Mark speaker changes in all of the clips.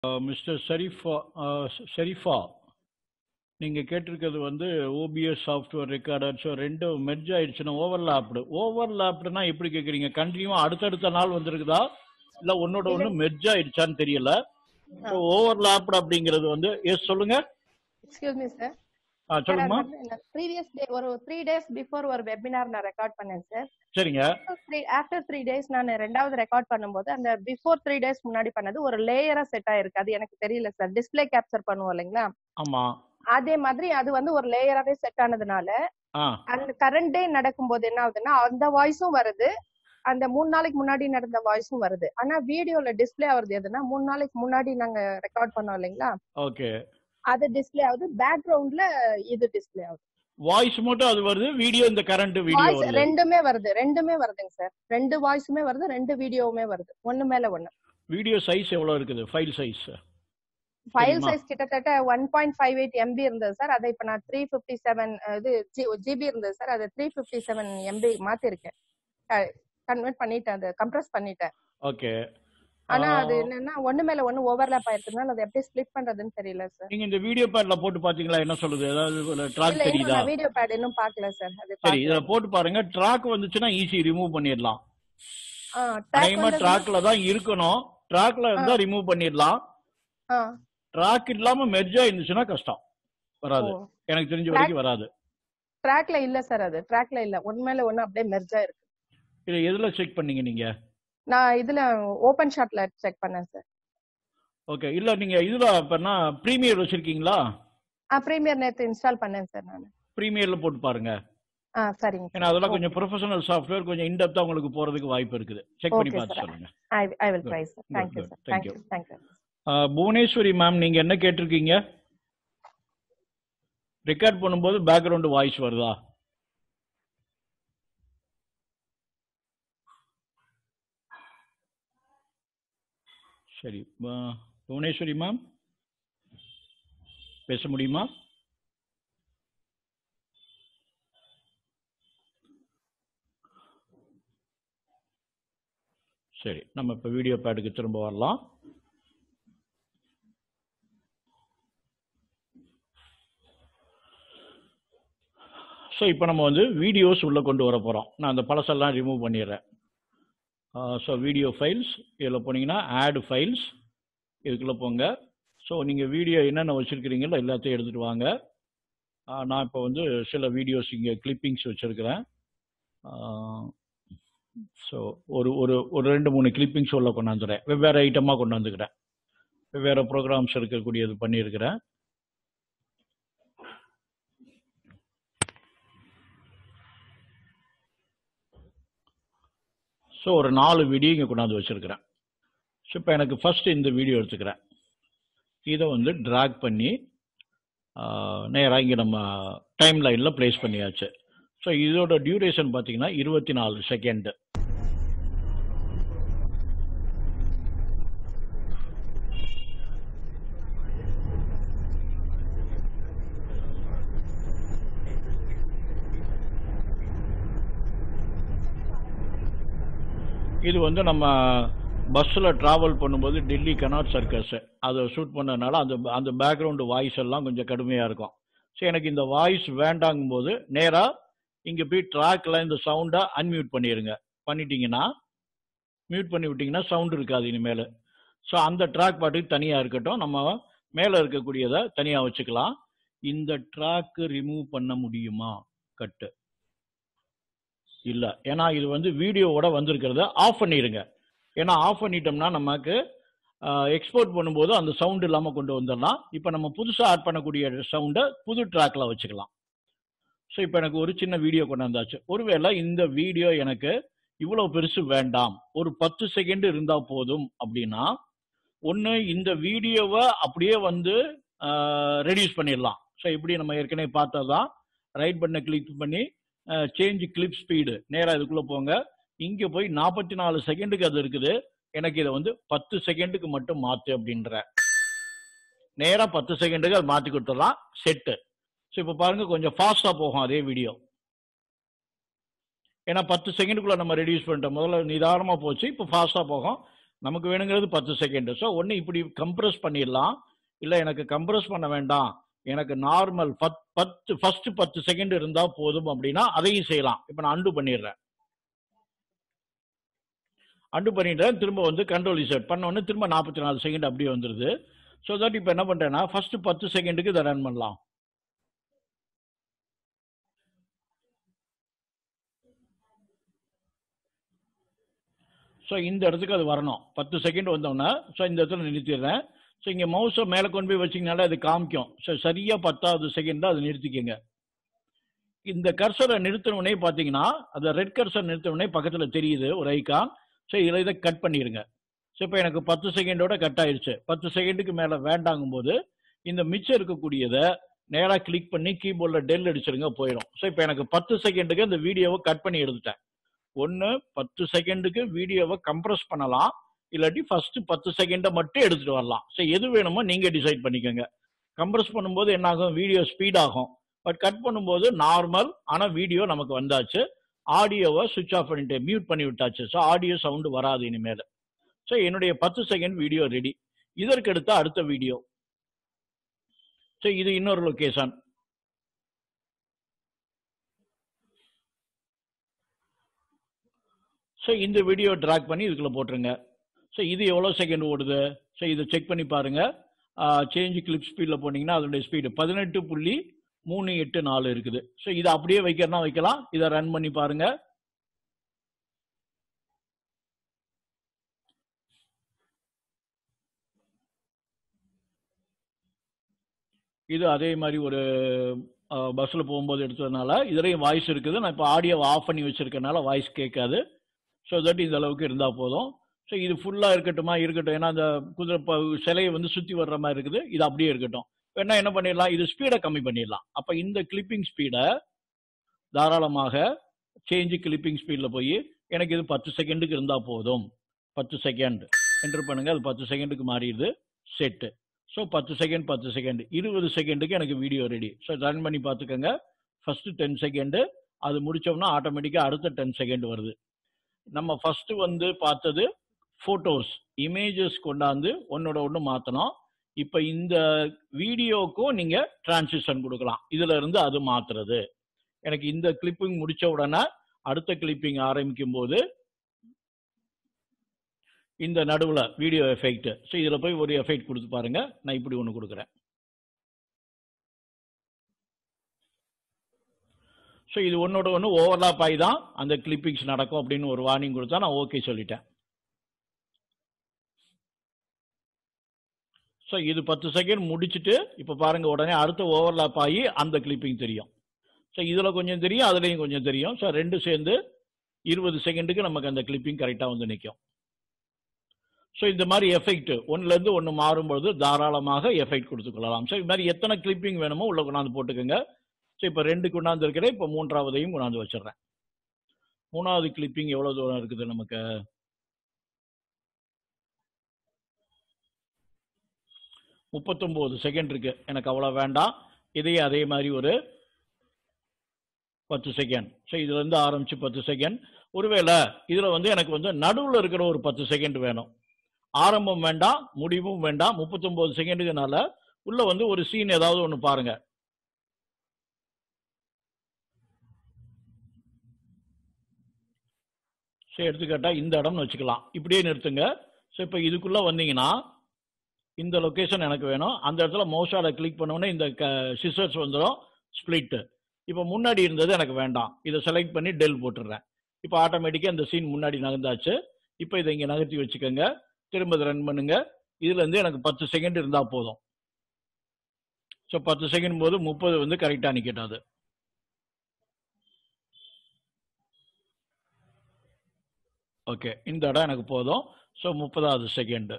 Speaker 1: Mister Sharifa Sharifa நீங்கள் கேட்டிருக்கிறது வந்து ஓபிஎஸ் சாஃப்ட்வேர் ரெக்கார்டர் ஸோ ரெண்டும் மெர்ஜ் ஆயிடுச்சுன்னா ஓவர்லாப்டு ஓவர்லாப்டுனா எப்படி கேட்குறீங்க கண்டினியூவாக அடுத்தடுத்த நாள் வந்திருக்குதா இல்லை ஒன்னோட ஒன்று மெர்ஜ் ஆயிடுச்சான்னு தெரியல ஸோ ஓவர்லாப்டு அப்படிங்கிறது வந்து எஸ் சொல்லுங்க
Speaker 2: எக்ஸ்கியூஸ் மீ சார்
Speaker 1: ஆ சொல்லுங்கம்மா
Speaker 2: ப்ரீவியஸ் டே ஒரு த்ரீ டேஸ் பிஃபோர் ஒரு வெபினார் நான் ரெக்கார்ட் பண்ணேன் சார்
Speaker 1: சரிங்க
Speaker 2: ஆஃப்டர் த்ரீ டேஸ் நான் ரெண்டாவது ரெக்கார்ட் பண்ணும்போது அந்த பிஃபோர் த்ரீ டேஸ் முன்னாடி பண்ணது ஒரு லேயரா செட் ஆயிருக்கு அது எனக்கு தெரியல சார் டிஸ்ப்ளே கேப்சர் பண்ணுவோம் இல்லைங்களா
Speaker 1: ஆமாம்
Speaker 2: அதே மாதிரி அது வந்து ஒரு லேயராவே செட் ஆனதுனால
Speaker 1: ஆ
Speaker 2: அந்த கரண்ட் டே நடக்கும்போது என்ன ஆகுதுன்னா அந்த வாய்ஸும் வருது அந்த மூணு நாளைக்கு முன்னாடி நடந்த வாய்ஸும் வருது ஆனா வீடியோல டிஸ்ப்ளே ஆகுறது எதுனா மூணு நாளைக்கு முன்னாடி நாங்க ரெக்கார்ட் பண்ணோம் இல்லைங்களா
Speaker 1: ஓகே
Speaker 2: அது டிஸ்ப்ளே ஆகுது பேக்ரவுண்ட்ல இது டிஸ்ப்ளே ஆகுது
Speaker 1: வாய்ஸ் மட்டும் அது வருது வீடியோ இந்த கரண்ட் வீடியோ
Speaker 2: வாய்ஸ்
Speaker 1: வருது
Speaker 2: ரெண்டுமே வருது ரெண்டுமே வருதுங்க சார் ரெண்டு வாய்ஸுமே வருது ரெண்டு வீடியோவுமே வருது ஒண்ணு மேல ஒண்ணு
Speaker 1: வீடியோ சைஸ் எவ்வளோ இருக்குது ஃபைல் சைஸ்
Speaker 2: ஃபைல்
Speaker 1: சரிம்மா.
Speaker 2: சைஸ் கிட்டத்தட்ட one point five eight MB இருந்தது சார் அதை இப்ப நான் த்ரீ ஃபிஃப்டி செவன் இது ஜிபி இருந்தது சார் அதை த்ரீ ஃபிஃப்டி செவன் எம்பி மாத்திருக்கேன் கன்வெர்ட் பண்ணிட்டேன் அது கம்ப்ரஸ் பண்ணிட்டேன்
Speaker 1: ஓகே
Speaker 2: ஆனா அது என்னன்னா ஒண்ணு மேல ஒண்ணு ஓவர்லாப் ஆயிருக்குனால அதை எப்படி ஸ்ப்ளிட் பண்றதுன்னு தெரியல சார்
Speaker 1: நீங்க இந்த வீடியோ பேட்ல போட்டு பாத்தீங்களா என்ன சொல்லுது ஏதாவது ட்ராக்
Speaker 2: இல்ல இன்னும்
Speaker 1: தெரியுதா
Speaker 2: நான் வீடியோ பேட் இன்னும் பாக்கல சார் அது
Speaker 1: சரி இதுல போட்டு பாருங்க ட்ராக் வந்துச்சுன்னா ஈஸி ரிமூவ் பண்ணிடலாம்
Speaker 2: ட்ராக்
Speaker 1: டைமா ட்ராக்ல தான் இருக்கணும் ட்ராக்ல இருந்தா ரிமூவ் பண்ணிடலாம் ட்ராக் இல்லாம மெர்ஜா இருந்துச்சுன்னா கஷ்டம் வராது எனக்கு தெரிஞ்ச வரைக்கும் வராது
Speaker 2: ட்ராக்ல இல்ல சார் அது ட்ராக்ல இல்ல ஒண்ணு மேல ஒண்ணு அப்படியே மெர்ஜ் ஆயிருக்கு
Speaker 1: இது எதுல செக் பண்ணீங்க நீங்க
Speaker 2: நான் இதுல ஓபன் ஷாட்ல செக் பண்ணேன் சார்
Speaker 1: ஓகே இல்ல நீங்க இதுல அப்பனா ப்ரீமியர் வச்சிருக்கீங்களா
Speaker 2: ஆ ப்ரீமியர் நேத்து இன்ஸ்டால் பண்ணேன் சார் நான்
Speaker 1: ப்ரீமியர்ல போட்டு பாருங்க
Speaker 2: ஆ சரிங்க
Speaker 1: ஏன்னா அதெல்லாம் கொஞ்சம் ப்ரொஃபஷனல் சாஃப்ட்வேர் கொஞ்சம் இன்டெப்தா உங்களுக்கு போறதுக்கு வாய்ப்பு இருக்குது செக் பண்ணி
Speaker 2: Okay,
Speaker 1: பார்த்து
Speaker 2: sir.
Speaker 1: சொல்லுங்க
Speaker 2: I I will try sir
Speaker 1: Good,
Speaker 2: thank you
Speaker 1: good.
Speaker 2: Sir
Speaker 1: Thank
Speaker 2: thank you
Speaker 1: you.
Speaker 2: Thank you
Speaker 1: ah, Bhuvaneswari ma'am நீங்க என்ன கேட்டிருக்கீங்க ரெக்கார்ட் பண்ணும்போது பேக்ரவுண்ட் வாய்ஸ் வருதா சரி ஆ, புவனேஸ்வரி மேம் பேச முடியுமா சரி நம்ம இப்போ வீடியோ பேடுக்கு திரும்ப வரலாம் ஸோ இப்போ நம்ம வந்து வீடியோஸ் உள்ளே கொண்டு வர போகிறோம் நான் அந்த பழசெல்லாம் ரிமூவ் பண்ணிடுறேன் ஸோ வீடியோ ஃபைல்ஸ் இதில் போனீங்கன்னா ஆட் ஃபைல்ஸ் இதுக்குள்ளே போங்க ஸோ நீங்கள் வீடியோ என்னென்ன வச்சுருக்கிறீங்களோ எல்லாத்தையும் எடுத்துகிட்டு வாங்க ஆ, நான் இப்போ வந்து சில வீடியோஸ் இங்கே கிளிப்பிங்ஸ் வச்சுருக்கிறேன் ஸோ ஒரு ஒரு ஒரு ரெண்டு மூணு கிளிப்பிங்ஸ் உள்ள கொண்டாந்துறேன் வெவ்வேறு ஐட்டமாக கொண்டாந்துக்கிறேன் வெவ்வேறு ப்ரோக்ராம்ஸ் இருக்கக்கூடியது பண்ணியிருக்கிறேன் ஸோ ஒரு நாலு வீடியோ இங்கே கொண்டாந்து வச்சுருக்கிறேன் ஸோ இப்போ எனக்கு ஃபர்ஸ்ட் இந்த வீடியோ எடுத்துக்கிறேன் இதை வந்து ட்ராக் பண்ணி நேராக இங்கே நம்ம டைம் லைனில் ப்ளேஸ் பண்ணியாச்சு ஸோ இதோட டியூரேஷன் பார்த்தீங்கன்னா இருபத்தி நாலு செகண்டு இது வந்து நம்ம பஸ்ஸில் ட்ராவல் பண்ணும்போது டெல்லி கனாட் சர்க்கஸ் அதை ஷூட் பண்ணதுனால அந்த அந்த பேக்ரவுண்டு வாய்ஸ் எல்லாம் கொஞ்சம் கடுமையாக இருக்கும் ஸோ எனக்கு இந்த வாய்ஸ் வேண்டாங்கும் போது நேராக இங்கே போய் ட்ராக்கில் இந்த சவுண்டை அன்மியூட் பண்ணிடுங்க பண்ணிட்டீங்கன்னா மியூட் பண்ணி விட்டிங்கன்னா சவுண்ட் இருக்காது இனிமேல் ஸோ அந்த ட்ராக் பாட்டுக்கு தனியாக இருக்கட்டும் நம்ம மேலே இருக்கக்கூடியதை தனியாக வச்சுக்கலாம் இந்த ட்ராக்கு ரிமூவ் பண்ண முடியுமா கட்டு இல்லை ஏன்னா இது வந்து வீடியோவோட வந்திருக்கிறத ஆஃப் பண்ணிடுங்க ஏன்னா ஆஃப் பண்ணிட்டோம்னா நமக்கு எக்ஸ்போர்ட் பண்ணும்போது அந்த சவுண்ட் இல்லாமல் கொண்டு வந்துடலாம் இப்போ நம்ம புதுசாக ஆட் பண்ணக்கூடிய சவுண்டை புது ட்ராக்ல வச்சுக்கலாம் ஸோ இப்போ எனக்கு ஒரு சின்ன வீடியோ கொண்டு வந்தாச்சு ஒருவேளை இந்த வீடியோ எனக்கு இவ்வளோ பெருசு வேண்டாம் ஒரு பத்து செகண்ட் இருந்தால் போதும் அப்படின்னா ஒன்று இந்த வீடியோவை அப்படியே வந்து ரெடியூஸ் பண்ணிடலாம் ஸோ இப்படி நம்ம ஏற்கனவே பார்த்ததான் ரைட் பண்ண கிளிக் பண்ணி சேஞ்ச் கிளிப் ஸ்பீடு நேராக இதுக்குள்ளே போங்க இங்கே போய் நாற்பத்தி நாலு செகண்டுக்கு அது இருக்குது எனக்கு இதை வந்து பத்து செகண்டுக்கு மட்டும் மாற்று அப்படின்ற நேராக பத்து செகண்டுக்கு அது மாற்றி கொடுத்துடலாம் செட்டு ஸோ இப்போ பாருங்க கொஞ்சம் ஃபாஸ்ட்டாக போகும் அதே வீடியோ ஏன்னா பத்து செகண்டுக்குள்ள நம்ம ரெடியூஸ் பண்ணிட்டோம் முதல்ல நிதானமாக போச்சு இப்போ ஃபாஸ்ட்டாக போகும் நமக்கு வேணுங்கிறது பத்து செகண்ட் ஸோ ஒன்று இப்படி கம்ப்ரஸ் பண்ணிடலாம் இல்லை எனக்கு கம்ப்ரஸ் பண்ண வேண்டாம் எனக்கு நார்மல் பத் பத்து ஃபர்ஸ்ட் பத்து செகண்ட் இருந்தால் போதும் அப்படின்னா அதையும் செய்யலாம் இப்போ நான் அண்டு பண்ணிடுறேன் அண்டு பண்ணிட்டேன் திரும்ப வந்து கண்ட்ரோல் இசட் பண்ண உடனே திரும்ப நாற்பத்தி நாலு செகண்ட் அப்படியே வந்துடுது ஸோ தட் இப்போ என்ன பண்ணுறேன்னா ஃபர்ஸ்ட் பத்து செகண்டுக்கு இதை ரன் பண்ணலாம் ஸோ இந்த இடத்துக்கு அது வரணும் பத்து செகண்ட் வந்தோடனே ஸோ இந்த இடத்துல நிறுத்திடுறேன் ஸோ இங்கே மவுஸை மேலே கொண்டு போய் வச்சிங்கனால அது காமிக்கும் ஸோ சரியாக பத்தாவது செகண்ட் அதை நிறுத்திக்கங்க இந்த கர்சரை நிறுத்தினவுடனே பார்த்தீங்கன்னா அந்த ரெட் கர்சர் நிறுத்தினவுடனே பக்கத்தில் தெரியுது ஒரு ஐக்கான் ஸோ இதில் இதை கட் பண்ணிடுங்க ஸோ இப்போ எனக்கு பத்து செகண்டோட கட் ஆயிடுச்சு பத்து செகண்டுக்கு மேலே வேண்டாங்கும் போது இந்த மிச்சம் இருக்கக்கூடியதை நேராக கிளிக் பண்ணி கீபோர்டில் டெல் அடிச்சிருங்க போயிடும் ஸோ இப்போ எனக்கு பத்து செகண்டுக்கு இந்த வீடியோவை கட் பண்ணி எடுத்துட்டேன் ஒன்று பத்து செகண்டுக்கு வீடியோவை கம்ப்ரஸ் பண்ணலாம் இல்லாட்டி ஃபர்ஸ்ட் பத்து செகண்டை மட்டும் எடுத்துட்டு வரலாம் ஸோ எது வேணுமோ நீங்கள் டிசைட் பண்ணிக்கோங்க கம்ப்ரஸ் பண்ணும்போது என்ன ஆகும் வீடியோ ஸ்பீட் ஆகும் பட் கட் பண்ணும்போது நார்மல் ஆனால் வீடியோ நமக்கு வந்தாச்சு ஆடியோவை சுவிச் ஆஃப் பண்ணிட்டு மியூட் பண்ணி விட்டாச்சு ஸோ ஆடியோ சவுண்டு வராது இனிமேல் ஸோ என்னுடைய பத்து செகண்ட் வீடியோ ரெடி இதற்கு அடுத்த அடுத்த வீடியோ ஸோ இது இன்னொரு லொக்கேஷன் ஸோ இந்த வீடியோ ட்ராக் பண்ணி இதுக்குள்ள போட்டுருங்க ஸோ இது எவ்வளோ செகண்ட் ஓடுது ஸோ இதை செக் பண்ணி பாருங்க சேஞ்ச் கிளிப் ஸ்பீடில் போனீங்கன்னா அதனுடைய ஸ்பீடு பதினெட்டு புள்ளி மூணு எட்டு நாலு இருக்குது ஸோ இதை அப்படியே வைக்கிறனா வைக்கலாம் இதை ரன் பண்ணி பாருங்க இது அதே மாதிரி ஒரு பஸ்ஸில் போகும்போது எடுத்ததுனால இதுலேயும் வாய்ஸ் இருக்குது நான் இப்போ ஆடியோவை ஆஃப் பண்ணி வச்சிருக்கனால வாய்ஸ் கேட்காது ஸோ தட் இந்த அளவுக்கு இருந்தால் போதும் ஸோ இது ஃபுல்லாக இருக்கட்டுமா இருக்கட்டும் ஏன்னா அந்த குதிரை ப சிலையை வந்து சுற்றி வர்ற மாதிரி இருக்குது இது அப்படியே இருக்கட்டும் வேணா என்ன பண்ணிடலாம் இது ஸ்பீடை கம்மி பண்ணிடலாம் அப்போ இந்த கிளிப்பிங் ஸ்பீடை தாராளமாக சேஞ்சு கிளிப்பிங் ஸ்பீடில் போய் எனக்கு இது பத்து செகண்டுக்கு இருந்தால் போதும் பத்து செகண்ட் என்டர் பண்ணுங்க அது பத்து செகண்டுக்கு மாறிடுது செட்டு ஸோ பத்து செகண்ட் பத்து செகண்ட் இருபது செகண்டுக்கு எனக்கு வீடியோ ரெடி ஸோ ரன் பண்ணி பார்த்துக்கோங்க ஃபஸ்ட்டு டென் செகண்டு அது முடித்தோம்னா ஆட்டோமேட்டிக்காக அடுத்த டென் செகண்ட் வருது நம்ம ஃபஸ்ட்டு வந்து பார்த்தது ஃபோட்டோஸ் இமேஜஸ் கொண்டாந்து ஒன்னோட ஒன்று மாற்றணும் இப்போ இந்த வீடியோக்கும் நீங்கள் டிரான்சிஷன் கொடுக்கலாம் இதில் இருந்து அது மாற்றுறது எனக்கு இந்த கிளிப்பிங் முடிச்ச உடனே அடுத்த கிளிப்பிங் ஆரம்பிக்கும் போது இந்த நடுவில் வீடியோ எஃபெக்ட் ஸோ இதில் போய் ஒரு எஃபெக்ட் கொடுத்து பாருங்க நான் இப்படி ஒன்று கொடுக்குறேன் ஸோ இது ஒன்னோட ஒன்று ஓவர்லாப் ஆகி தான் அந்த கிளிப்பிங்ஸ் நடக்கும் அப்படின்னு ஒரு வார்னிங் கொடுத்தா நான் ஓகே சொல்லிட்டேன் ஸோ இது பத்து செகண்ட் முடிச்சுட்டு இப்போ பாருங்க உடனே அடுத்த ஓவர்லாப் ஆகி அந்த கிளிப்பிங் தெரியும் ஸோ இதில் கொஞ்சம் தெரியும் அதுலேயும் கொஞ்சம் தெரியும் ஸோ ரெண்டு சேர்ந்து இருபது செகண்டுக்கு நமக்கு அந்த கிளிப்பிங் கரெக்டாக வந்து நிற்கும் ஸோ இந்த மாதிரி எஃபெக்ட் ஒன்றுலேருந்து ஒன்று மாறும்பொழுது தாராளமாக எஃபெக்ட் கொடுத்துக்கொள்ளலாம் ஸோ இது மாதிரி எத்தனை கிளிப்பிங் வேணுமோ உள்ள கொண்டாந்து போட்டுக்கோங்க ஸோ இப்போ ரெண்டு கொண்டாந்து இருக்கிறேன் இப்போ மூன்றாவதையும் கொண்டாந்து வச்சிடுறேன் மூணாவது கிளிப்பிங் எவ்வளோ தூரம் இருக்குது நமக்கு முப்பத்தொம்போது செகண்ட் இருக்கு எனக்கு அவ்வளோ வேண்டாம் இதையே அதே மாதிரி ஒரு பத்து செகண்ட் ஸோ இதுலேருந்து ஆரம்பிச்சு பத்து செகண்ட் ஒருவேளை இதில் வந்து எனக்கு வந்து நடுவில் இருக்கிற ஒரு பத்து செகண்ட் வேணும் ஆரம்பம் வேண்டாம் முடிவும் வேண்டாம் முப்பத்தொம்போது செகண்டுக்குனால உள்ள வந்து ஒரு சீன் ஏதாவது ஒன்று பாருங்க ஸோ எடுத்துக்காட்டா இந்த இடம்னு வச்சுக்கலாம் இப்படியே நிறுத்துங்க ஸோ இப்போ இதுக்குள்ள வந்தீங்கன்னா இந்த லொக்கேஷன் எனக்கு வேணும் அந்த இடத்துல மோஷால கிளிக் பண்ணோன்னே இந்த சிசர்ஸ் வந்துடும் ஸ்பிளிட்டு இப்போ முன்னாடி இருந்தது எனக்கு வேண்டாம் இதை செலக்ட் பண்ணி டெல் போட்டுடுறேன் இப்போ ஆட்டோமேட்டிக்காக இந்த சீன் முன்னாடி நகர்ந்தாச்சு இப்போ இதை இங்கே நகர்த்தி வச்சுக்கோங்க திரும்ப இதை ரன் பண்ணுங்க இதுலேருந்து எனக்கு பத்து செகண்ட் இருந்தால் போதும் ஸோ பத்து செகண்ட் போது முப்பது வந்து கரெக்டாக நிற்கட்டும் அது ஓகே இந்த இடம் எனக்கு போதும் ஸோ முப்பதாவது செகண்டு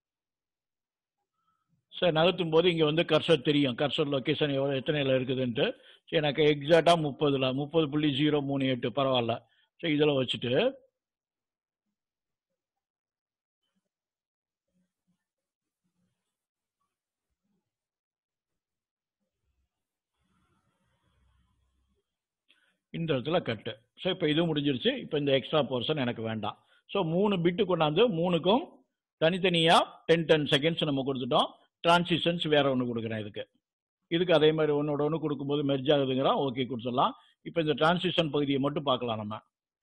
Speaker 1: சார் நகர்த்தும் போது இங்கே வந்து கர்சர் தெரியும் கர்சர் லொக்கேஷன் எவ்வளோ எத்தனையில் இருக்குதுன்ட்டு ஸோ எனக்கு எக்ஸாக்டாக முப்பதில் முப்பது புள்ளி ஜீரோ மூணு எட்டு பரவாயில்ல ஸோ இதில் வச்சுட்டு இந்த இடத்துல கட்டு ஸோ இப்போ இது முடிஞ்சிருச்சு இப்போ இந்த எக்ஸ்ட்ரா போர்ஷன் எனக்கு வேண்டாம் ஸோ மூணு பிட்டு கொண்டாந்து மூணுக்கும் தனித்தனியாக டென் டென் செகண்ட்ஸ் நம்ம கொடுத்துட்டோம் டிரான்சிஷன்ஸ் வேற ஒன்று கொடுக்குறேன் இதுக்கு இதுக்கு அதே மாதிரி ஒன்னோட ஒன்று கொடுக்கும்போது மெர்ஜ் ஆகுதுங்கிறோம் ஓகே கொடுத்துடலாம் இப்போ இந்த டிரான்சிஷன் பகுதியை மட்டும் பார்க்கலாம் நம்ம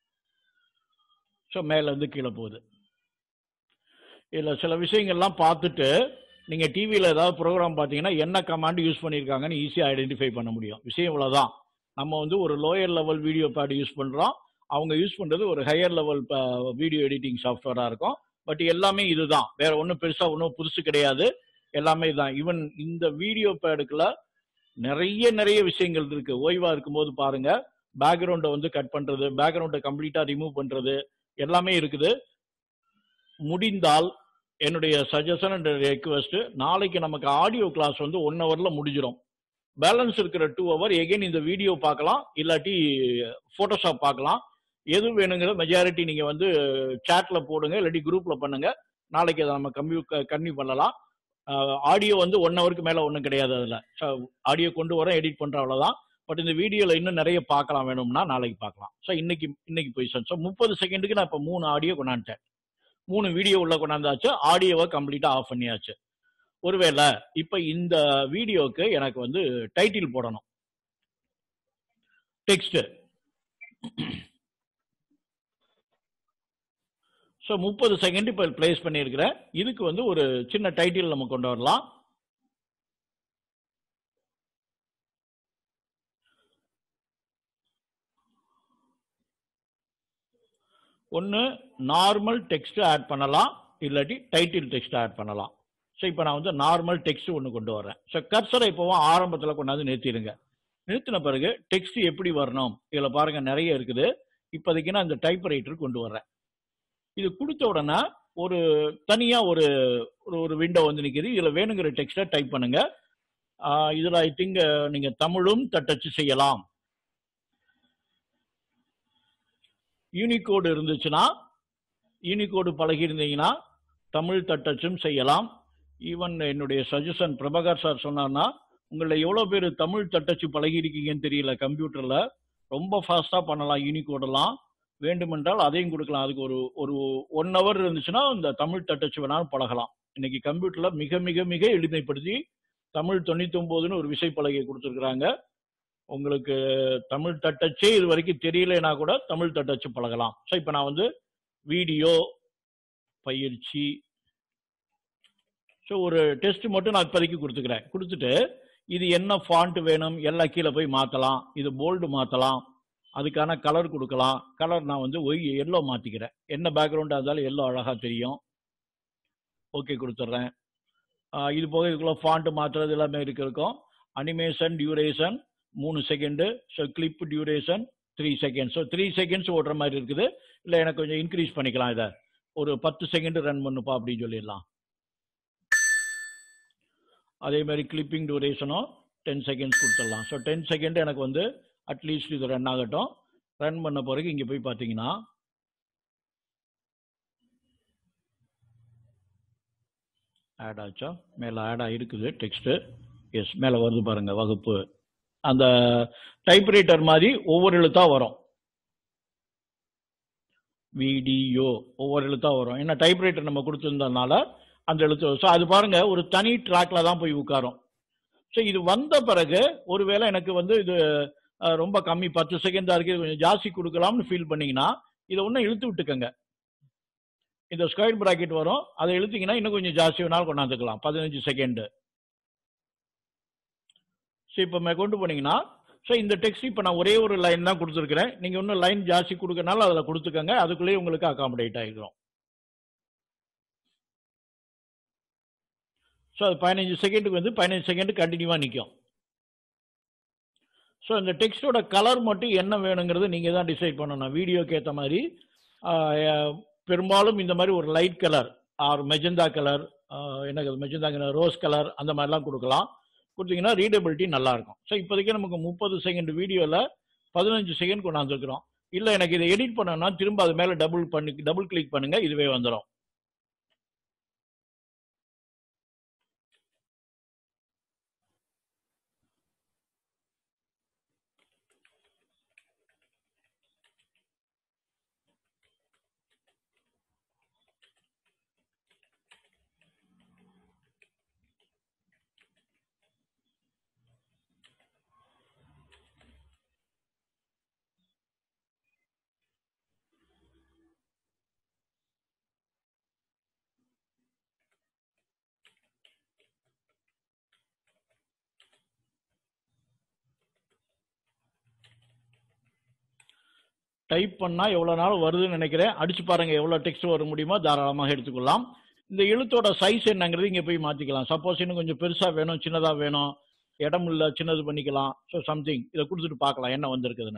Speaker 1: ஸோ மேலேருந்து கீழே போகுது இதில் சில விஷயங்கள்லாம் பார்த்துட்டு நீங்கள் டிவியில் ஏதாவது ப்ரோக்ராம் பார்த்தீங்கன்னா என்ன கமாண்ட் யூஸ் பண்ணியிருக்காங்கன்னு ஈஸியாக ஐடென்டிஃபை பண்ண முடியும் விஷயம் இவ்வளோதான் நம்ம வந்து ஒரு lower level video pad use பண்ணுறோம் அவங்க யூஸ் பண்ணுறது ஒரு ஹையர் லெவல் வீடியோ எடிட்டிங் சாஃப்ட்வேராக இருக்கும் பட் எல்லாமே இதுதான் வேற ஒன்றும் பெருசாக ஒன்றும் புதுசு கிடையாது எல்லாமே இதுதான் ஈவன் இந்த வீடியோ பேடுக்குள்ள நிறைய நிறைய விஷயங்கள் இருக்கு ஓய்வா இருக்கும்போது பாருங்க பேக்ரவுண்டை வந்து கட் பண்றது பேக்ரவுண்டை கம்ப்ளீட்டா ரிமூவ் பண்றது எல்லாமே இருக்குது முடிந்தால் என்னுடைய சஜஷன் அண்ட் ரெக்வஸ்ட் நாளைக்கு நமக்கு ஆடியோ கிளாஸ் வந்து ஒன் ஹவர்ல முடிஞ்சிடும் பேலன்ஸ் இருக்கிற டூ ஹவர் எகைன் இந்த வீடியோ பார்க்கலாம் இல்லாட்டி போட்டோஷாப் பார்க்கலாம் எது வேணுங்கிற மெஜாரிட்டி நீங்க வந்து சேட்ல போடுங்க இல்லாட்டி குரூப்ல பண்ணுங்க நாளைக்கு அதை நம்ம கம்மி கம்மி பண்ணலாம் ஆடியோ வந்து ஒன் ஹவருக்கு மேல ஒன்றும் கிடையாது அதுல ஆடியோ கொண்டு வரோம் எடிட் பண்ற அவ்வளவுதான் பட் இந்த வீடியோல இன்னும் நிறைய பார்க்கலாம் வேணும்னா நாளைக்கு பார்க்கலாம் ஸோ இன்னைக்கு இன்னைக்கு பொசிஷன் ஸோ முப்பது செகண்டுக்கு நான் இப்போ மூணு ஆடியோ கொண்டாந்துட்டேன் மூணு வீடியோ உள்ள கொண்டாந்தாச்சு ஆடியோவை கம்ப்ளீட்டா ஆஃப் பண்ணியாச்சு ஒருவேளை இப்ப இந்த வீடியோக்கு எனக்கு வந்து டைட்டில் போடணும் டெக்ஸ்ட் ஸோ முப்பது செகண்ட் இப்போ பிளேஸ் பண்ணியிருக்கிறேன் இதுக்கு வந்து ஒரு சின்ன டைட்டில் நம்ம கொண்டு வரலாம் ஒன்று நார்மல் டெக்ஸ்ட் ஆட் பண்ணலாம் இல்லாட்டி டைட்டில் டெக்ஸ்ட் ஆட் பண்ணலாம் ஸோ இப்போ நான் வந்து நார்மல் டெக்ஸ்ட் ஒன்று கொண்டு வரேன் ஸோ கர்சரை இப்போவும் ஆரம்பத்தில் கொண்டாந்து நிறுத்திடுங்க நிறுத்தின பிறகு டெக்ஸ்ட் எப்படி வரணும் இதில் பாருங்க நிறைய இருக்குது இப்போதைக்கு நான் இந்த டைப் ரைட்டர் கொண்டு வர்றேன் இது கொடுத்த உடனே ஒரு தனியா ஒரு ஒரு ஒரு விண்டோ வந்து நிற்கிது இதுல வேணுங்கிற டெக்ஸ்டை டைப் பண்ணுங்க ஆஹ் இதுல ஐ திங்க் நீங்க தமிழும் தட்டச்சு செய்யலாம் யூனிகோடு இருந்துச்சுன்னா யூனிகோடு பழகி இருந்தீங்கன்னா தமிழ் தட்டச்சும் செய்யலாம் ஈவன் என்னுடைய சஜஷன் பிரபாகர் சார் சொன்னார்னா உங்களை எவ்வளோ பேர் தமிழ் தட்டச்சு பழகி இருக்கீங்கன்னு தெரியல கம்ப்யூட்டர்ல ரொம்ப ஃபாஸ்டா பண்ணலாம் யூனிகோடெல்லாம் வேண்டுமென்றால் அதையும் கொடுக்கலாம் அதுக்கு ஒரு ஒரு ஒன் ஹவர் இருந்துச்சுன்னா இந்த தமிழ் தட்டச்சு வேணாலும் பழகலாம் இன்னைக்கு கம்ப்யூட்டர்ல மிக மிக மிக எளிமைப்படுத்தி தமிழ் தொண்ணூத்தி ஒன்பதுன்னு ஒரு விசைப்பலகை கொடுத்துருக்குறாங்க உங்களுக்கு தமிழ் தட்டச்சே இது வரைக்கும் தெரியலனா கூட தமிழ் தட்டச்சு பழகலாம் ஸோ இப்போ நான் வந்து வீடியோ பயிற்சி ஸோ ஒரு டெஸ்ட் மட்டும் நான் இப்போதைக்கு கொடுத்துக்கிறேன் கொடுத்துட்டு இது என்ன ஃபாண்ட் வேணும் எல்லாம் கீழே போய் மாற்றலாம் இது போல்டு மாற்றலாம் அதுக்கான கலர் கொடுக்கலாம் கலர் நான் வந்து ஒய் எல்லோ மாற்றிக்கிறேன் என்ன பேக்ரவுண்டாக இருந்தாலும் எல்லோ அழகாக தெரியும் ஓகே கொடுத்துட்றேன் ஆஹ் இது போக இதுக்குள்ள ஃபாண்ட் மாற்றுறது எல்லாமே இருக்கு இருக்கும் அனிமேஷன் டியூரேஷன் மூணு second so clip duration three seconds so three seconds ஓடுற மாதிரி இருக்குது இல்லை எனக்கு கொஞ்சம் இன்க்ரீஸ் பண்ணிக்கலாம் இதை ஒரு பத்து செகண்ட் ரன் பண்ணுப்பா அப்படின்னு சொல்லிடலாம் அதே மாதிரி கிளிப்பிங் டியூரேஷனும் டென் செகண்ட்ஸ் கொடுத்துடலாம் ஸோ டென் செகண்ட் எனக்கு வந்து அட்லீஸ்ட் இது ரன் ஆகட்டும் ரன் பண்ண பிறகு இங்கே போய் பார்த்தீங்கன்னா ஆட் ஆச்சா மேலே ஆட் ஆகிருக்குது டெக்ஸ்ட்டு எஸ் மேலே வருது பாருங்க வகுப்பு அந்த டைப்ரைட்டர் மாதிரி ஒவ்வொரு எழுத்தா வரும் வீடியோ ஒவ்வொரு எழுத்தா வரும் ஏன்னா டைப்ரைட்டர் நம்ம கொடுத்துருந்ததுனால அந்த எழுத்து ஸோ அது பாருங்க ஒரு தனி ட்ராக்ல தான் போய் உட்காரும் ஸோ இது வந்த பிறகு ஒருவேளை எனக்கு வந்து இது அஹ், ரொம்ப கம்மி பத்து செகண்ட் தான் இருக்கு இது கொஞ்சம் ஜாஸ்தி கொடுக்கலாம்னு ஃபீல் பண்ணீங்கன்னா இதை ஒன்றும் இழுத்து விட்டுக்கங்க இந்த ஸ்கொயர் பிராக்கெட் வரும் அதை இழுத்தீங்கன்னா இன்னும் கொஞ்சம் ஜாஸ்தி வேணாலும் கொண்டாந்துக்கலாம் பதினஞ்சு செகண்டு ஸோ இப்போ மே கொண்டு போனீங்கன்னா ஸோ இந்த டெக்ஸ்ட் இப்போ நான் ஒரே ஒரு லைன் தான் கொடுத்துருக்கிறேன் நீங்கள் இன்னும் லைன் ஜாஸ்தி கொடுக்கறனால அதில் கொடுத்துக்கங்க அதுக்குள்ளேயே உங்களுக்கு அகாமடேட் ஆகிடும் ஸோ அது பதினஞ்சு செகண்டுக்கு வந்து பதினஞ்சு செகண்ட் கண்டினியூவாக நிற்கும் ஸோ இந்த டெக்ஸ்டோட கலர் மட்டும் என்ன வேணுங்கிறது நீங்கள் தான் டிசைட் பண்ணணும் வீடியோக்கு ஏற்ற மாதிரி ஆஹ், பெரும்பாலும் இந்த மாதிரி ஒரு light colour or magenta colour என்ன மெஜந்தா கலர் ரோஸ் கலர் அந்த மாதிரிலாம் கொடுக்கலாம் கொடுத்தீங்கன்னா ரீடபிலிட்டி நல்லா இருக்கும் ஸோ இப்போதைக்கு நமக்கு முப்பது செகண்ட் வீடியோவில் பதினஞ்சு செகண்ட் கொண்டாந்துருக்குறோம் இல்லை எனக்கு இதை எடிட் பண்ணணும்னா திரும்ப அது மேலே டபுள் பண்ணி டபுள் கிளிக் பண்ணுங்க இதுவே வந்துடும் டைப் பண்ணா எவ்வளவு நாள் வருதுன்னு நினைக்கிறேன் அடிச்சு பாருங்க எவ்வளவு டெக்ஸ்ட் வர முடியுமோ தாராளமாக எடுத்துக்கொள்ளலாம் இந்த எழுத்தோட சைஸ் என்னங்கிறது இங்க போய் மாத்திக்கலாம் சப்போஸ் இன்னும் கொஞ்சம் பெருசா வேணும் சின்னதா வேணும் இடம் இல்ல சின்னது பண்ணிக்கலாம் ஸோ சம்திங் இதை கொடுத்துட்டு பார்க்கலாம் என்ன வந்திருக்குதுன்னு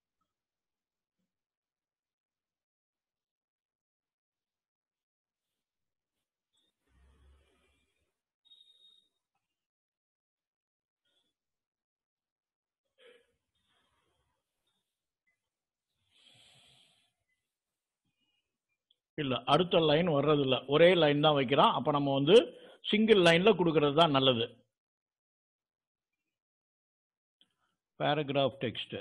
Speaker 1: இல்ல அடுத்த லைன் வர்றது இல்ல ஒரே லைன் தான் வைக்கிறான் அப்ப நம்ம வந்து சிங்கிள் லைன்ல கொடுக்கறது தான் நல்லது பேராகிராஃப் டெக்ஸ்ட்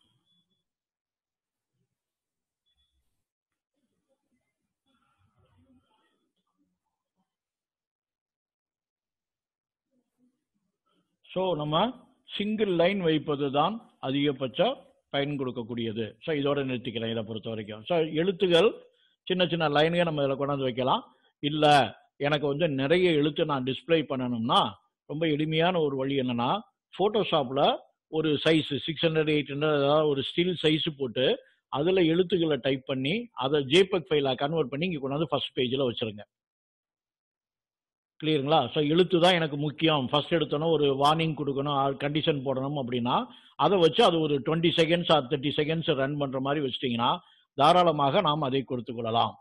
Speaker 1: ஸோ நம்ம சிங்கிள் லைன் வைப்பது தான் அதிகபட்ச பயன் கொடுக்கக்கூடியது ஸோ இதோட நிறுத்திக்கலாம் இதை பொறுத்த வரைக்கும் ஸோ எழுத்துகள் சின்ன சின்ன லைனுங்க நம்ம இதில் கொண்டாந்து வைக்கலாம் இல்லை எனக்கு வந்து நிறைய எழுத்து நான் டிஸ்ப்ளே பண்ணணும்னா ரொம்ப எளிமையான ஒரு வழி என்னன்னா ஃபோட்டோஷாப்பில் ஒரு size six hundred eight hundred ஏதாவது ஒரு ஸ்டில் சைஸ் போட்டு அதில் எழுத்துக்களை டைப் பண்ணி அதை ஜேபக் ஃபைலாக கன்வெர்ட் பண்ணி இங்கே கொண்டாந்து ஃபர்ஸ்ட் பேஜில் வச்சிருங்க கிளியருங்களா ஸோ எழுத்து தான் எனக்கு முக்கியம் ஃபர்ஸ்ட் எடுத்தோன்னே ஒரு வார்னிங் கொடுக்கணும் கண்டிஷன் போடணும் அப்படின்னா அதை வச்சு அது ஒரு twenty seconds or thirty seconds run பண்ணுற மாதிரி வச்சிட்டிங்கன்னா தாராளமாக நாம் அதை கொடுத்து கொள்ளலாம்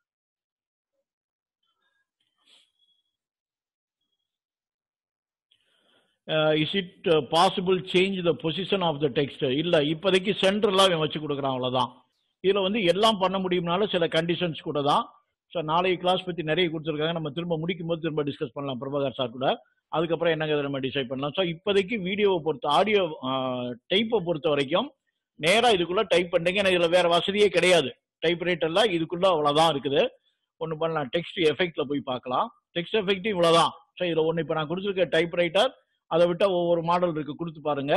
Speaker 1: is it possible change the position of the text இல்லை இப்போதைக்கு சென்டர்லாம் அவன் வச்சு கொடுக்குறான் அவ்வளோதான் இதில் வந்து எல்லாம் பண்ண முடியும்னால சில கண்டிஷன்ஸ் கூட தான் ஸோ நாளைக்கு கிளாஸ் பற்றி நிறைய கொடுத்துருக்காங்க நம்ம திரும்ப முடிக்கும் போது திரும்ப டிஸ்கஸ் பண்ணலாம் பிரபாகர் சார் கூட அதுக்கப்புறம் என்னங்க நம்ம டிசைட் பண்ணலாம் ஸோ இப்போதைக்கு வீடியோவை பொறுத்த ஆடியோ டைப்பை பொறுத்த வரைக்கும் நேராக இதுக்குள்ளே டைப் பண்ணுறீங்க எனக்கு இதில் வேற வசதியே கிடையாது டைப் ரைட்டர்ல இதுக்குள்ள அவ்வளோதான் இருக்குது ஒன்று பண்ணலாம் டெக்ஸ்ட் எஃபெக்ட்ல போய் பார்க்கலாம் டெக்ஸ்ட் எஃபெக்ட் இவ்வளோதான் ஸோ இதில் ஒன்று இப்போ நான் கொடுத்துருக்க டைப் ரைட்டர் அதை விட்டா ஒவ்வொரு மாடல் இருக்கு கொடுத்து பாருங்க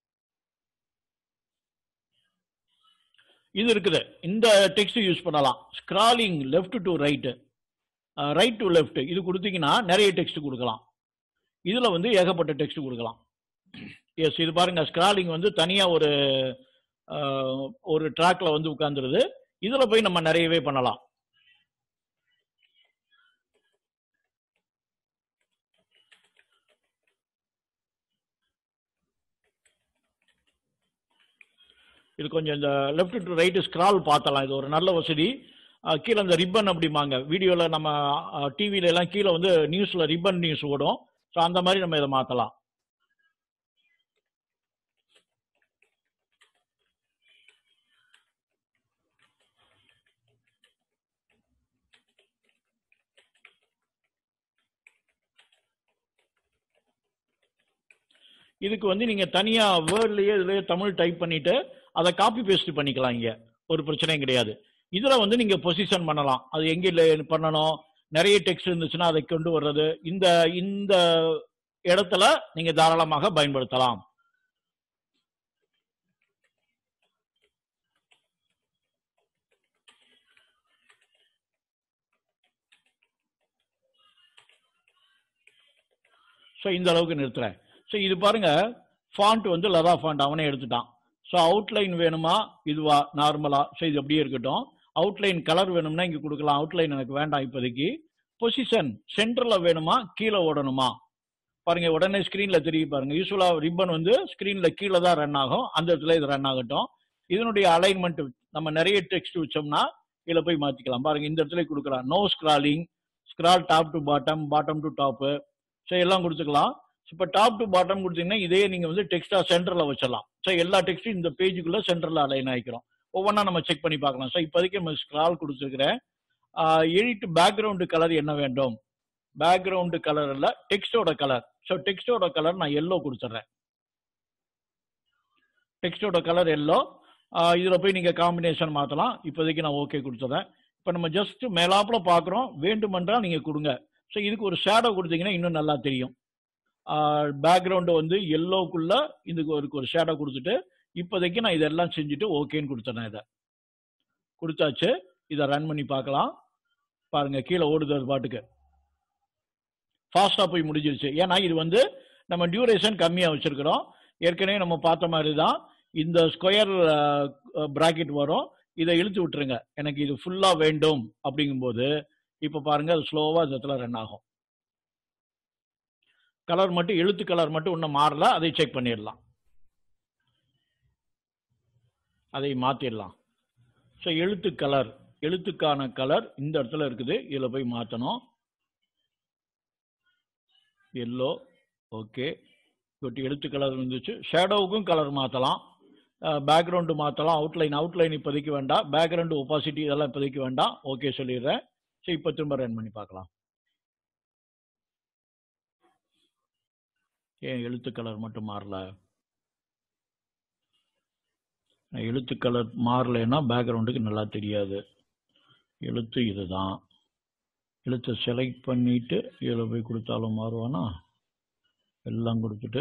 Speaker 1: இது இருக்குது இந்த டெக்ஸ்ட் யூஸ் பண்ணலாம் scrolling left to right right to left இது கொடுத்தீங்கன்னா நிறைய டெக்ஸ்ட் கொடுக்கலாம் இதுல வந்து ஏகப்பட்ட டெக்ஸ்ட் கொடுக்கலாம் எஸ் இது பாருங்க ஸ்க்ராலிங் வந்து தனியா ஒரு அஹ், ஒரு ட்ராக்ல வந்து உட்கார்ந்துருது இதுல போய் நம்ம நிறையவே பண்ணலாம் இது கொஞ்சம் இந்த லெஃப்ட் டு ரைட் ஸ்க்ரால் பார்த்தலாம் இது ஒரு நல்ல வசதி அஹ், கீழே இந்த ரிப்பன் அப்படிம்பாங்க வீடியோவில் நம்ம டிவியில எல்லாம் கீழே வந்து நியூஸில் ரிப்பன் நியூஸ் ஓடும் ஸோ அந்த மாதிரி நம்ம இதை மாற்றலாம் இதுக்கு வந்து நீங்க தனியா வேர்ட்லயே இதுலயே தமிழ் டைப் பண்ணிட்டு அதை காப்பி பேஸ்ட் பண்ணிக்கலாம் இங்க ஒரு பிரச்சனையும் கிடையாது இதுல வந்து நீங்க பொசிஷன் பண்ணலாம் அது எங்க இல்ல பண்ணணும் நிறைய டெக்ஸ்ட் இருந்துச்சுன்னா அதை கொண்டு வர்றது இந்த இந்த இடத்துல நீங்க தாராளமாக பயன்படுத்தலாம் ஸோ இந்த அளவுக்கு நிறுத்துறேன் ஸோ இது பாருங்க ஃபாண்ட் வந்து லதா ஃபாண்ட் அவனே எடுத்துட்டான் ஸோ அவுட்லைன் வேணுமா இதுவா நார்மலா ஸோ இது அப்படியே இருக்கட்டும் அவுட்லைன் கலர் வேணும்னா இங்க கொடுக்கலாம் அவுட்லைன் எனக்கு வேண்டாம் இப்போதைக்கு பொசிஷன் சென்டர்ல வேணுமா கீழே ஓடணுமா பாருங்க உடனே ஸ்கிரீன்ல தெரியும் பாருங்க யூஸ்வலா ரிப்பன் வந்து ஸ்கிரீன்ல கீழே தான் ரன் ஆகும் அந்த இடத்துல இது ரன் ஆகட்டும் இதனுடைய அலைன்மெண்ட் நம்ம நிறைய டெக்ஸ்ட் வச்சோம்னா இதுல போய் மாத்திக்கலாம் பாருங்க இந்த இடத்துல கொடுக்கலாம் no scrolling scroll top to bottom bottom to top so எல்லாம் கொடுத்துக்கலாம் இப்போ டாப் டு பாட்டம் கொடுத்தீங்கன்னா இதே நீங்க வந்து டெக்ஸ்டா சென்டர்ல வச்சிடலாம் ஸோ எல்லா டெக்ஸ்டும் இந்த பேஜுக்குள்ள சென்டர்ல அலைன் ஆகிக்கிறோம் ஒவ்வொன்றா நம்ம செக் பண்ணி பார்க்கலாம் ஸோ இப்போதைக்கு நம்ம ஸ்க்ரால் கொடுத்துருக்கிறேன் எடிட் பேக்ரவுண்டு கலர் என்ன வேண்டும் பேக்ரவுண்டு கலர் இல்ல டெக்ஸ்டோட கலர் ஸோ டெக்ஸ்டோட கலர் நான் எல்லோ கொடுத்துட்றேன் டெக்ஸ்டோட கலர் எல்லோ இதுல போய் நீங்க காம்பினேஷன் மாத்தலாம் இப்போதைக்கு நான் ஓகே கொடுத்துறேன் இப்போ நம்ம ஜஸ்ட் மேலாப்புல பார்க்குறோம் வேண்டுமென்றால் நீங்க கொடுங்க ஸோ இதுக்கு ஒரு ஷேடோ கொடுத்தீங்கன்னா இன்னும் நல்லா தெரியும் பேக்ரவுண்டு வந்து எல்லோக்குள்ள இதுக்கு ஒரு ஒரு ஷேடோ கொடுத்துட்டு இப்போதைக்கு நான் இதெல்லாம் செஞ்சுட்டு ஓகேன்னு கொடுத்துறேன் இதை கொடுத்தாச்சு இதை ரன் பண்ணி பார்க்கலாம் பாருங்க கீழே ஓடுது அது பாட்டுக்கு ஃபாஸ்டா போய் முடிஞ்சிருச்சு ஏன்னா இது வந்து நம்ம டியூரேஷன் கம்மியா வச்சிருக்கிறோம் ஏற்கனவே நம்ம பார்த்த மாதிரி தான் இந்த ஸ்கொயர் பிராக்கெட் வரும் இதை இழுத்து விட்டுருங்க எனக்கு இது ஃபுல்லா வேண்டும் அப்படிங்கும்போது இப்ப பாருங்க அது ஸ்லோவா இந்த இடத்துல ரன் ஆகும் கலர் மட்டும் எழுத்து கலர் மட்டும் இன்னும் மாறல அதை செக் பண்ணிடலாம் அதை மாத்திடலாம் ஸோ எழுத்து கலர் எழுத்துக்கான கலர் இந்த இடத்துல இருக்குது இதில் போய் மாற்றணும் எல்லோ ஓகே குட் எழுத்து கலர் இருந்துச்சு ஷேடோவுக்கும் கலர் மாற்றலாம் பேக்ரவுண்டு மாற்றலாம் அவுட்லைன் அவுட்லைன் இப்போதைக்கு வேண்டாம் பேக்ரவுண்டு ஒப்பாசிட்டி இதெல்லாம் இப்போதைக்கு வேண்டாம் ஓகே சொல்லிடுறேன் ஸோ இப்போ திரும்ப ரன் பண்ணி பார்க்கலாம் ஏன் எழுத்து கலர் மட்டும் மாறல எழுத்து கலர் மாறலைன்னா பேக்ரவுண்டுக்கு நல்லா தெரியாது எழுத்து இதுதான் எழுத்தை செலக்ட் பண்ணிட்டு இதில் போய் கொடுத்தாலும் மாறுவானா எல்லாம் கொடுத்துட்டு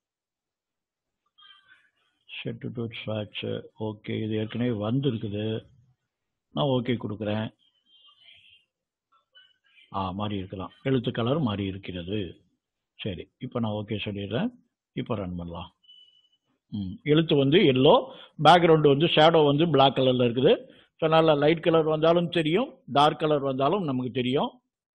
Speaker 1: செட்டு டு ஸ்வாட்ச் ஓகே இது ஏற்கனவே வந்திருக்குது நான் ஓகே கொடுக்குறேன் ஆ மாறி இருக்கலாம் எழுத்து கலர் மாறி இருக்கிறது சரி இப்போ நான் ஓகே சொல்லிடுறேன் இப்போ ரன் பண்ணலாம் ம் எழுத்து வந்து எல்லோ பேக்ரவுண்டு வந்து ஷேடோ வந்து பிளாக் கலரில் இருக்குது ஸோ நல்ல லைட் கலர் வந்தாலும் தெரியும் டார்க் கலர் வந்தாலும் நமக்கு தெரியும்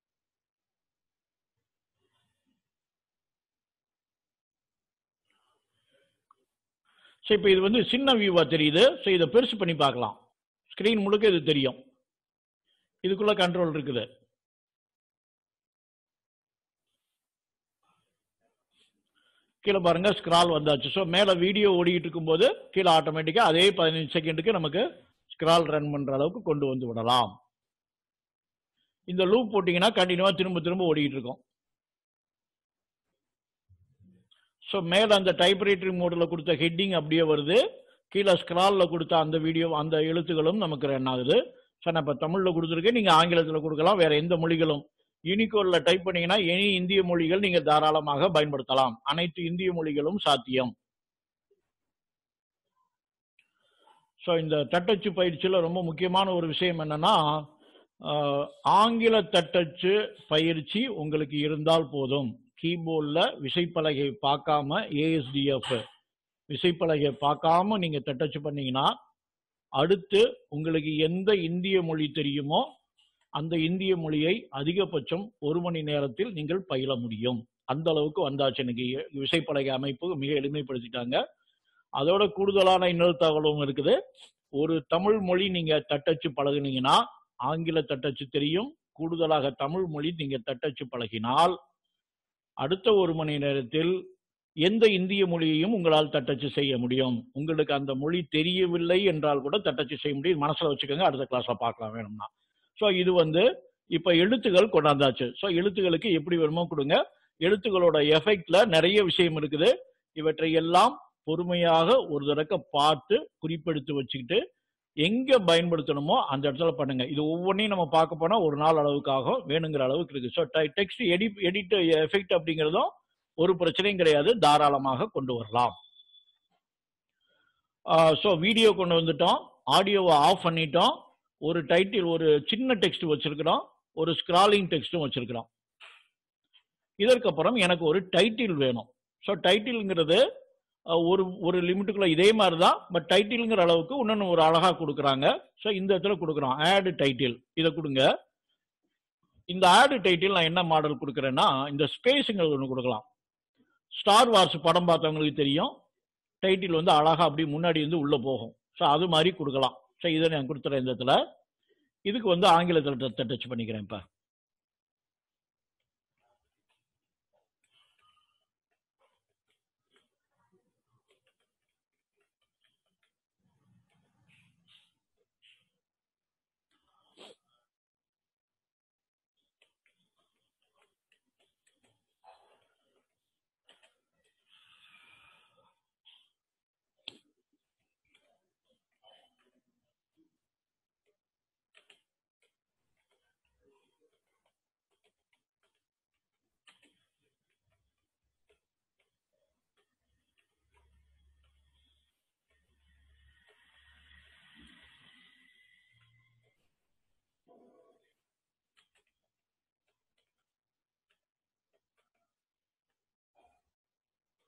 Speaker 1: ஸோ இப்போ இது வந்து சின்ன வியூவாக தெரியுது ஸோ இதை பெருசு பண்ணி பார்க்கலாம் ஸ்க்ரீன் முழுக்க இது தெரியும் இதுக்குள்ள கண்ட்ரோல் இருக்குது கீழே பாருங்க ஸ்க்ரால் வந்தாச்சு ஸோ மேலே வீடியோ ஓடிட்டு இருக்கும்போது கீழே ஆட்டோமேட்டிக்காக அதே பதினஞ்சு செகண்டுக்கு நமக்கு ஸ்க்ரால் ரன் பண்ணுற அளவுக்கு கொண்டு வந்து விடலாம் இந்த லூப் போட்டிங்கன்னா கண்டினியூவாக திரும்ப திரும்ப ஓடிட்டு இருக்கும் ஸோ மேலே அந்த டைப்ரைட்டிங் மோடில் கொடுத்த ஹெட்டிங் அப்படியே வருது கீழே ஸ்க்ராலில் கொடுத்த அந்த வீடியோ அந்த எழுத்துக்களும் நமக்கு ரன் ஆகுது ஸோ நான் இப்போ தமிழில் கொடுத்துருக்கேன் நீங்கள் ஆங்கிலத்தில் கொடுக்கலாம் வேற எந்த மொழிகளும் யூனிகோடில் டைப் பண்ணீங்கன்னா எனி இந்திய மொழிகள் நீங்கள் தாராளமாக பயன்படுத்தலாம் அனைத்து இந்திய மொழிகளும் சாத்தியம் ஸோ இந்த தட்டச்சு பயிற்சியில் ரொம்ப முக்கியமான ஒரு விஷயம் என்னன்னா ஆஹ், ஆங்கில தட்டச்சு பயிற்சி உங்களுக்கு இருந்தால் போதும் கீபோர்டில் விசைப்பலகை பார்க்காம ஏஎஸ்டிஎஃப் விசைப்பலகை பார்க்காம நீங்க தட்டச்சு பண்ணீங்கன்னா அடுத்து உங்களுக்கு எந்த இந்திய மொழி தெரியுமோ அந்த இந்திய மொழியை அதிகபட்சம் ஒரு மணி நேரத்தில் நீங்கள் பயில முடியும் அந்த அளவுக்கு வந்தாச்சு இன்னைக்கு விசைப்பலகை அமைப்பு மிக எளிமைப்படுத்திட்டாங்க அதோட கூடுதலான இன்னொரு தகவலும் இருக்குது ஒரு தமிழ் மொழி நீங்க தட்டச்சு பழகுனீங்கன்னா ஆங்கில தட்டச்சு தெரியும் கூடுதலாக தமிழ் மொழி நீங்க தட்டச்சு பழகினால் அடுத்த ஒரு மணி நேரத்தில் எந்த இந்திய மொழியையும் உங்களால் தட்டச்சு செய்ய முடியும் உங்களுக்கு அந்த மொழி தெரியவில்லை என்றால் கூட தட்டச்சு செய்ய முடியும் மனசுல வச்சுக்கோங்க அடுத்த கிளாஸ்ல பார்க்கலாம் வேணும்னா ஸோ இது வந்து இப்ப எழுத்துக்கள் கொண்டாந்தாச்சு ஸோ எழுத்துக்களுக்கு எப்படி வேணுமோ கொடுங்க எழுத்துக்களோட எஃபெக்ட்ல நிறைய விஷயம் இருக்குது இவற்றை எல்லாம் பொறுமையாக ஒரு தடக்க பார்த்து குறிப்பெடுத்து வச்சுக்கிட்டு எங்க பயன்படுத்தணுமோ அந்த இடத்துல பண்ணுங்க இது ஒவ்வொன்றையும் நம்ம பார்க்க போனா ஒரு நாள் அளவுக்கு ஆகும் வேணுங்கிற அளவுக்கு இருக்கு so text edit edit effect அப்படிங்கிறதும் ஒரு பிரச்சனையும் கிடையாது தாராளமாக கொண்டு வரலாம் ஸோ வீடியோ கொண்டு வந்துட்டோம் ஆடியோவை ஆஃப் பண்ணிட்டோம் ஒரு டைட்டில் ஒரு சின்ன டெக்ஸ்ட் வச்சிருக்கிறோம் ஒரு ஸ்கிராலிங் டெக்ஸ்ட்டும் வச்சிருக்கிறோம் இதற்கப்புறம் எனக்கு ஒரு டைட்டில் வேணும் ஸோ டைட்டில்ங்கிறது அஹ், ஒரு ஒரு லிமிட்டுக்குள்ள இதே மாதிரி தான் பட் டைட்டில்ங்கிற அளவுக்கு இன்னொன்று ஒரு அழகா கொடுக்குறாங்க ஸோ இந்த இடத்துல கொடுக்குறோம் ஆட் டைட்டில் இதை கொடுங்க இந்த ஆட் டைட்டில் நான் என்ன மாடல் கொடுக்குறேன்னா இந்த ஸ்பேஸுங்கிறது ஒன்று கொடுக்கலாம் ஸ்டார் வார்ஸ் படம் பார்த்தவங்களுக்கு தெரியும் டைட்டில் வந்து அழகா அப்படி முன்னாடி வந்து உள்ள போகும் ஸோ அது மாதிரி கொடுக்கலாம் ஸோ இதை நான் கொடுத்துறேன் இந்த இடத்துல இதுக்கு வந்து ஆங்கிலத்தில் டச் பண்ணிக்கிறேன் இப்போ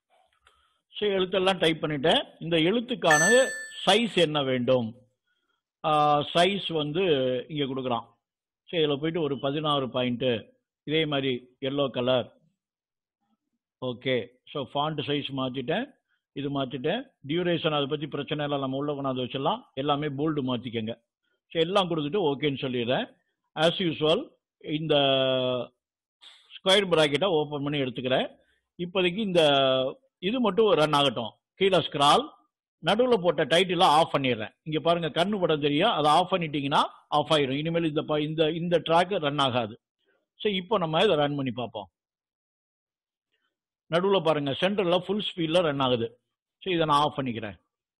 Speaker 1: ஸோ எழுத்தெல்லாம் டைப் பண்ணிட்டேன் இந்த எழுத்துக்கான சைஸ் என்ன வேண்டும் சைஸ் வந்து இங்கே கொடுக்குறான் ஸோ இதில் போயிட்டு ஒரு பதினாறு பாயிண்ட்டு இதே மாதிரி yellow colour okay so font size மாற்றிட்டேன் இது மாற்றிட்டேன் டியூரேஷன் அதை பற்றி பிரச்சனை இல்லை நம்ம உள்ள கொண்டாந்து வச்சிடலாம் எல்லாமே போல்டு மாற்றிக்கங்க ஸோ எல்லாம் கொடுத்துட்டு ஓகேன்னு சொல்லிடுறேன் ஆஸ் யூஸ்வல் இந்த ஸ்கொயர் ப்ராக்கெட்டை ஓப்பன் பண்ணி எடுத்துக்கிறேன் இப்போதைக்கு இந்த இது மட்டும் ரன் ஆகட்டும் கீழே ஸ்க்ரால் நடுவில் போட்ட டைட்டிலை ஆஃப் பண்ணிடுறேன் இங்கே பாருங்க கண்ணு படம் தெரியும் அதை ஆஃப் பண்ணிட்டீங்கன்னா ஆஃப் ஆயிடும் இனிமேல் இந்த ப- இந்த இந்த ட்ராக் ரன் ஆகாது ஸோ இப்போ நம்ம இதை ரன் பண்ணி பார்ப்போம் நடுவில் பாருங்க சென்டரில் ஃபுல் ஸ்பீடில் ரன் ஆகுது ஸோ இதை நான் ஆஃப் பண்ணிக்கிறேன்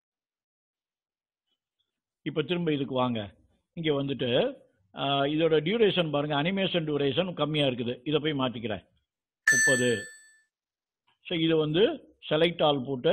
Speaker 1: இப்போ திரும்ப இதுக்கு வாங்க இங்கே வந்துட்டு ஆஹ், இதோட டியூரேஷன் பாருங்க அனிமேஷன் டியூரேஷன் கம்மியாக இருக்குது இதை போய் மாற்றிக்கிறேன் முப்பது ஸோ இதை வந்து செலக்ட் ஆல் போட்டு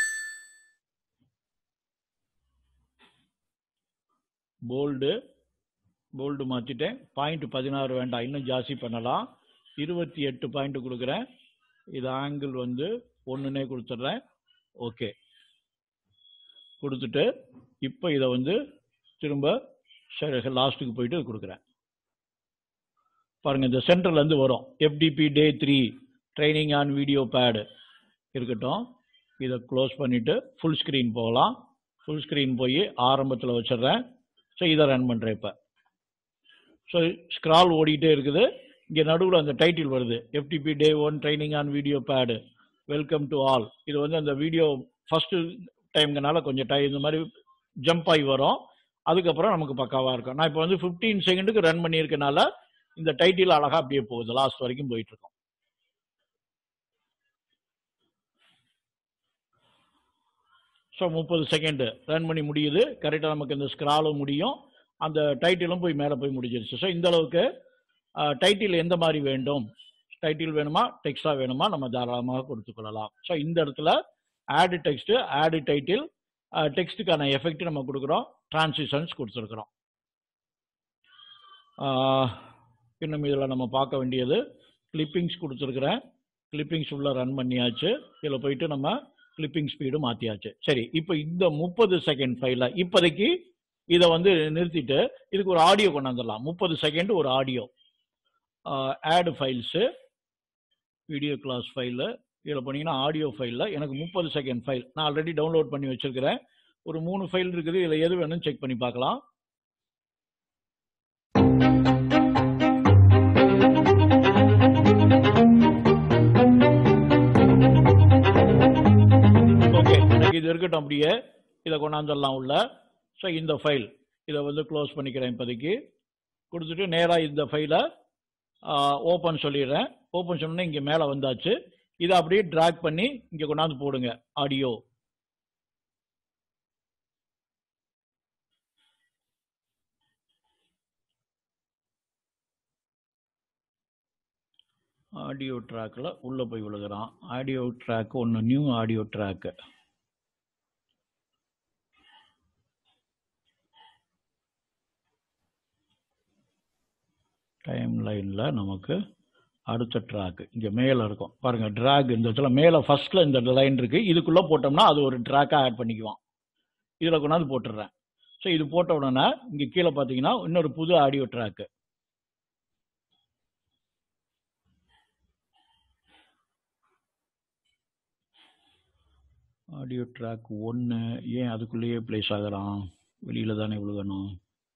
Speaker 1: போல்டு போல்டு மாற்றிட்டேன் பாயிண்ட் பதினாறு வேண்டாம் இன்னும் ஜாஸ்தி பண்ணலாம் இருபத்தி எட்டு பாயிண்ட் கொடுக்குறேன் இது ஆங்கிள் வந்து ஒன்றுனே கொடுத்துட்றேன் ஓகே கொடுத்துட்டு இப்போ இதை வந்து திரும்ப சரி லாஸ்ட்டுக்கு போயிட்டு கொடுக்குறேன் பாருங்க இந்த சென்டர்ல இருந்து வரும் FDP day three training on video pad இருக்கட்டும் இதை க்ளோஸ் பண்ணிட்டு ஃபுல் ஸ்க்ரீன் போகலாம் ஃபுல் ஸ்க்ரீன் போய் ஆரம்பத்தில் வச்சிடுறேன் ஸோ இதை ரன் பண்ணுறேன் இப்போ ஸோ ஸ்க்ரால் ஓடிட்டே இருக்குது இங்கே நடுவில் அந்த டைட்டில் வருது FDP day one training on video pad welcome to all இது வந்து அந்த வீடியோ ஃபஸ்ட்டு டைம்ங்கனால கொஞ்சம் டை இந்த மாதிரி ஜம்ப் ஆகி வரும் அதுக்கப்புறம் நமக்கு பக்காவாக இருக்கும் நான் இப்போ வந்து ஃபிஃப்டீன் செகண்டுக்கு ரன் பண்ணியிருக்கனால இந்த டைட்டில் அழகாக அப்படியே போகுது லாஸ்ட் வரைக்கும் போயிட்டு இருக்கும் ஸோ முப்பது செகண்டு ரன் பண்ணி முடியுது கரெக்டாக நமக்கு இந்த ஸ்க்ராலும் முடியும் அந்த டைட்டிலும் போய் மேலே போய் முடிஞ்சிருச்சு ஸோ இந்த அளவுக்கு டைட்டில் எந்த மாதிரி வேண்டும் டைட்டில் வேணுமா டெக்ஸ்டாக வேணுமா நம்ம தாராளமாக கொடுத்துக்கொள்ளலாம் ஸோ இந்த இடத்துல ஆடு டெக்ஸ்ட் ஆடு டைட்டில் டெக்ஸ்ட்டுக்கான எஃபெக்ட் நம்ம கொடுக்குறோம் டிரான்சிஷன்ஸ் கொடுத்துருக்குறோம் ஆஹ், இன்னும் இதில் நம்ம பார்க்க வேண்டியது கிளிப்பிங்ஸ் கொடுத்துருக்குறேன் கிளிப்பிங்ஸ் உள்ள ரன் பண்ணியாச்சு இதில் போயிட்டு நம்ம கிளிப்பிங் ஸ்பீடு மாற்றியாச்சு சரி இப்போ இந்த முப்பது செகண்ட் ஃபைல இப்போதைக்கு இதை வந்து நிறுத்திட்டு இதுக்கு ஒரு ஆடியோ கொண்டாந்துடலாம் முப்பது செகண்ட் ஒரு ஆடியோ ஆடு ஃபைல்ஸு வீடியோ கிளாஸ் ஃபைலு இதில் போனீங்கன்னா ஆடியோ ஃபைலில் எனக்கு முப்பது செகண்ட் ஃபைல் நான் ஆல்ரெடி டவுன்லோட் பண்ணி வச்சிருக்கிறேன் ஒரு மூணு ஃபைல் இருக்குது இதில் எது வேணும்னு செக் பண்ணி பார்க்கலாம் ஓகே எனக்கு இது இருக்கட்டும் அப்படியே இதை கொண்டாந்துடலாம் உள்ள ஸோ இந்த ஃபைல் இதை வந்து க்ளோஸ் பண்ணிக்கிறேன் இப்போதைக்கு கொடுத்துட்டு நேராக இந்த ஃபைலை ஓப்பன் சொல்லிடுறேன் ஓப்பன் சொன்னோன்னே இங்கே மேலே வந்தாச்சு இதை அப்படியே ட்ராக் பண்ணி இங்கே கொண்டாந்து போடுங்க ஆடியோ ஆடியோ ட்ராக்கில் உள்ளே போய் விழுகிறான் ஆடியோ ட்ராக் ஒன்று நியூ ஆடியோ ட்ராக்கு டைம் லைனில் நமக்கு அடுத்த ட்ராக் இங்கே மேலே இருக்கும் பாருங்கள் ட்ராக் இந்த இடத்துல மேலே ஃபர்ஸ்ட்டில் இந்த லைன் இருக்குது இதுக்குள்ளே போட்டோம்னா அது ஒரு ட்ராக்காக ஆட் பண்ணிக்குவோம் இதில் கொண்டாந்து போட்டுடுறேன் ஸோ இது போட்ட உடனே இங்கே கீழே பார்த்தீங்கன்னா இன்னொரு புது ஆடியோ ட்ராக்கு ஆடியோ ட்ராக் ஒன்று ஏன் அதுக்குள்ளேயே ப்ளேஸ் ஆகுறான் வெளியில் தானே விழுகணும்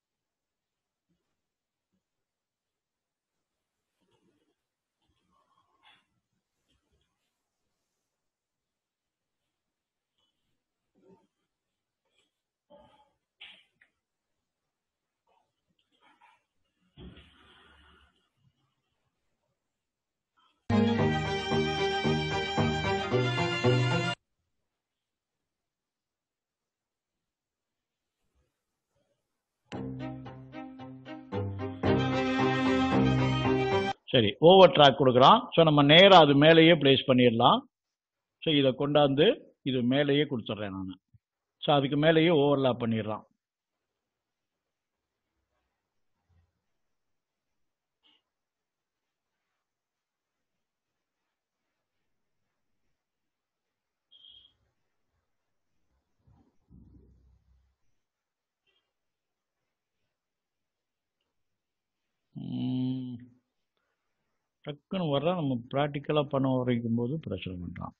Speaker 1: சரி ஓவர் ட்ராக் கொடுக்குறான் ஸோ நம்ம நேராக அது மேலேயே ப்ளேஸ் பண்ணிடலாம் ஸோ இதை கொண்டாந்து இது மேலேயே கொடுத்துட்றேன் நான் ஸோ அதுக்கு மேலேயே ஓவர்லாப் பண்ணிடுறான் டக்குன்னு வர்றா நம்ம ப்ராக்டிக்கலாக பண்ண வரைக்கும் போது பிரச்சனை பண்ணுறான்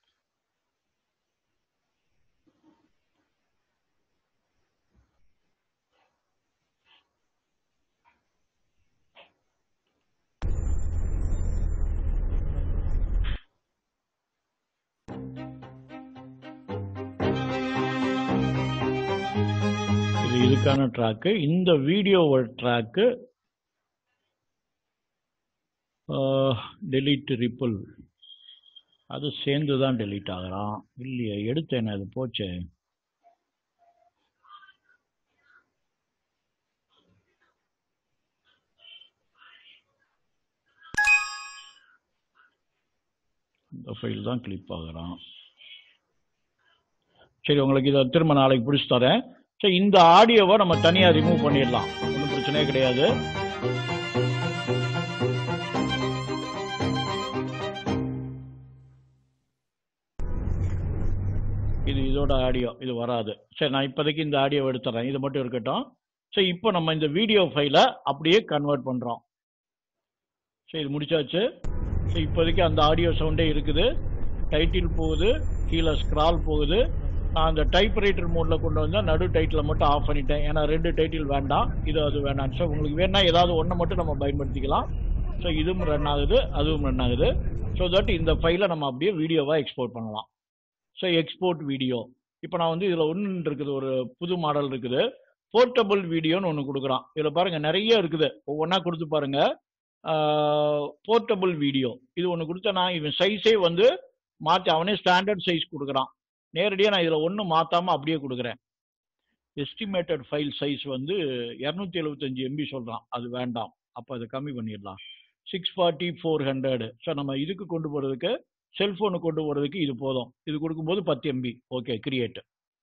Speaker 1: இது இதுக்கான ட்ராக்கு இந்த வீடியோவோட ட்ராக்கு டெலீட் ரிப்பிள் அது சேர்ந்து தான் டெலீட் ஆகலாம் இல்லையே எடுத்தேன் அது போச்சே இந்த ஃபைல் தான் கிளிப் ஆகலாம் சரி உங்களுக்கு இதை திரும்ப நாளைக்கு பிடிச்சி தரேன் சரி இந்த ஆடியோவை நம்ம தனியாக ரிமூவ் பண்ணிடலாம் ஒன்றும் பிரச்சனையே கிடையாது இது இதோட ஆடியோ இது வராது சரி நான் இப்போதைக்கு இந்த ஆடியோ எடுத்துறேன் இது மட்டும் இருக்கட்டும் சரி இப்போ நம்ம இந்த வீடியோ ஃபைலை அப்படியே கன்வெர்ட் பண்ணுறோம் சரி இது முடிச்சாச்சு சரி இப்போதைக்கு அந்த ஆடியோ சவுண்டே இருக்குது டைட்டில் போகுது கீழே ஸ்க்ரால் போகுது நான் அந்த டைப்ரைட்டர் மோடில் கொண்டு வந்தால் நடு டைட்டில் மட்டும் ஆஃப் பண்ணிட்டேன் ஏன்னா ரெண்டு டைட்டில் வேண்டாம் இது அது வேண்டாம் ஸோ உங்களுக்கு வேணா ஏதாவது ஒன்றை மட்டும் நம்ம பயன்படுத்திக்கலாம் ஸோ இதுவும் ரன் ஆகுது அதுவும் ரன் ஆகுது ஸோ தட் இந்த ஃபைலை நம்ம அப்படியே வீடியோவாக எக்ஸ்போர்ட் பண்ணலாம் ஸோ எக்ஸ்போர்ட் வீடியோ இப்போ நான் வந்து இதில் ஒன்று இருக்குது ஒரு புது மாடல் இருக்குது போர்ட்டபிள் வீடியோன்னு ஒன்று கொடுக்குறான் இதில் பாருங்கள் நிறைய இருக்குது ஒவ்வொன்றா கொடுத்து பாருங்க போர்ட்டபிள் வீடியோ இது ஒன்று கொடுத்தா நான் இவன் சைஸே வந்து மாற்றி அவனே ஸ்டாண்டர்ட் சைஸ் கொடுக்குறான் நேரடியாக நான் இதில் ஒன்றும் மாற்றாமல் அப்படியே கொடுக்குறேன் எஸ்டிமேட்டட் ஃபைல் சைஸ் வந்து இரநூத்தி எழுபத்தஞ்சு எம்பி சொல்கிறான் அது வேண்டாம் அப்போ அதை கம்மி பண்ணிடலாம் six forty four hundred so நம்ம இதுக்கு கொண்டு போகிறதுக்கு செல்ஃபோனுக்கு கொண்டு போகிறதுக்கு இது போதும் இது கொடுக்கும்போது பத்து MB okay create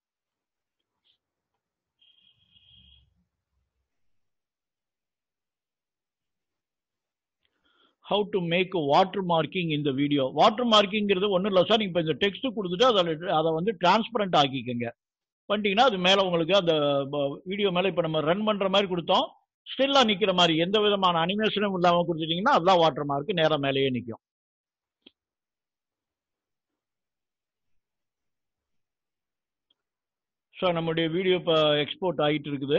Speaker 1: how to make water marking இந்த வீடியோ வாட்டர் மார்க்கிங்கிறது ஒன்றும் இல்லை சார் இப்போ இந்த டெக்ஸ்ட் கொடுத்துட்டு அதில் அதை வந்து டிரான்ஸ்பரண்ட் ஆக்கிக்கங்க பண்ணிட்டீங்கன்னா அது மேலே உங்களுக்கு அந்த வீடியோ மேலே இப்போ நம்ம ரன் பண்ணுற மாதிரி கொடுத்தோம் ஸ்டில்லாக நிற்கிற மாதிரி எந்த விதமான அனிமேஷனும் இல்லாமல் கொடுத்துட்டீங்கன்னா அதுதான் வாட்டர் மார்க் நேராக மேலேயே நிற்கும் ஸோ நம்முடைய வீடியோ இப்போ எக்ஸ்போர்ட் ஆகிட்டு இருக்குது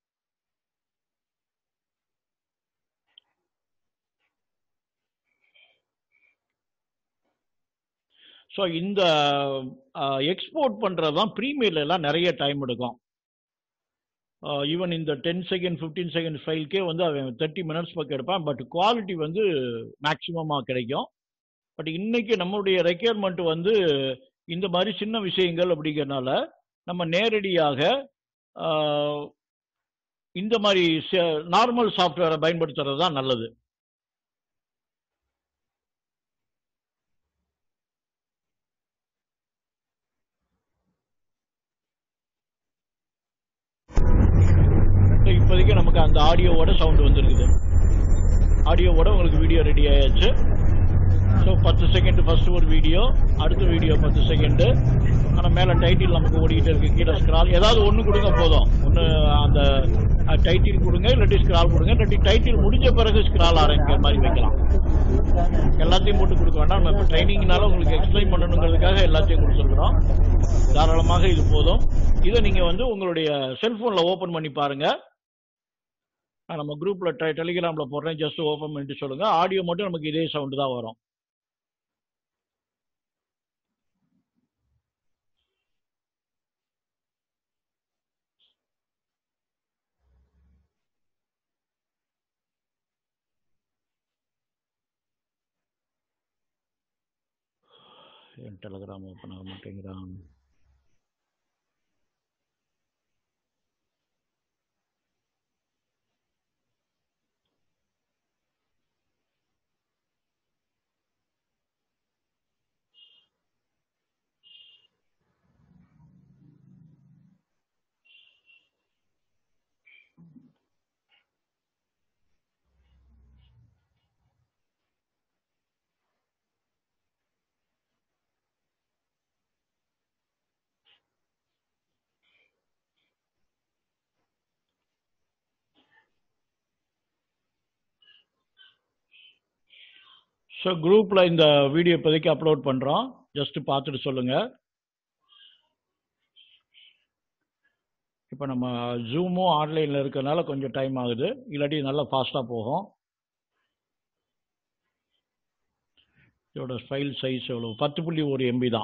Speaker 1: ஸோ இந்த எக்ஸ்போர்ட் பண்ணுறது தான் ப்ரீமியர்ல எல்லாம் நிறைய டைம் எடுக்கும் ஈவன் இந்த டென் செகண்ட் ஃபிஃப்டீன் செகண்ட் ஃபைல்க்கே வந்து அவன் தேர்ட்டி மினிட்ஸ் பக்கம் எடுப்பான் பட் குவாலிட்டி வந்து மேக்சிமமாக கிடைக்கும் பட் இன்னைக்கு நம்மளுடைய ரெக்யர்மெண்ட் வந்து இந்த மாதிரி சின்ன விஷயங்கள் அப்படிங்கிறனால நம்ம நேரடியாக இந்த மாதிரி நார்மல் சாஃப்ட்வேரை பயன்படுத்துறது தான் நல்லது இப்போதைக்கு நமக்கு அந்த ஆடியோவோட சவுண்ட் வந்துருக்குது ஆடியோவோட உங்களுக்கு வீடியோ ரெடி ஆயாச்சு ஸோ பத்து செகண்ட் ஃபர்ஸ்ட் ஒரு வீடியோ அடுத்த வீடியோ பத்து செகண்டு ஆனால் மேலே டைட்டில் நமக்கு ஓடிக்கிட்டு இருக்கு கீழே ஸ்க்ரால் ஏதாவது ஒன்று கொடுங்க போதும் ஒன்று அந்த டைட்டில் கொடுங்க இல்லாட்டி ஸ்க்ரால் கொடுங்க இல்லாட்டி டைட்டில் முடிஞ்ச பிறகு ஸ்க்ரால் ஆரம்பிக்கிற மாதிரி வைக்கலாம் எல்லாத்தையும் போட்டு கொடுக்க வேண்டாம் நம்ம இப்போ ட்ரைனிங்னால உங்களுக்கு எக்ஸ்பிளைன் பண்ணணுங்கிறதுக்காக எல்லாத்தையும் கொடுத்துருக்குறோம் தாராளமாக இது போதும் இதை நீங்கள் வந்து உங்களுடைய செல்ஃபோனில் ஓப்பன் பண்ணி பாருங்கள் நம்ம குரூப்பில் டெ டெலிகிராமில் போடுறேன் ஜஸ்ட் ஓப்பன் பண்ணிட்டு சொல்லுங்கள் ஆடியோ மட்டும் நமக்கு இதே சவுண்டு தான் வரும் என் டெலகிராம் ஓப்பன் ஆக மாட்டேங்கிறான் ஸோ குரூப்பில் இந்த வீடியோ இப்போதைக்கு அப்லோட் பண்ணுறோம் ஜஸ்ட் பார்த்துட்டு சொல்லுங்கள் இப்போ நம்ம ஜூமும் ஆன்லைனில் இருக்கிறதுனால கொஞ்சம் டைம் ஆகுது இல்லாட்டி நல்லா ஃபாஸ்ட்டாக போகும் இதோட ஃபைல் சைஸ் எவ்வளோ பத்து புள்ளி ஒரு எம்பி தான்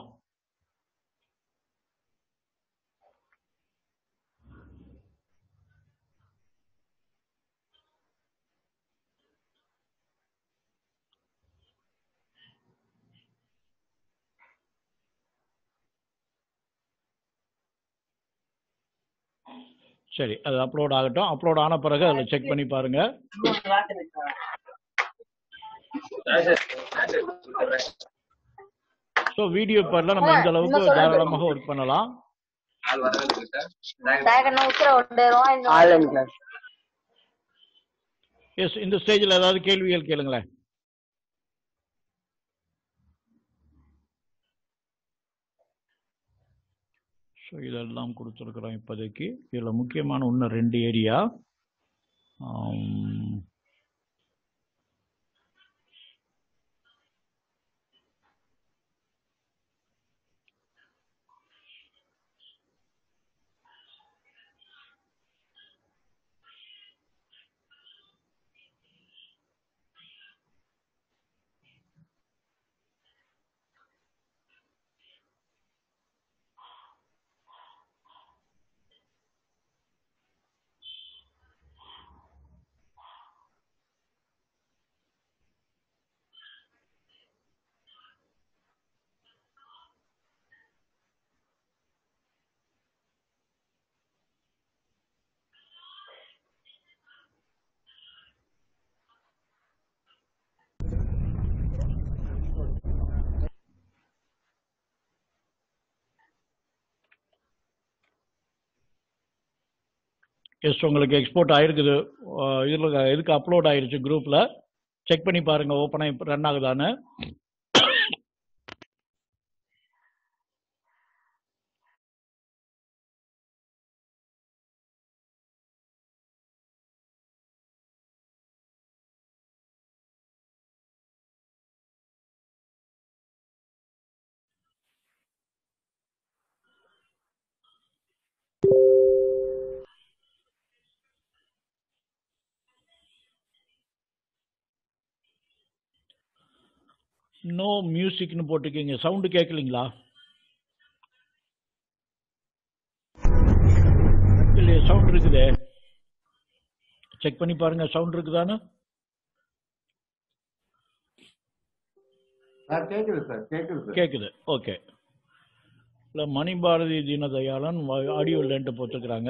Speaker 1: சரி அது அப்லோட் ஆகட்டும் அப்லோட் ஆன பிறகு அதில் செக் பண்ணி பாருங்க ஸோ வீடியோ பேரில் நம்ம இந்த அளவுக்கு தாராளமாக ஒர்க் பண்ணலாம்
Speaker 3: ஆன்லைன் கிளாஸ்
Speaker 1: எஸ் இந்த ஸ்டேஜில் ஏதாவது கேள்விகள் கேளுங்களேன் ஸோ இதெல்லாம் கொடுத்துருக்குறோம் இப்போதைக்கு இதில் முக்கியமான இன்னும் ரெண்டு ஏரியா எஸ் உங்களுக்கு எக்ஸ்போர்ட் ஆயிருக்குது இதில் இதுக்கு அப்லோட் ஆயிருச்சு குரூப்பில் செக் பண்ணி பாருங்கள் ஓப்பனாக இப்போ ரன் ஆகுதான்னு நோ மியூசிக்னு போட்டிருக்கீங்க சவுண்டு கேட்கலீங்களா இல்லையே சவுண்ட் இருக்குதே செக் பண்ணி பாருங்க சவுண்ட் இருக்குதான்னு
Speaker 4: சார் கேக்குது சார் கேக்குது சார்
Speaker 1: கேட்குது ஓகே இல்லை மணி பாரதி தீனதயாளன் ஆடியோ இல்லைன்ட்டு போட்டிருக்கிறாங்க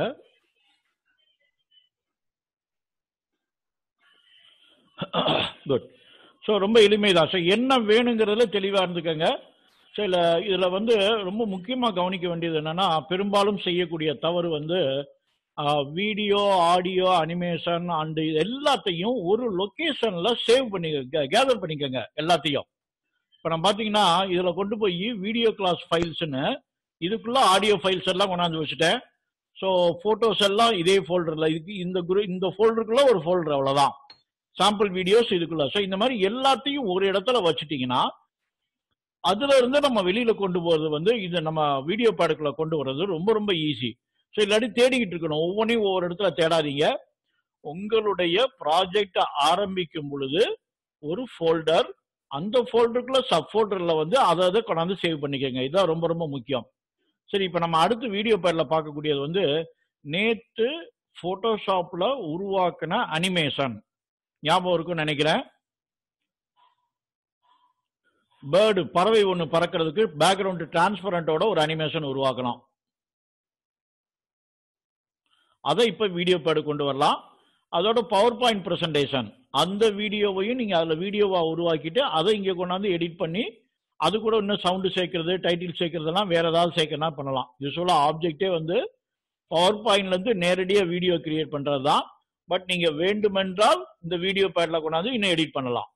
Speaker 1: குட் ஸோ ரொம்ப எளிமை தான் ஸோ என்ன வேணுங்கிறதுல தெளிவாக இருந்துக்கங்க ஸோ இல்லை இதில் வந்து ரொம்ப முக்கியமாக கவனிக்க வேண்டியது என்னன்னா பெரும்பாலும் செய்யக்கூடிய தவறு வந்து வீடியோ ஆடியோ அனிமேஷன் அண்டு எல்லாத்தையும் ஒரு லொக்கேஷனில் சேவ் பண்ணி கேதர் பண்ணிக்கோங்க எல்லாத்தையும் இப்போ நம்ம பார்த்தீங்கன்னா இதில் கொண்டு போய் வீடியோ கிளாஸ் ஃபைல்ஸ்னு இதுக்குள்ள ஆடியோ ஃபைல்ஸ் எல்லாம் கொண்டாந்து வச்சுட்டேன் ஸோ ஃபோட்டோஸ் எல்லாம் இதே ஃபோல்டரில் இதுக்கு இந்த குரு இந்த ஃபோல்டருக்குள்ள ஒரு ஃபோல்டர் அவ்வளோதான் சாம்பிள் வீடியோஸ் இதுக்குள்ள ஸோ இந்த மாதிரி எல்லாத்தையும் ஒரு இடத்துல வச்சுட்டீங்கன்னா அதுல இருந்து நம்ம வெளியில கொண்டு போறது வந்து இது நம்ம வீடியோ பேடுக்குள்ள கொண்டு வர்றது ரொம்ப ரொம்ப ஈஸி ஸோ இல்லாட்டி தேடிக்கிட்டு இருக்கணும் ஒவ்வொன்றையும் ஒவ்வொரு இடத்துல தேடாதீங்க உங்களுடைய ப்ராஜெக்ட் ஆரம்பிக்கும் பொழுது ஒரு ஃபோல்டர் அந்த ஃபோல்டருக்குள்ள சப் ஃபோல்டர்ல வந்து அதை அதை கொண்டாந்து சேவ் பண்ணிக்கோங்க இதுதான் ரொம்ப ரொம்ப முக்கியம் சரி இப்போ நம்ம அடுத்து வீடியோ பேர்ல பார்க்கக்கூடியது வந்து நேத்து போட்டோஷாப்ல உருவாக்கின அனிமேஷன் ஞாபகம் இருக்கும்னு நினைக்கிறேன் பேர்டு பறவை ஒன்று பறக்கிறதுக்கு பேக்ரவுண்ட் டிரான்ஸ்பரண்டோட ஒரு அனிமேஷன் உருவாக்கணும் அதை இப்போ வீடியோ பேடு கொண்டு வரலாம் அதோட பவர் பாயிண்ட் ப்ரெசன்டேஷன் அந்த வீடியோவையும் நீங்கள் அதில் வீடியோவாக உருவாக்கிட்டு அதை இங்கே கொண்டாந்து எடிட் பண்ணி அது கூட இன்னும் சவுண்டு சேர்க்கறது டைட்டில் சேர்க்கறதெல்லாம் வேற ஏதாவது சேர்க்கறனா பண்ணலாம் யூஸ்வலாக ஆப்ஜெக்டே வந்து பவர் பாயிண்ட்லேருந்து நேரடியாக வீடியோ கிரியேட் பண்ணுறது தான் பட் நீங்கள் வேண்டுமென்றால் இந்த வீடியோ பேடில் கொண்டாந்து இன்னும் எடிட் பண்ணலாம்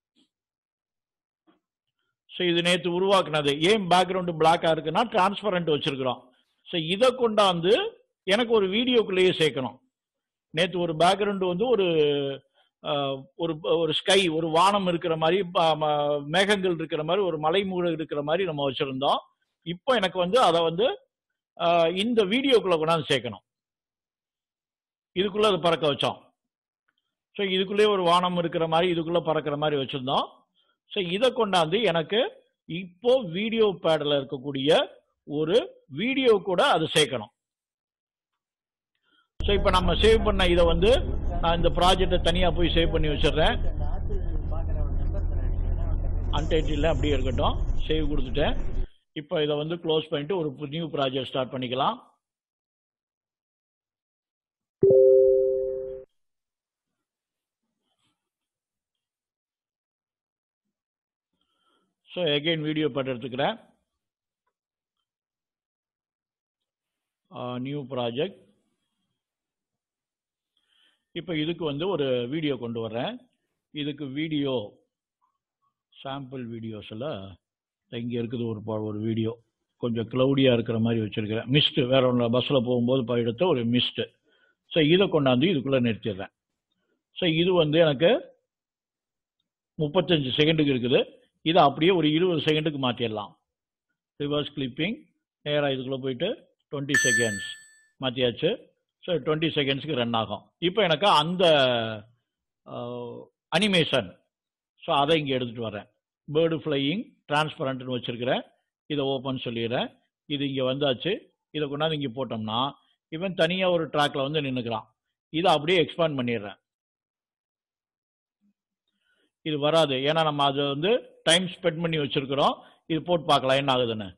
Speaker 1: ஸோ இது நேற்று உருவாக்குனது ஏன் பேக்ரவுண்டு பிளாக்காக இருக்குன்னா டிரான்ஸ்பரண்ட் வச்சிருக்கிறோம் ஸோ இதை கொண்டாந்து எனக்கு ஒரு வீடியோக்குள்ளேயே சேர்க்கணும் நேற்று ஒரு பேக்ரவுண்டு வந்து ஒரு அஹ், ஒரு ஒரு ஸ்கை ஒரு வானம் இருக்கிற மாதிரி ப- ம- மேகங்கள் இருக்கிற மாதிரி ஒரு மலை மூடு இருக்கிற மாதிரி நம்ம வச்சிருந்தோம் இப்போ எனக்கு வந்து அதை வந்து அஹ், இந்த வீடியோக்குள்ள கொண்டாந்து சேர்க்கணும் இதுக்குள்ள அதை பறக்க வச்சோம் ஸோ இதுக்குள்ளே ஒரு வானம் இருக்கிற மாதிரி இதுக்குள்ள பறக்கிற மாதிரி வச்சிருந்தோம் ஸோ இதை கொண்டாந்து எனக்கு இப்போ வீடியோ பேடில் இருக்கக்கூடிய ஒரு வீடியோ கூட அது சேர்க்கணும் ஸோ இப்போ நம்ம சேவ் பண்ண இதை வந்து நான் இந்த ப்ராஜெக்டை தனியாக போய் சேவ் பண்ணி வச்சிடுறேன் அன்டைட்டில் அப்படியே இருக்கட்டும் சேவ் கொடுத்துட்டேன் இப்போ இதை வந்து க்ளோஸ் பண்ணிட்டு ஒரு நியூ ப்ராஜெக்ட் ஸ்டார்ட் பண்ணிக்கலாம் ஸோ எகைன் வீடியோ பாட்டு எடுத்துக்கிறேன் நியூ ப்ராஜெக்ட் இப்போ இதுக்கு வந்து ஒரு வீடியோ கொண்டு வர்றேன் இதுக்கு வீடியோ சாம்பிள் வீடியோஸில் இங்கே இருக்குது ஒரு ப- ஒரு வீடியோ கொஞ்சம் க்ளவுடியாக இருக்கிற மாதிரி வச்சுருக்கிறேன் மிஸ்ட்டு வேற ஒன்று பஸ்ஸில் போகும்போது ப- எடுத்த ஒரு மிஸ்ட்டு ஸோ இதை கொண்டாந்து இதுக்குள்ளே நிறுத்திடுறேன் ஸோ இது வந்து எனக்கு முப்பத்தஞ்சு செகண்டுக்கு இருக்குது இதை அப்படியே ஒரு இருபது செகண்டுக்கு மாற்றிடலாம் ரிவர்ஸ் கிளிப்பிங் நேராக இதுக்குள்ளே போயிட்டு டுவெண்ட்டி செகண்ட்ஸ் மாற்றியாச்சு ஸோ டுவெண்ட்டி செகண்ட்ஸ்க்கு ரன் ஆகும் இப்போ எனக்கு அந்த அனிமேஷன் ஸோ அதை இங்கே எடுத்துகிட்டு வரேன் பேர்டு ஃப்ளையிங் டிரான்ஸ்பரண்ட்னு வச்சுருக்கிறேன் இதை ஓப்பன் சொல்லிடுறேன் இது இங்கே வந்தாச்சு இதை கொண்டாந்து இங்கே போட்டோம்னா இவன் தனியாக ஒரு ட்ராக்ல வந்து நின்றுக்கிறான் இதை அப்படியே எக்ஸ்பேண்ட் பண்ணிடுறேன் இது வராது ஏன்னா நம்ம அதை வந்து டைம் ஸ்பெண்ட் பண்ணி வச்சிருக்கிறோம் இது போட்டு பார்க்கலாம் என்ன ஆகுதுன்னு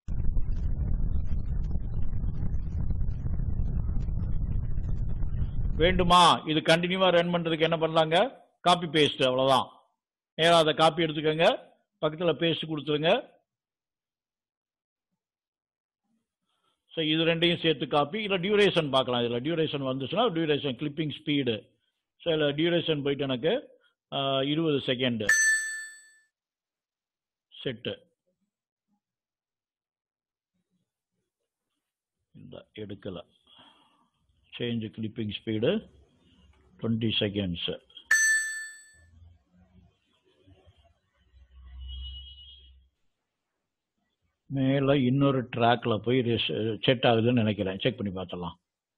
Speaker 1: வேண்டுமா இது கண்டினியூவா ரன் பண்றதுக்கு என்ன பண்ணலாங்க காப்பி பேஸ்ட் அவ்வளவுதான் நேரா அதை காப்பி எடுத்துக்கோங்க பக்கத்துல பேஸ்ட் கொடுத்துருங்க ஸோ இது ரெண்டையும் சேர்த்து காப்பி இல்லை டியூரேஷன் பார்க்கலாம் இதில் டியூரேஷன் வந்துச்சுன்னா டியூரேஷன் கிளிப்பிங் ஸ்பீடு ஸோ இதில் டியூரேஷன் போயிட்டு எனக்கு ஆஹ், இருபது செகண்டு செட்டு இந்த எடுக்கலை change clipping speed twenty seconds மேலே இன்னொரு ட்ராக்ல போய் செட் ஆகுதுன்னு நினைக்கிறேன் செக் பண்ணி பார்த்தலாம்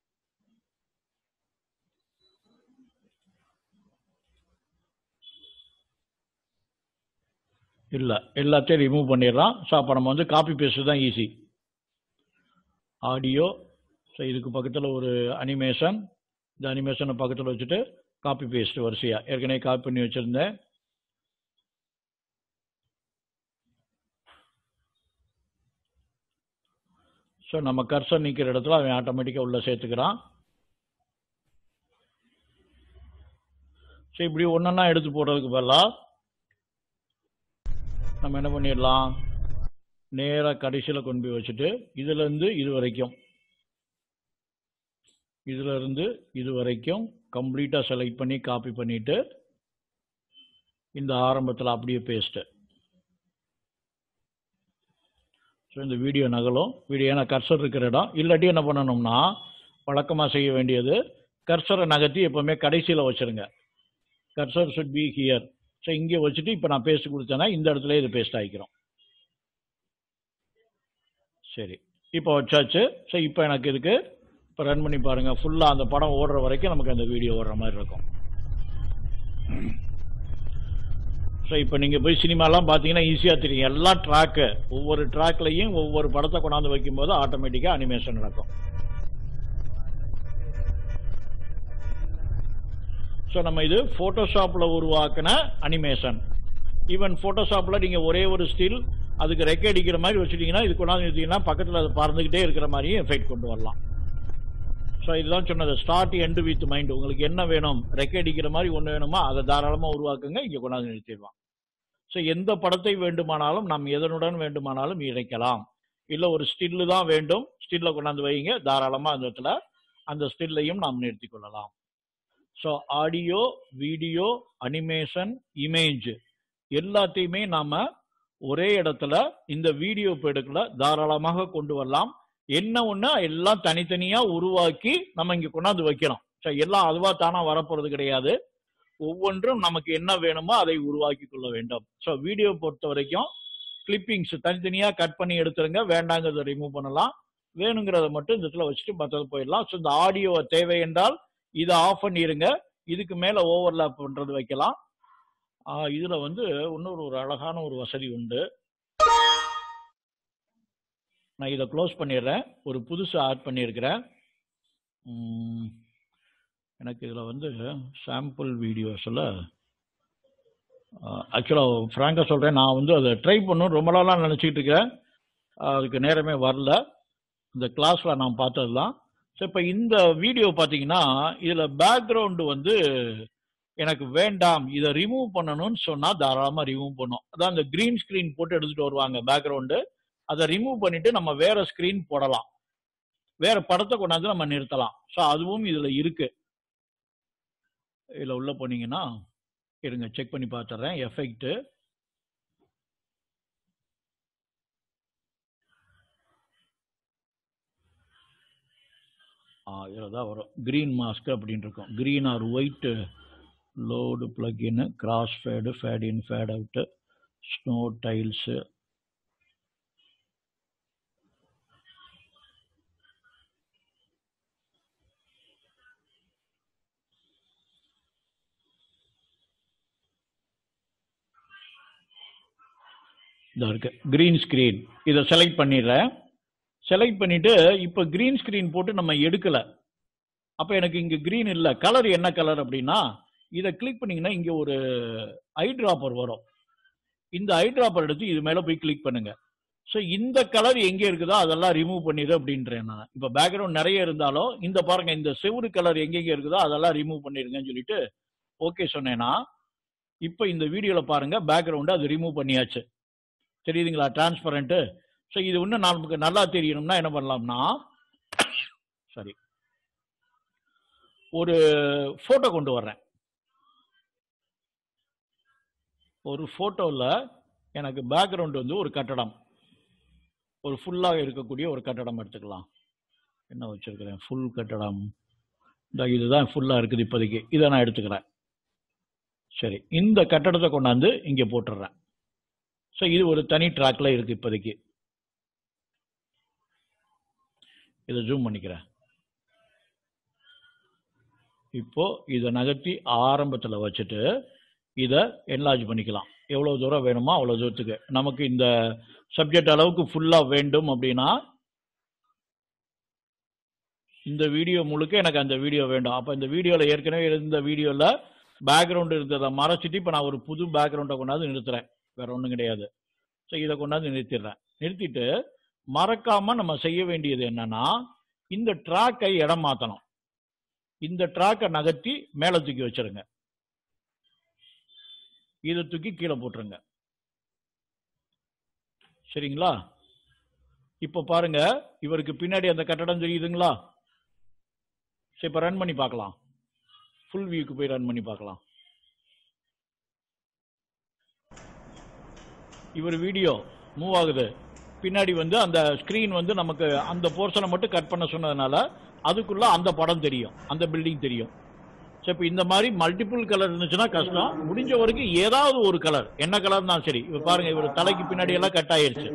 Speaker 1: இல்லை எல்லாத்தையும் ரிமூவ் பண்ணிடலாம் ஸோ அப்போ நம்ம வந்து காப்பி பேஸ்ட் தான் ஈஸி ஆடியோ ஸோ இதுக்கு பக்கத்தில் ஒரு அனிமேஷன் இந்த அனிமேஷனை பக்கத்தில் வச்சுட்டு காப்பி பேஸ்ட் வரிசையாக ஏற்கனவே காப்பி பண்ணி வச்சுருந்தேன் ஸோ நம்ம கர்சர் நிற்கிற இடத்துல அவன் ஆட்டோமேட்டிக்காக உள்ளே சேர்த்துக்கிறான் ஸோ இப்படி ஒன்றா எடுத்து போடுறதுக்கு பதிலாக நம்ம என்ன பண்ணிடலாம் நேராக கடைசியில் கொண்டு போய் வச்சுட்டு இதுலேருந்து இது வரைக்கும் இதுல இருந்து இது வரைக்கும் கம்ப்ளீட்டாக செலக்ட் பண்ணி காப்பி பண்ணிட்டு இந்த ஆரம்பத்தில் அப்படியே பேஸ்ட்டு ஸோ இந்த வீடியோ நகலும் வீடியோ ஏன்னா கர்சர் இருக்கிற இடம் இல்லாட்டி என்ன பண்ணணும்னா வழக்கமாக செய்ய வேண்டியது கர்சரை நகர்த்தி எப்போவுமே கடைசியில் வச்சிருங்க cursor should be here so இங்கே வச்சுட்டு இப்போ நான் பேஸ்ட் கொடுத்தேன்னா இந்த இடத்துல இது பேஸ்ட் ஆகிக்கிறோம் சரி இப்போ வச்சாச்சு ஸோ இப்போ எனக்கு இதுக்கு இப்போ ரன் பண்ணி பாருங்க ஃபுல்லாக அந்த படம் ஓடுற வரைக்கும் நமக்கு அந்த வீடியோ ஓடுற மாதிரி இருக்கும் ஸோ இப்போ நீங்கள் போய் சினிமாலாம் பார்த்தீங்கன்னா ஈஸியாக தெரியும் எல்லா ட்ராக்கு ஒவ்வொரு ட்ராக்லையும் ஒவ்வொரு படத்தை கொண்டாந்து வைக்கும்போது ஆட்டோமேட்டிக்காக அனிமேஷன் நடக்கும் ஸோ நம்ம இது ஃபோட்டோஷாப்பில் உருவாக்கின அனிமேஷன் ஈவன் ஃபோட்டோஷாப்பில் நீங்கள் ஒரே ஒரு ஸ்டில் அதுக்கு ரெக்கை அடிக்கிற மாதிரி வச்சுட்டீங்கன்னா இது கொண்டாந்து நிறுத்திங்கன்னா பக்கத்தில் அது பறந்துக்கிட்டே இருக்கிற மாதிரியும் எஃபெக்ட் கொண்டு வரலாம் ஸோ இதுதான் சொன்னது ஸ்டார்ட் எண்டு வித் மைண்ட் உங்களுக்கு என்ன வேணும் ரெக்கை அடிக்கிற மாதிரி ஒன்று வேணுமா அதை தாராளமாக உருவாக்குங்க இங்கே கொண்டாந்து நிறுத்திடலாம் ஸோ எந்த படத்தை வேண்டுமானாலும் நாம் எதனுடன் வேண்டுமானாலும் இணைக்கலாம் இல்லை ஒரு ஸ்டில்லு தான் வேண்டும் ஸ்டில்ல கொண்டாந்து வைங்க தாராளமாக அந்த இடத்துல அந்த ஸ்டில்லையும் நாம் நிறுத்தி கொள்ளலாம் so audio video animation image எல்லாத்தையுமே நாம ஒரே இடத்துல இந்த வீடியோ பேடுக்குள்ள தாராளமாக கொண்டு வரலாம் என்ன ஒண்ணு எல்லாம் தனித்தனியா உருவாக்கி நம்ம இங்க கொண்டாந்து வைக்கிறோம் ஸோ எல்லாம் அதுவா தானா வரப்போறது கிடையாது ஒவ்வொன்றும் நமக்கு என்ன வேணுமோ அதை உருவாக்கி கொள்ள வேண்டும் ஸோ வீடியோ பொறுத்த வரைக்கும் கிளிப்பிங்ஸ் தனித்தனியா கட் பண்ணி எடுத்துருங்க வேண்டாங்கிறத ரிமூவ் பண்ணலாம் வேணுங்கிறத மட்டும் இந்த இடத்துல வச்சுட்டு மற்றது போயிடலாம் ஸோ இந்த ஆடியோ தேவை என்றால் இதை ஆஃப் பண்ணிருங்க இதுக்கு மேல ஓவர்லாப் பண்றது வைக்கலாம் ஆஹ் இதுல வந்து இன்னொரு ஒரு அழகான ஒரு வசதி உண்டு நான் இதை க்ளோஸ் பண்ணிடுறேன் ஒரு புதுசு ஆட் பண்ணியிருக்கிறேன் உம், எனக்கு இதில் வந்து சாம்பிள் வீடியோஸில் ஆக்சுவலாக ஃப்ராங்காக சொல்கிறேன் நான் வந்து அதை ட்ரை பண்ணணும் ரொம்ப நாளாக நினச்சிக்கிட்டு இருக்கிறேன் ஆஹ் அதுக்கு நேரமே வரல இந்த கிளாஸில் நான் பார்த்தது தான் ஸோ இப்போ இந்த வீடியோ பார்த்தீங்கன்னா இதில் பேக்ரவுண்டு வந்து எனக்கு வேண்டாம் இதை ரிமூவ் பண்ணணும்னு சொன்னால் தாராளமாக ரிமூவ் பண்ணும் அதான் இந்த க்ரீன் ஸ்க்ரீன் போட்டு எடுத்துகிட்டு வருவாங்க பேக்ரவுண்டு அதை ரிமூவ் பண்ணிட்டு நம்ம வேற ஸ்க்ரீன் போடலாம் வேற படத்தை கொண்டாந்து நம்ம நிறுத்தலாம் ஸோ அதுவும் இதுல இருக்கு இதுல உள்ள போனீங்கன்னா இருங்க செக் பண்ணி பார்த்துறேன் எஃபெக்ட் ஆ இதில் தான் வரும் க்ரீன் மாஸ்க் அப்படின்னு இருக்கும் green or white load plugin cross fade fade in fade out snow tiles இதோ இருக்கு கிரீன் ஸ்கிரீன் இதை செலக்ட் பண்ணிடுறேன் செலக்ட் பண்ணிட்டு இப்போ கிரீன் ஸ்கிரீன் போட்டு நம்ம எடுக்கல அப்போ எனக்கு இங்க கிரீன் இல்லை கலர் என்ன கலர் அப்படின்னா இதை கிளிக் பண்ணீங்கன்னா இங்க ஒரு ஐ டிராப்பர் வரும் இந்த ஐ டிராப்பர் எடுத்து இது மேல போய் கிளிக் பண்ணுங்க ஸோ இந்த கலர் எங்கே இருக்குதோ அதெல்லாம் ரிமூவ் பண்ணிடு அப்படின்றேன் நான் இப்போ பேக்ரவுண்ட் நிறைய இருந்தாலும் இந்த பாருங்க இந்த செவுரு கலர் எங்கெங்க இருக்குதோ அதெல்லாம் ரிமூவ் பண்ணிருங்கன்னு சொல்லிட்டு ஓகே சொன்னேன்னா இப்போ இந்த வீடியோவில் பாருங்க பேக்ரவுண்டு அது ரிமூவ் பண்ணியாச்சு தெரியுதுங்களா டிரான்ஸ்பரண்ட்டு ஸோ இது இன்னும் நமக்கு நல்லா தெரியணும்னா என்ன பண்ணலாம்னா சரி ஒரு ஃபோட்டோ கொண்டு வர்றேன் ஒரு ஃபோட்டோவில் எனக்கு பேக்ரவுண்ட் வந்து ஒரு கட்டடம் ஒரு ஃபுல்லாக இருக்கக்கூடிய ஒரு கட்டடம் எடுத்துக்கலாம் என்ன வச்சிருக்கிறேன் ஃபுல் கட்டடம் இந்த இதுதான் ஃபுல்லாக இருக்குது இப்போதைக்கு இதை நான் எடுத்துக்கிறேன் சரி இந்த கட்டடத்தை கொண்டாந்து இங்கே போட்டுடுறேன் ஸோ இது ஒரு தனி ட்ராக்ல இருக்கு இப்போதைக்கு இதை ஜூம் பண்ணிக்கிறேன் இப்போ இதை நகர்த்தி ஆரம்பத்தில் வச்சுட்டு இதை என்லார்ஜ் பண்ணிக்கலாம் எவ்வளோ தூரம் வேணுமோ அவ்வளோ தூரத்துக்கு நமக்கு இந்த சப்ஜெக்ட் அளவுக்கு ஃபுல்லாக வேண்டும் அப்படின்னா இந்த வீடியோ முழுக்க எனக்கு அந்த வீடியோ வேண்டும் அப்போ இந்த வீடியோவில் ஏற்கனவே இருந்த வீடியோவில் பேக்ரவுண்ட் இருந்ததை மறைச்சிட்டு இப்போ நான் ஒரு புது பேக்ரவுண்டை கொண்டாந்து நிறுத்துறேன் வேற ஒன்றும் கிடையாது ஸோ இதை கொண்டாந்து நிறுத்திடுறேன் நிறுத்திட்டு மறக்காம நம்ம செய்ய வேண்டியது என்னன்னா இந்த ட்ராக்கை இடம் மாற்றணும் இந்த ட்ராக்கை நகர்த்தி மேலே தூக்கி வச்சிருங்க இதை தூக்கி கீழே போட்டுருங்க சரிங்களா இப்போ பாருங்க இவருக்கு பின்னாடி அந்த கட்டடம் தெரியுதுங்களா சரி இப்போ ரன் பண்ணி பார்க்கலாம் ஃபுல் வியூக்கு போய் ரன் பண்ணி பார்க்கலாம் இவர் வீடியோ மூவ் ஆகுது பின்னாடி வந்து அந்த ஸ்கிரீன் வந்து நமக்கு அந்த போர்ஷனை மட்டும் கட் பண்ண சொன்னதுனால அதுக்குள்ள அந்த படம் தெரியும் அந்த பில்டிங் தெரியும் ஸோ இப்போ இந்த மாதிரி மல்டிபிள் கலர் இருந்துச்சுன்னா கஷ்டம் முடிஞ்ச வரைக்கும் ஏதாவது ஒரு கலர் என்ன கலர் தான் சரி இப்போ பாருங்க இவர் தலைக்கு பின்னாடி எல்லாம் கட் ஆயிருச்சு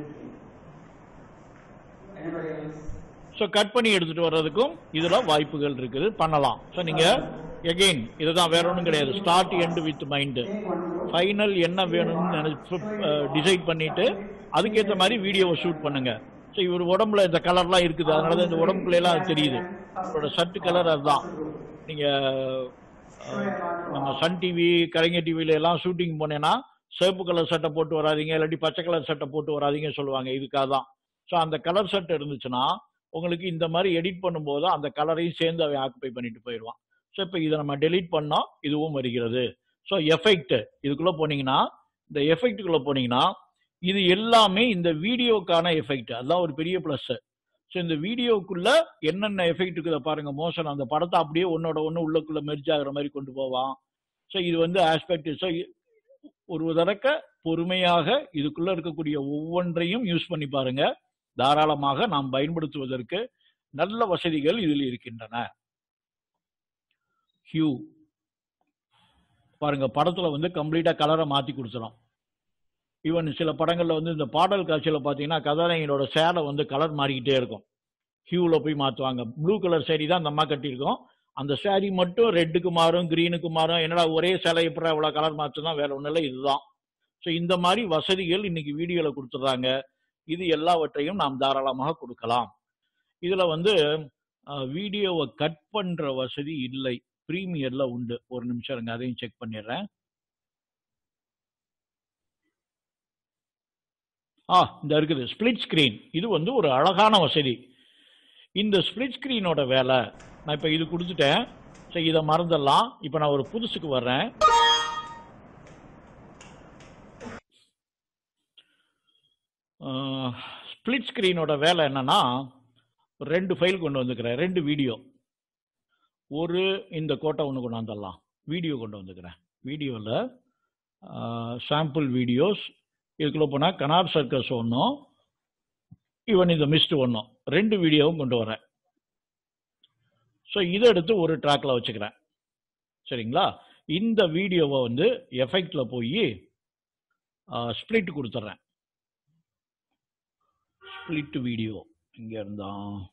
Speaker 1: ஸோ கட் பண்ணி எடுத்துட்டு வர்றதுக்கும் இதுல வாய்ப்புகள் இருக்குது பண்ணலாம் ஸோ நீங்க எகெயின் இதுதான் வேற ஒன்றும் கிடையாது start end with mind final என்ன வேணும்னு நினைச்சு டிசைட் பண்ணிட்டு அதுக்கேற்ற மாதிரி வீடியோவை ஷூட் பண்ணுங்க ஸோ இவர் உடம்புல இந்த கலர்லாம் இருக்குது அதனால தான் இந்த உடம்புக்குள்ள எல்லாம் அது தெரியுது அவரோட ஷர்ட் கலர் அதுதான் நீங்க அஹ், நம்ம சன் டிவி கலைஞர் டிவில எல்லாம் ஷூட்டிங் போனேன்னா சிவப்பு கலர் சட்டை போட்டு வராதீங்க இல்லாட்டி பச்சை கலர் சட்டை போட்டு வராதீங்க சொல்லுவாங்க இதுக்காக தான் ஸோ அந்த கலர் சட்டை இருந்துச்சுன்னா உங்களுக்கு இந்த மாதிரி எடிட் பண்ணும்போது அந்த கலரையும் சேர்ந்து அவன் ஆக்குப்பை பண்ணிட்டு போயிடுவான் ஸோ இப்போ இதை நம்ம டெலீட் பண்ணோம் இதுவும் வருகிறது ஸோ எஃபெக்ட் இதுக்குள்ள போனீங்கன்னா இந்த எஃபெக்ட்டுக்குள்ள போனீங்கன்னா இது எல்லாமே இந்த வீடியோக்கான எஃபெக்ட் அதுதான் ஒரு பெரிய ப்ளஸ் ஸோ இந்த வீடியோக்குள்ள என்னென்ன எஃபெக்ட் இருக்குத பாருங்க மோஷன் அந்த படத்தை அப்படியே ஒன்னோட ஒன்று உள்ளக்குள்ள மெர்ஜ் ஆகுற மாதிரி கொண்டு போவான் ஸோ இது வந்து ஆஸ்பெக்ட் ஸோ ஒரு தடக்க பொறுமையாக இதுக்குள்ள இருக்கக்கூடிய ஒவ்வொன்றையும் யூஸ் பண்ணி பாருங்க தாராளமாக நாம் பயன்படுத்துவதற்கு நல்ல வசதிகள் இதில் இருக்கின்றன ஹியூ பாருங்க படத்துல வந்து கம்ப்ளீட்டா கலரை மாத்தி கொடுத்துரும் ஈவன் சில படங்கள்ல வந்து இந்த பாடல் காட்சியில பாத்தீங்கன்னா கதாநாயகனோட சேலை வந்து கலர் மாறிக்கிட்டே இருக்கும் ஹியூல போய் மாத்துவாங்க ப்ளூ கலர் saree தான் அந்த அம்மா கட்டியிருக்கோம் அந்த saree மட்டும் ரெட்டுக்கு மாறும் கிரீனுக்கு மாறும் என்னடா ஒரே சேலை எப்படி இவ்வளவு கலர் மாற்றுனா வேற ஒண்ணும் இல்லை இதுதான் ஸோ இந்த மாதிரி வசதிகள் இன்னைக்கு வீடியோல கொடுத்துட்றாங்க இது எல்லாவற்றையும் நாம் தாராளமாக கொடுக்கலாம் இதுல வந்து வீடியோவை கட் பண்ற வசதி இல்லை ப்ரீமியர்ல உண்டு ஒரு நிமிஷம் இருங்க அதையும் செக் பண்ணிடுறேன் ஆ இந்த இருக்குது ஸ்பிளிட் ஸ்கிரீன் இது வந்து ஒரு அழகான வசதி இந்த ஸ்பிளிட் ஸ்கிரீனோட வேலை நான் இப்போ இது கொடுத்துட்டேன் சரி இதை மறந்துடலாம் இப்போ நான் ஒரு புதுசுக்கு வர்றேன் ஸ்பிளிட் ஸ்கிரீனோட வேலை என்னன்னா ரெண்டு ஃபைல் கொண்டு வந்துக்கிறேன் ரெண்டு வீடியோ ஒரு இந்த கோட்டை ஒன்று கொண்டு வந்துடலாம் வீடியோ கொண்டு வந்துக்கிறேன் வீடியோவில் சாம்பிள் வீடியோஸ் இதுக்குள்ள போனால் கனார் சர்க்கஸ் ஒன்றும் இவன் இந்த மிஸ்ட் ஒன்றும் ரெண்டு வீடியோவும் கொண்டு வரேன் ஸோ இதை எடுத்து ஒரு ட்ராக்ல வச்சுக்கிறேன் சரிங்களா இந்த வீடியோவை வந்து எஃபெக்ட்ல போய் ஸ்ப்ளிட் கொடுத்துட்றேன் ஸ்ப்ளிட் வீடியோ இங்கே இருந்தா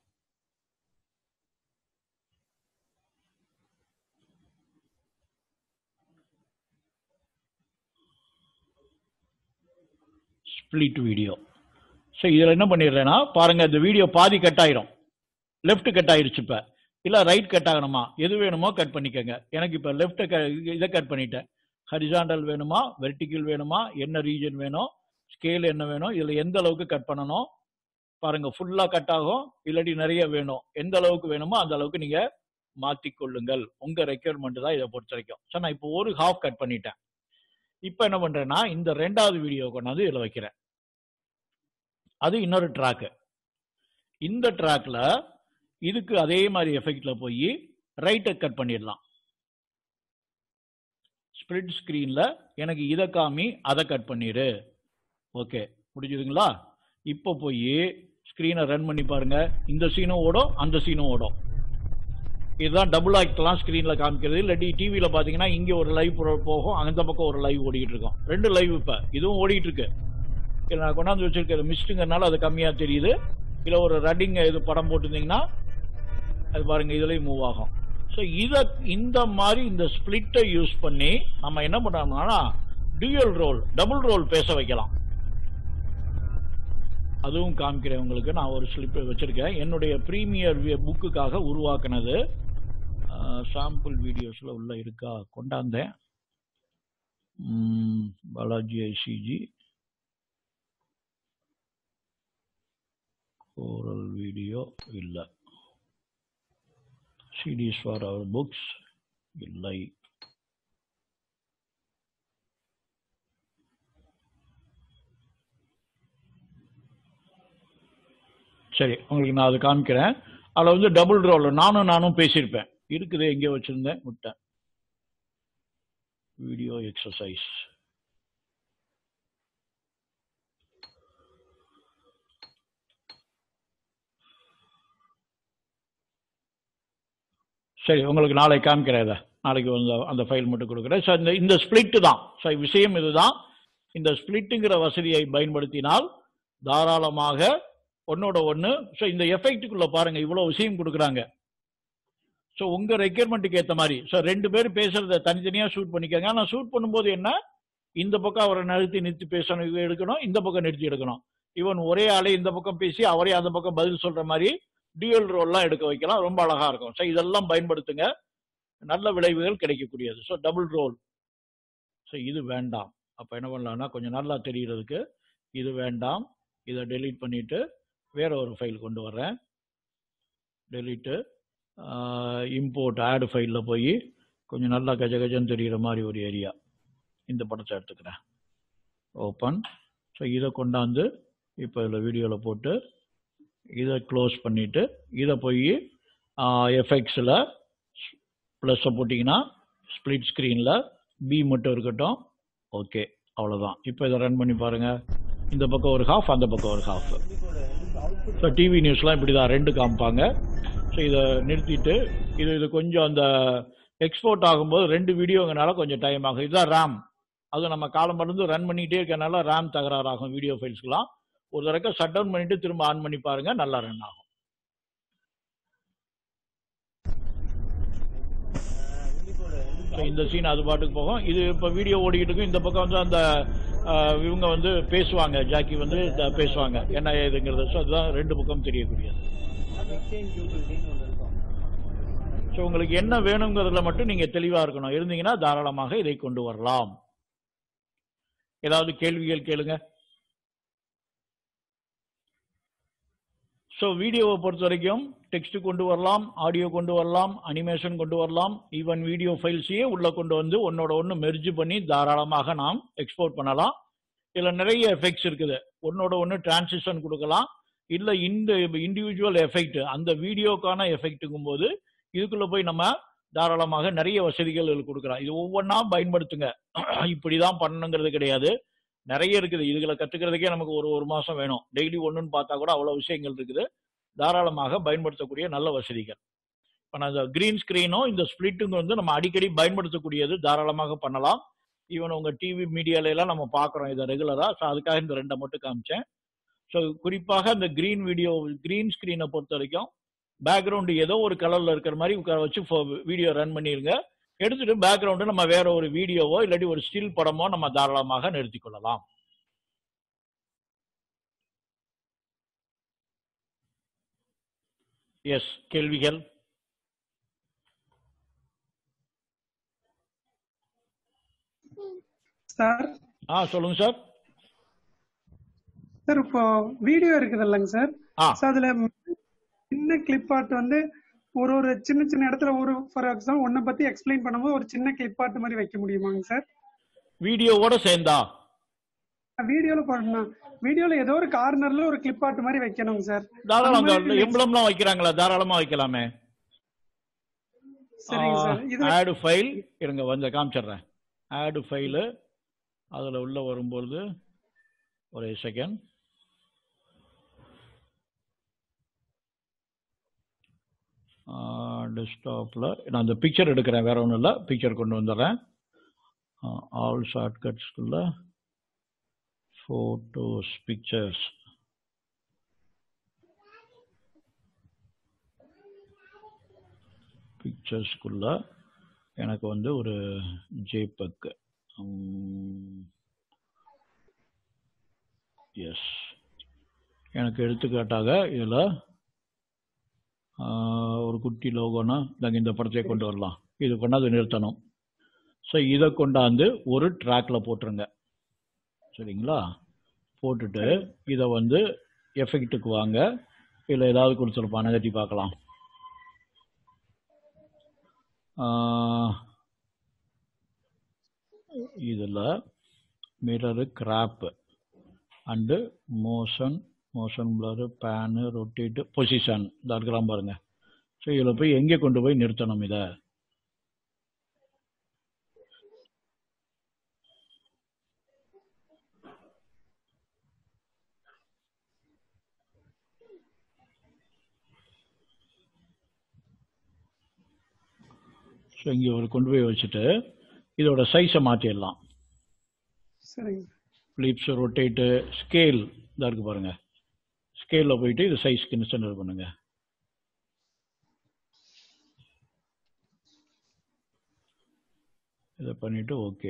Speaker 1: ஸ்ப்ளிட் வீடியோ ஸோ இதில் என்ன பண்ணிடுறேன்னா பாருங்க இந்த வீடியோ பாதி கட் ஆயிரும் லெஃப்ட் கட் ஆயிருச்சு இப்போ இல்லை ரைட் கட் ஆகணுமா எது வேணுமோ கட் பண்ணிக்கோங்க எனக்கு இப்போ லெஃப்ட்டை இதை கட் பண்ணிட்டேன் ஹரிசாண்டல் வேணுமா வெர்டிக்கல் வேணுமா என்ன ரீஜன் வேணும் ஸ்கேல் என்ன வேணும் இதில் எந்த அளவுக்கு கட் பண்ணணும் பாருங்க ஃபுல்லாக கட் ஆகும் இல்லாட்டி நிறைய வேணும் எந்த அளவுக்கு வேணுமோ அந்த அளவுக்கு நீங்கள் மாற்றிக்கொள்ளுங்கள் உங்கள் ரெக்யர்மெண்ட் தான் இதை பொறுத்த வரைக்கும் ஸோ நான் இப்போ ஒரு ஹாஃப் கட் பண்ணிட்டேன் இப்போ என்ன பண்ணுறேன்னா இந்த ரெண்டாவது வீடியோ கொண்டாந்து இதில் வைக்கிறேன் அது இன்னொரு ட்ராக்கு இந்த ட்ராக்ல இதுக்கு அதே மாதிரி எஃபெக்ட்ல போய் ரைட்டை கட் பண்ணிடலாம் ஸ்ப்ளிட் ஸ்கிரீன்ல எனக்கு இதை காமி அதை கட் பண்ணிடு ஓகே முடிஞ்சதுங்களா இப்போ போய் ஸ்க்ரீனை ரன் பண்ணி பாருங்க இந்த சீனும் ஓடும் அந்த சீனும் ஓடும் இதுதான் டபுள் ஆக்ட்லாம் ஸ்க்ரீனில் காமிக்கிறது இல்லாட்டி டிவியில் பார்த்தீங்கன்னா இங்கே ஒரு லைவ் போகும் அந்த பக்கம் ஒரு லைவ் ஓடிக்கிட்டு இருக்கோம் ரெண்டு லைவ் இப்போ இதுவும் ஓடிட்டு இருக்கு இல்லை நான் கொண்டாந்து வச்சிருக்கிறது மிஸ்ட்டுங்கிறனால அது கம்மியாக தெரியுது இல்லை ஒரு ரன்னிங் இது படம் போட்டிருந்தீங்கன்னா அது பாருங்க இதுலேயும் மூவ் ஆகும் ஸோ இதை இந்த மாதிரி இந்த ஸ்பிளிட்டை யூஸ் பண்ணி நம்ம என்ன பண்ணோம்னா டியூயல் ரோல் டபுள் ரோல் பேச வைக்கலாம் அதுவும் காமிக்கிறேன் உங்களுக்கு நான் ஒரு ஸ்லிப் வச்சிருக்கேன் என்னுடைய ப்ரீமியர் புக்குக்காக உருவாக்குனது சாம்பிள் வீடியோஸில் உள்ள இருக்கா கொண்டாந்தேன் ம், பாலாஜி ஐசிஜி ஓரல் வீடியோ இல்லை சிடிஸ் ஃபார் அவர் புக்ஸ் இல்லை சரி உங்களுக்கு நான் அதை காமிக்கிறேன் அதில் வந்து டபுள் ரோல் நானும் நானும் பேசியிருப்பேன் இருக்குது எங்கே வச்சுருந்தேன் விட்டேன் வீடியோ எக்ஸசைஸ் சரி உங்களுக்கு நாளை காமிக்கிறேன் இதை நாளைக்கு வந்து அந்த ஃபைல் மட்டும் கொடுக்குறேன் ஸோ இந்த இந்த ஸ்பிளிட்டு தான் ஸோ விஷயம் இதுதான் இந்த ஸ்பிளிட்டுங்கிற வசதியை பயன்படுத்தினால் தாராளமாக ஒன்னோட ஒன்று ஸோ இந்த எஃபெக்ட்டுக்குள்ள பாருங்க இவ்வளோ விஷயம் கொடுக்குறாங்க ஸோ உங்க ரெக்யர்மெண்ட்டுக்கு ஏற்ற மாதிரி ஸோ ரெண்டு பேர் பேசுறத தனித்தனியாக ஷூட் பண்ணிக்கோங்க ஆனால் ஷூட் பண்ணும்போது என்ன இந்த பக்கம் அவரை நிறுத்தி நிறுத்தி பேசணும் இது எடுக்கணும் இந்த பக்கம் நிறுத்தி எடுக்கணும் ஈவன் ஒரே ஆளே இந்த பக்கம் பேசி அவரே அந்த பக்கம் பதில் சொல்ற மாதிரி டியூயல் ரோல்லாம் எடுக்க வைக்கலாம் ரொம்ப அழகா இருக்கும் ஸோ இதெல்லாம் பயன்படுத்துங்க நல்ல விளைவுகள் கிடைக்கக்கூடியது ஸோ டபுள் ரோல் ஸோ இது வேண்டாம் அப்போ என்ன பண்ணலாம்னா கொஞ்சம் நல்லா தெரியறதுக்கு இது வேண்டாம் இதை டெலீட் பண்ணிட்டு வேற ஒரு ஃபைல் கொண்டு வர்றேன் டெலீட்டு இம்போர்ட் ஆட் ஃபைலில் போய் கொஞ்சம் நல்லா கஜ கஜன்னு தெரிகிற மாதிரி ஒரு ஏரியா இந்த படத்தை எடுத்துக்கிறேன் ஓப்பன் ஸோ இதை கொண்டாந்து இப்போ இதில் வீடியோவில் போட்டு இதை க்ளோஸ் பண்ணிவிட்டு இதை போய் எஃபெக்ட்ஸில் ப்ளஸ்ஸை போட்டிங்கன்னா ஸ்ப்ளிட் ஸ்க்ரீனில் பி மட்டும் இருக்கட்டும் ஓகே அவ்வளோதான் இப்போ இதை ரன் பண்ணி பாருங்கள் இந்த பக்கம் ஒரு ஹாஃப் அந்த பக்கம் ஒரு ஹாஃப் ஸோ டிவி நியூஸ்லாம் இப்படி தான் ரெண்டு காமிப்பாங்க ஸோ இதை நிறுத்திட்டு இது இது கொஞ்சம் அந்த எக்ஸ்போர்ட் ஆகும்போது ரெண்டு வீடியோங்கனால கொஞ்சம் டைம் ஆகும் இதுதான் ரேம் அது நம்ம காலம் மருந்து ரன் பண்ணிட்டே இருக்கனால ரேம் தகராறாகும் வீடியோ ஃபைல்ஸ்க்குலாம் ஒரு தடவை ஷட் டவுன் பண்ணிட்டு திரும்ப ஆன் பண்ணி பாருங்க நல்லா ரன் ஆகும் So, இந்த சீன் அது பாட்டுக்கு போகும் இது இப்போ வீடியோ ஓடிக்கிட்டு இருக்கும் இந்த பக்கம் வந்து அந்த அஹ், இவங்க வந்து பேசுவாங்க ஜாக்கி வந்து த- பேசுவாங்க என்ன ஏதுங்கிறது ஸோ அதுதான் ரெண்டு பக்கம் தெரியக்கூடியது ஸோ உங்களுக்கு என்ன வேணுங்கிறதுல மட்டும் நீங்க தெளிவா இருக்கணும் இருந்தீங்கன்னா தாராளமாக இதை கொண்டு வரலாம் ஏதாவது கேள்விகள் கேளுங்க ஸோ வீடியோவை பொறுத்த வரைக்கும் டெக்ஸ்ட் கொண்டு வரலாம் ஆடியோ கொண்டு வரலாம் அனிமேஷன் கொண்டு வரலாம் ஈவன் வீடியோ ஃபைல்ஸையே உள்ள கொண்டு வந்து ஒன்னோட ஒன்று மெர்ஜ் பண்ணி தாராளமாக நாம் எக்ஸ்போர்ட் பண்ணலாம் இதில் நிறைய எஃபெக்ட்ஸ் இருக்குது ஒன்னோட ஒன்று டிரான்சிஷன் கொடுக்கலாம் இல்லை இந்த இண்டிவிஜுவல் எஃபெக்ட் அந்த வீடியோக்கான எஃபெக்ட்டுங்கும் போது இதுக்குள்ள போய் நம்ம தாராளமாக நிறைய வசதிகள் இதுல கொடுக்குறோம் இது ஒவ்வொன்றா பயன்படுத்துங்க இப்படிதான் பண்ணணுங்கிறது கிடையாது நிறைய இருக்குது இதுகளை கத்துக்கிறதுக்கே நமக்கு ஒரு ஒரு மாசம் வேணும் டெய்லி ஒண்ணுன்னு பார்த்தா கூட அவ்வளவு விஷயங்கள் இருக்குது தாராளமாக பயன்படுத்தக்கூடிய நல்ல வசதிகள் இப்போ நான் இந்த கிரீன் ஸ்கிரீனும் இந்த ஸ்பிளிட்டுங்க வந்து நம்ம அடிக்கடி பயன்படுத்தக்கூடியது தாராளமாக பண்ணலாம் ஈவன் உங்க டிவி மீடியால எல்லாம் நம்ம பார்க்குறோம் இதை ரெகுலரா ஸோ அதுக்காக இந்த ரெண்டை மட்டும் காமிச்சேன் ஸோ குறிப்பாக இந்த கிரீன் வீடியோ கிரீன் ஸ்கிரீனை பொறுத்த வரைக்கும் பேக்ரவுண்டு ஏதோ ஒரு கலர்ல இருக்கிற மாதிரி உட்கார வச்சு வீடியோ ரன் பண்ணிருங்க எடுத்துட்டு பேக்ரவுண்டு நம்ம வேற ஒரு வீடியோவோ இல்லாட்டி ஒரு ஸ்டில் படமோ நம்ம தாராளமாக நிறுத்திக் கொள்ளலாம் எஸ் கேள்விகள்
Speaker 5: சார்
Speaker 1: ஆ சொல்லுங்க சார்
Speaker 5: சார் இப்போ வீடியோ இருக்குது இல்லைங்க சார்
Speaker 1: ஆ
Speaker 5: So, அதுல சின்ன கிளிப் ஆர்ட் வந்து ஒரு ஒரு சின்ன சின்ன இடத்துல ஒரு ஃபார் எக்ஸாம்பிள் ஒன்ன பத்தி எக்ஸ்பிளைன் பண்ணும்போது ஒரு சின்ன கிளிப் ஆர்ட் மாதிரி வைக்க முடியுமாங்க சார்
Speaker 1: வீடியோவோட சேர்ந்தா
Speaker 5: வீடியோல போடணும் வீடியோல ஏதோ ஒரு கார்னர்ல ஒரு கிளிப் ஆர்ட் மாதிரி வைக்கணுங்க சார்
Speaker 1: தாராளம்
Speaker 5: அந்த மாதிரி
Speaker 1: எம்பளம்லாம் வைக்கிறாங்களா தாராளமா வைக்கலாமே
Speaker 5: சரிங்க சார் இது
Speaker 1: ஆடு ஃபைல் இருங்க வந்து காமிச்சிடுறேன் ஆடு ஃபைலு அதில் உள்ள வரும்பொழுது ஒரே செகண்ட் டெஸ்க்டாப்பில் நான் இந்த பிக்சர் எடுக்கிறேன் வேற ஒன்றும் இல்லை பிக்சர் கொண்டு வந்துடுறேன் ஆல் ஷார்ட்கட்ஸ்குள்ள ஃபோட்டோஸ் பிக்சர்ஸ் பிக்சர்ஸ்குள்ள எனக்கு வந்து ஒரு ஜேபக் எஸ் எனக்கு எடுத்துக்காட்டாக இதில் ஒரு குட்டி லோகோனா நாங்கள் இந்த படத்தை கொண்டு வரலாம் இது கொண்டாந்து நிறுத்தணும் ஸோ இதை கொண்டாந்து ஒரு ட்ராக்ல போட்டுருங்க சரிங்களா போட்டுட்டு இதை வந்து எஃபெக்ட்டுக்கு வாங்க இதில் ஏதாவது கொடுத்துருப்பான் நகர்த்தி பார்க்கலாம் இதில் mirror crop and motion motion blur pan rotate position இந்த இருக்கிறான் பாருங்க ஸோ இதில் போய் எங்கே கொண்டு போய் நிறுத்தணும் இதை ஸோ இங்கே ஒரு கொண்டு போய் வச்சுட்டு இதோட சைஸை மாற்றிடலாம்
Speaker 5: சரிங்க
Speaker 1: ஃபிளிப்ஸ் ரொட்டேட்டு ஸ்கேல் இதாக இருக்கு பாருங்க ஸ்கேலில் போயிட்டு இது சைஸ்க்கு இன்ஸ்டன்ட் பண்ணுங்க இதை பண்ணிட்டு ஓகே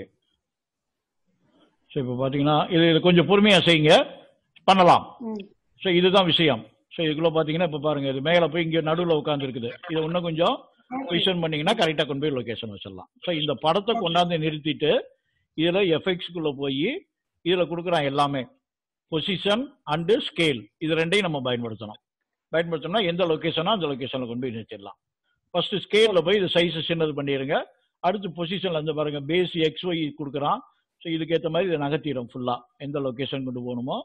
Speaker 1: ஸோ இப்போ பார்த்தீங்கன்னா இது இது கொஞ்சம் பொறுமையாக செய்யுங்க பண்ணலாம்
Speaker 5: ம்
Speaker 1: ஸோ இதுதான் விஷயம் ஸோ இதுக்குள்ள பார்த்தீங்கன்னா இப்போ பாருங்க இது மேலே போய் இங்கே நடுவில் உட்காந்து இருக்குது இதை இன்னும் கொஞ்சம் பொசிஷன் பண்ணீங்கன்னா கரெக்டாக கொண்டு போய் லொகேஷன் வச்சிடலாம் ஸோ இந்த படத்தை கொண்டாந்து நிறுத்திட்டு இதில் எஃபெக்ட்ஸ்குள்ளே போய் இதில் கொடுக்குறான் எல்லாமே பொசிஷன் அண்டு ஸ்கேல் இது ரெண்டையும் நம்ம பயன்படுத்தணும் பயன்படுத்தணும்னா எந்த லொகேஷனோ அந்த லொகேஷனில் கொண்டு போய் நிறுத்திடலாம் ஃபர்ஸ்ட் ஸ்கேலில் போய் இது சைஸ் சின்னது பண்ணிடுங்க அடுத்து பொசிஷன்ல இருந்து பாருங்க பேஸ் எக்ஸ் ஒய் கொடுக்குறான் ஸோ இதுக்கு ஏற்ற மாதிரி இதை நகர்த்திடும் ஃபுல்லாக எந்த லொகேஷன் கொண்டு போகணுமோ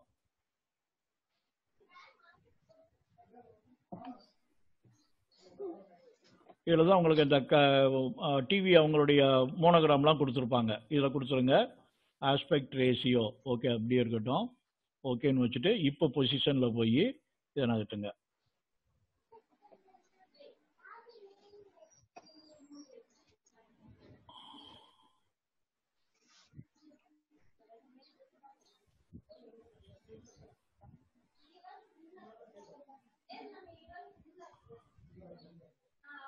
Speaker 1: இதில் தான் உங்களுக்கு இந்த க டிவி அவங்களுடைய மோனோகிராம்லாம் கொடுத்துருப்பாங்க இதில் கொடுத்துருங்க ஆஸ்பெக்ட் ரேஷியோ ஓகே அப்படியே இருக்கட்டும் ஓகேன்னு வச்சுட்டு இப்போ பொசிஷனில் போய் இதை நகட்டுங்க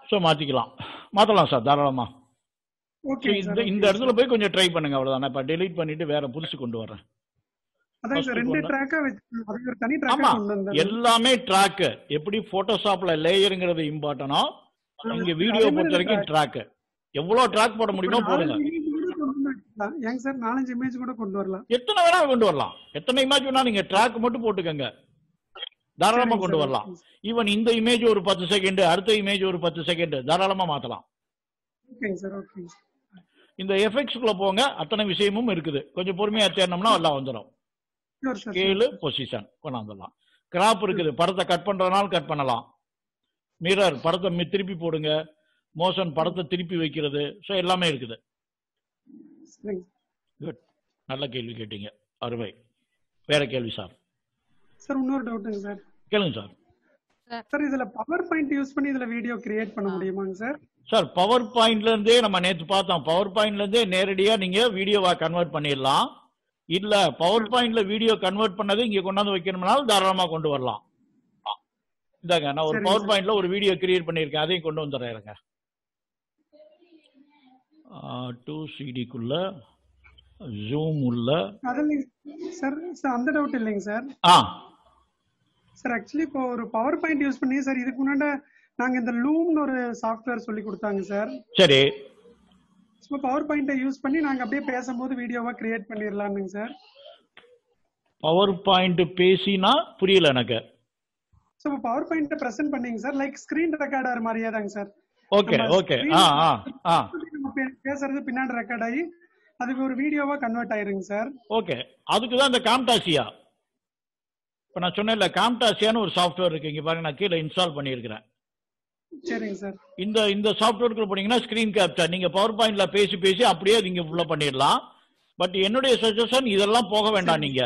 Speaker 1: ஸோ மாற்றிக்கலாம் மாற்றலாம் சார் தாராளமா ஸோ
Speaker 5: ஓகே
Speaker 1: இந்த
Speaker 5: சார்
Speaker 1: இந்த இடத்துல போய் கொஞ்சம் ட்ரை பண்ணுங்க அவ்வளோதான் நான் இப்போ delete பண்ணிட்டு வேற புதுசு கொண்டு வரேன்
Speaker 5: அதான் சார்
Speaker 1: first
Speaker 5: ரெண்டு
Speaker 1: கொண்டு-
Speaker 5: ட்ராக்கா வச்சு அது ஒரு தனி ட்ராக்கா
Speaker 1: ஆமா
Speaker 5: கொண்டு வந்தேன்
Speaker 1: எல்லாமே ட்ராக்கு எப்படி போட்டோஷாப்ல லேயருங்கிறது இம்பார்ட்டனோ இங்க வீடியோ
Speaker 5: அதே மாதிரி
Speaker 1: பொறுத்த வரைக்கும் ட்ராக்கு எவ்வளவு ட்ராக் போட முடியுமோ போடுங்க
Speaker 5: ஏங்க சார் நாலஞ்சு இமேஜ் கூட கொண்டு வரலாம்
Speaker 1: எத்தனை வேணா கொண்டு வரலாம் எத்தனை இமேஜ் வேணா நீங்க ட்ராக் மட்டும் போட்டுக்கங்க தாராளமா
Speaker 5: சரிங்க
Speaker 1: கொண்டு
Speaker 5: சார்,
Speaker 1: வரலாம்
Speaker 5: ஓகேங்க
Speaker 1: ஈவன் இந்த இமேஜ் ஒரு பத்து செகண்ட் அடுத்த இமேஜ் ஒரு பத்து செகண்ட் தாராளமா மாத்தலாம்
Speaker 5: ஓகேங்க சார் ஓகேங்க சார்
Speaker 1: இந்த எஃபெக்ட்ஸ்குள்ள போங்க அத்தனை விஷயமும் இருக்குது கொஞ்சம் பொறுமையா தேடணும்னா எல்லாம் வந்துடும்
Speaker 5: Sure, sir,
Speaker 1: scale
Speaker 5: sure.
Speaker 1: Position கொண்டாந்துடலாம் கிராப் இருக்குது படத்தை கட் பண்றதுனால கட் பண்ணலாம் மிரர் படத்தை மி- திருப்பி போடுங்க மோஷன் படத்தை திருப்பி வைக்கிறது ஸோ எல்லாமே இருக்குது
Speaker 5: சரிங்க
Speaker 1: குட் நல்ல கேள்வி கேட்டீங்க அருமை வேற கேள்வி சார்
Speaker 5: சார் இன்னொரு டவுட்டுங்க சார்
Speaker 1: கேளுங்க சார்
Speaker 5: சார் இதுல பவர் பாயிண்ட் யூஸ் பண்ணி இதுல வீடியோ கிரியேட் பண்ண முடியுமாங்க சார்
Speaker 1: சார் பவர் பாயிண்ட்ல இருந்தே நம்ம நேற்று பார்த்தோம் பவர் பாயிண்ட்ல இருந்தே நேரடியா நீங்க வீடியோவா கன்வெர்ட் பண்ணிடலாம் இல்ல பவர் பாயிண்ட்ல வீடியோ கன்வெர்ட் பண்ணது இங்க கொண்டாந்து வைக்கணும்னாலும் தாராளமா கொண்டு வரலாம் ஆ, இந்தாங்க நான் ஒரு
Speaker 5: சரிங்க
Speaker 1: பவர்
Speaker 5: சார்.
Speaker 1: பாயிண்ட்ல ஒரு வீடியோ கிரியேட் பண்ணியிருக்கேன் அதையும் கொண்டு வந்துடுறேன் இருங்க டூ சிடிக்குள்ள ஜூம் உள்ள
Speaker 5: அதில் சார் சார் அந்த டவுட் இல்லைங்க சார்
Speaker 1: ஆ
Speaker 5: சார் ஆக்சுவலி இப்போ ஒரு பவர் பாயிண்ட் யூஸ் பண்ணி சார் இதுக்கு முன்னாடி நாங்க இந்த லூம்னு ஒரு சாஃப்ட்வேர் சொல்லி கொடுத்தாங்க சார்
Speaker 1: சரி
Speaker 5: ஸோ பவர் பாயிண்ட்டை யூஸ் பண்ணி நாங்க அப்படியே பேசும்போது வீடியோவா கிரியேட் பண்ணிடலாம்னுங்க சார்
Speaker 1: பவர் பாயிண்ட் பேசினா புரியல எனக்கு
Speaker 5: ஸோ இப்போ பவர் பாயிண்ட்டை ப்ரெசென்ட் பண்ணீங்க சார் லைக் ஸ்க்ரீன் ரெக்கார்டர் மாதிரியே தாங்க சார்
Speaker 1: ஓகே
Speaker 5: நம்ம
Speaker 1: ஓகே
Speaker 5: screen
Speaker 1: ஆ ஆ ஆ
Speaker 5: நம்ம பே- பேசுறது பின்னாடி ரெக்கார்ட் ஆகி அதுக்கு ஒரு வீடியோவா கன்வெர்ட் ஆயிருங்க சார்
Speaker 1: ஓகே அதுக்கு தான் இந்த காம்டாசியா இப்போ நான் சொன்னேன்ல காம்டாசியான்னு ஒரு சாஃப்ட்வேர் இருக்கு இங்க பாருங்க நான் கீழே இன்ஸ்டால் பண்ணியிருக்கிறேன்
Speaker 5: சரிங்க சார்
Speaker 1: இந்த இந்த சாஃப்ட்வேர்க்குள்ள போனீங்கன்னா ஸ்கிரீன் கேப்சர் நீங்க பவர் பாயிண்ட்ல பேசி பேசி அப்படியே நீங்க ஃபுல்லா பண்ணிடலாம் பட் என்னுடைய சஜஷன் இதெல்லாம் போக வேண்டாம் நீங்க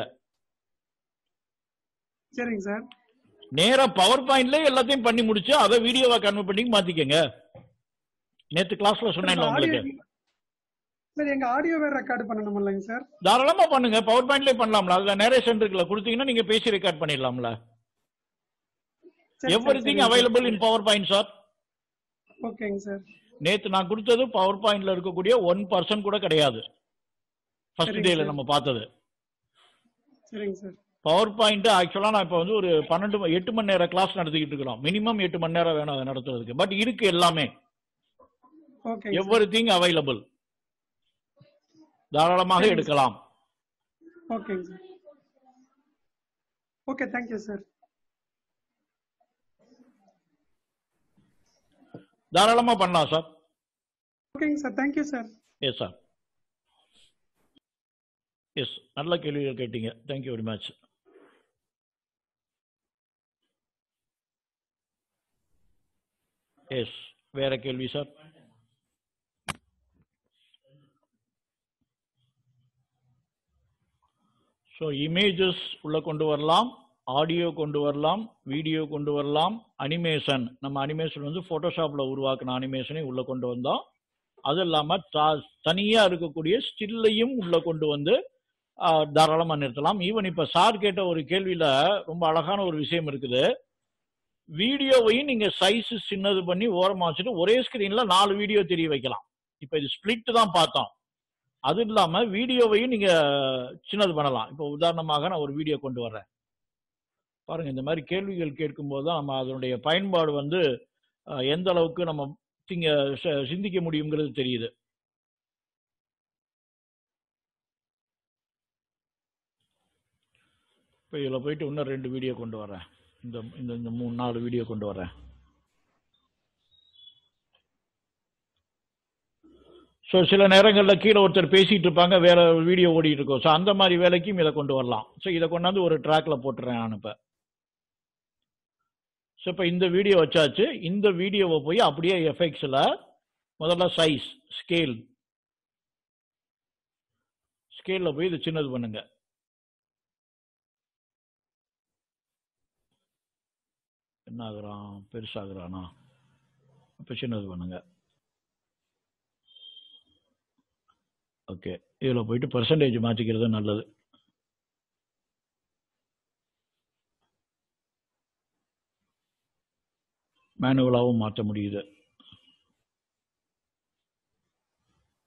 Speaker 5: சரிங்க சார்
Speaker 1: நேரா பவர் பாயிண்ட்ல எல்லாத்தையும் பண்ணி முடிச்சு அதை வீடியோவா கன்வெர்ட் பண்ணி மாத்திக்கங்க நேத்து கிளாஸ்ல சொன்னேன்ல உங்களுக்கு
Speaker 5: சார் எங்க ஆடியோ வேற ரெக்கார்ட் பண்ணணும் இல்லைங்க சார்
Speaker 1: தாராளமா பண்ணுங்க பவர் பாயிண்ட்லயே பண்ணலாம்ல அதுல நேரேஷன் இருக்குல்ல கொடுத்தீங்கன்னா நீங்க பேசி ரெக்கார்ட் பண்ணிடலாம்ல every thing available in power point sir
Speaker 5: ஓகேங்க சார்
Speaker 1: நேத்து நான் கொடுத்தது பவர் பாயிண்ட்ல இருக்கக்கூடிய ஒன் பர்சன்ட் கூட கிடையாது ஃபர்ஸ்ட்
Speaker 5: சரிங்க
Speaker 1: டேல
Speaker 5: சார்.
Speaker 1: நம்ம பார்த்தது
Speaker 5: சரிங்க சார்
Speaker 1: பவர் பாயிண்ட் ஆக்சுவலா நான் இப்போ வந்து ஒரு பன்னெண்டு ம- எட்டு மணி நேரம் கிளாஸ் நடத்திக்கிட்டு இருக்கிறோம் மினிமம் எட்டு மணி நேரம் வேணும் அதை நடத்துறதுக்கு பட் இருக்கு எல்லாமே
Speaker 5: ஓகேங்க
Speaker 1: எவ்ரி திங் அவைலபிள் தாராளமாக
Speaker 5: சரிங்க
Speaker 1: எடுக்கலாம்
Speaker 5: ஓகேங்க சார் ஓகே தேங்க்யூ சார்
Speaker 1: தாராளமா பண்ணலாம் சார்
Speaker 5: ஓகேங்க sir thank you sir
Speaker 1: yes sir yes நல்ல கேள்விகள் கேட்டீங்க தேங்க்யூ வெரி மச் எஸ் வேற கேள்வி சார் ஸோ இமேஜஸ் உள்ள கொண்டு வரலாம் ஆடியோ கொண்டு வரலாம் வீடியோ கொண்டு வரலாம் அனிமேஷன் நம்ம அனிமேஷன் வந்து ஃபோட்டோஷாப்பில் உருவாக்கின அனிமேஷனை உள்ள கொண்டு வந்தோம் அது இல்லாம தா- தனியா இருக்கக்கூடிய ஸ்டில்லையும் உள்ள கொண்டு வந்து ஆஹ், தாராளமா நிறுத்தலாம் ஈவன் இப்ப சார் கேட்ட ஒரு கேள்வியில ரொம்ப அழகான ஒரு விஷயம் இருக்குது வீடியோவையும் நீங்க சைஸ் சின்னது பண்ணி ஓரமா வச்சுட்டு ஒரே ஸ்கிரீன்ல நாலு வீடியோ தெரிய வைக்கலாம் இப்ப இது ஸ்பிளிட் தான் பார்த்தோம் அது இல்லாம வீடியோவையும் நீங்க சின்னது பண்ணலாம் இப்போ உதாரணமாக நான் ஒரு வீடியோ கொண்டு வர்றேன் பாருங்க இந்த மாதிரி கேள்விகள் கேட்கும்போது தான் நம்ம அதனுடைய பயன்பாடு வந்து ஆஹ், எந்த அளவுக்கு நம்ம திங்க ச- சிந்திக்க முடியுங்கிறது தெரியுது இப்போ இதில் போயிட்டு இன்னும் ரெண்டு வீடியோ கொண்டு வரேன் இந்த இந்த இந்த மூணு நாலு வீடியோ கொண்டு வரேன் ஸோ சில நேரங்களில் கீழே ஒருத்தர் பேசிட்டு இருப்பாங்க வேற வீடியோ ஓடிட்டு இருக்கும் ஸோ அந்த மாதிரி வேலைக்கும் இதை கொண்டு வரலாம் ஸோ இதை கொண்டாந்து ஒரு ட்ராக்ல போட்டுறேன் நான் இப்போ ஸோ இப்போ இந்த வீடியோ வச்சாச்சு இந்த வீடியோவை போய் அப்படியே எஃபெக்ட்ஸில் முதல்ல சைஸ் ஸ்கேல் ஸ்கேலில் போய் இது சின்னது பண்ணுங்க என்ன ஆகுறான் பெருசாகுறானா இப்போ சின்னது பண்ணுங்க ஓகே இதில் போயிட்டு பர்சன்டேஜ் மாற்றிக்கிறது நல்லது மேனுவலாகவும் மாற்ற முடியுது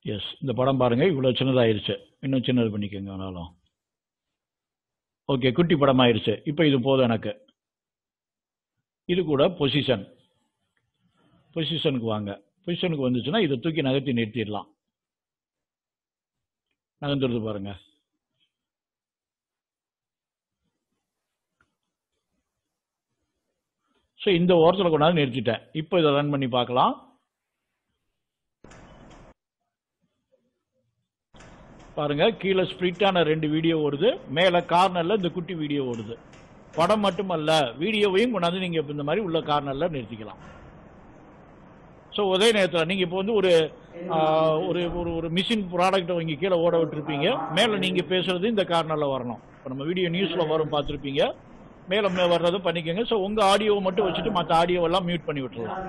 Speaker 1: எஸ் இந்த படம் பாருங்க இவ்வளோ சின்னதாயிருச்சு இன்னும் சின்னது பண்ணிக்கோங்க ஆனாலும் ஓகே குட்டி படம் ஆயிருச்சு இப்போ இது போதும் எனக்கு இது கூட பொசிஷன் பொசிஷனுக்கு வாங்க பொசிஷனுக்கு வந்துச்சுன்னா இதை தூக்கி நகர்த்தி நிறுத்திடலாம் நகர்ந்துருது பாருங்க ஸோ இந்த ஓரத்தில் கொண்டாந்து நிறுத்திட்டேன் இப்போ இதை ரன் பண்ணி பார்க்கலாம் பாருங்க கீழே ஸ்ப்ளிட்டான ரெண்டு வீடியோ ஓடுது மேலே கார்னரில் இந்த குட்டி வீடியோ ஓடுது படம் மட்டுமல்ல வீடியோவையும் கொண்டாந்து நீங்கள் இப்போ இந்த மாதிரி உள்ள கார்னரில் நிறுத்திக்கலாம் ஸோ ஒரே நேரத்தில் நீங்கள் இப்போ வந்து ஒரு ஆஹ், ஒரு ஒரு ஒரு மிஷின் ப்ராடக்ட்டை வாங்கி கீழே ஓட விட்டுருப்பீங்க மேலே நீங்கள் பேசுறது இந்த கார்னரில் வரணும் இப்போ நம்ம வீடியோ நியூஸில் வரும் பார்த்துருப்பீங்க மேலே மே வர்றதும் பண்ணிக்கோங்க ஸோ உங்கள் ஆடியோவை மட்டும் வச்சுட்டு மற்ற ஆடியோவெல்லாம் மியூட் பண்ணி விட்டுருலாம்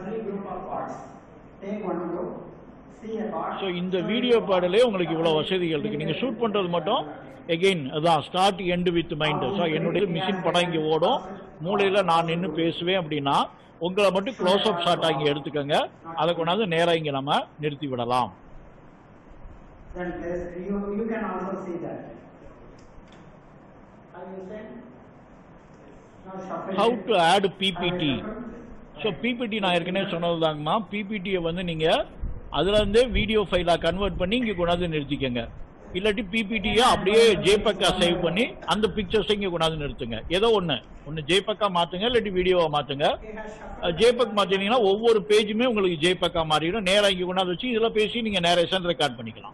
Speaker 1: ஸோ இந்த வீடியோ பாடலே உங்களுக்கு இவ்வளோ வசதிகள் இருக்கு நீங்கள் ஷூட் பண்ணுறது மட்டும் எகெயின் அதான் start end with mind so என்னுடைய மிஷின் படம் இங்கே ஓடும் மூலையில் நான் நின்று பேசுவேன் அப்படின்னா உங்களை மட்டும் க்ளோஸ் அப் ஷாட்டாக இங்கே எடுத்துக்கோங்க அதை கொண்டாந்து நேராக இங்கே நம்ம நிறுத்தி விடலாம்
Speaker 6: Then this, you, you can also see that. How you say? Now shuffle
Speaker 1: how
Speaker 6: it.
Speaker 1: To add PPT so PPT நான் ஏற்கனவே சொன்னது தாங்கம்மா பிபிடியை வந்து நீங்கள் அதுல இருந்தே வீடியோ ஃபைலாக கன்வெர்ட் பண்ணி இங்கே கொண்டாந்து நிறுத்திக்கங்க இல்லாட்டி பிபிடியை அப்படியே ஜேபக்கா சேவ் பண்ணி அந்த பிக்சர்ஸை இங்கே கொண்டாந்து நிறுத்துங்க ஏதோ ஒன்று ஒன்று ஜேபக்கா மாற்றுங்க இல்லாட்டி வீடியோவை மாற்றுங்க ஜேபக் மாற்றினீங்கன்னா ஒவ்வொரு பேஜுமே உங்களுக்கு ஜேபக்கா மாறிடும் நேராக இங்கே கொண்டாந்து வச்சு இதில் பேசி நீங்கள் நேரேஷன் ரெக்கார்ட் பண்ணிக்கலாம்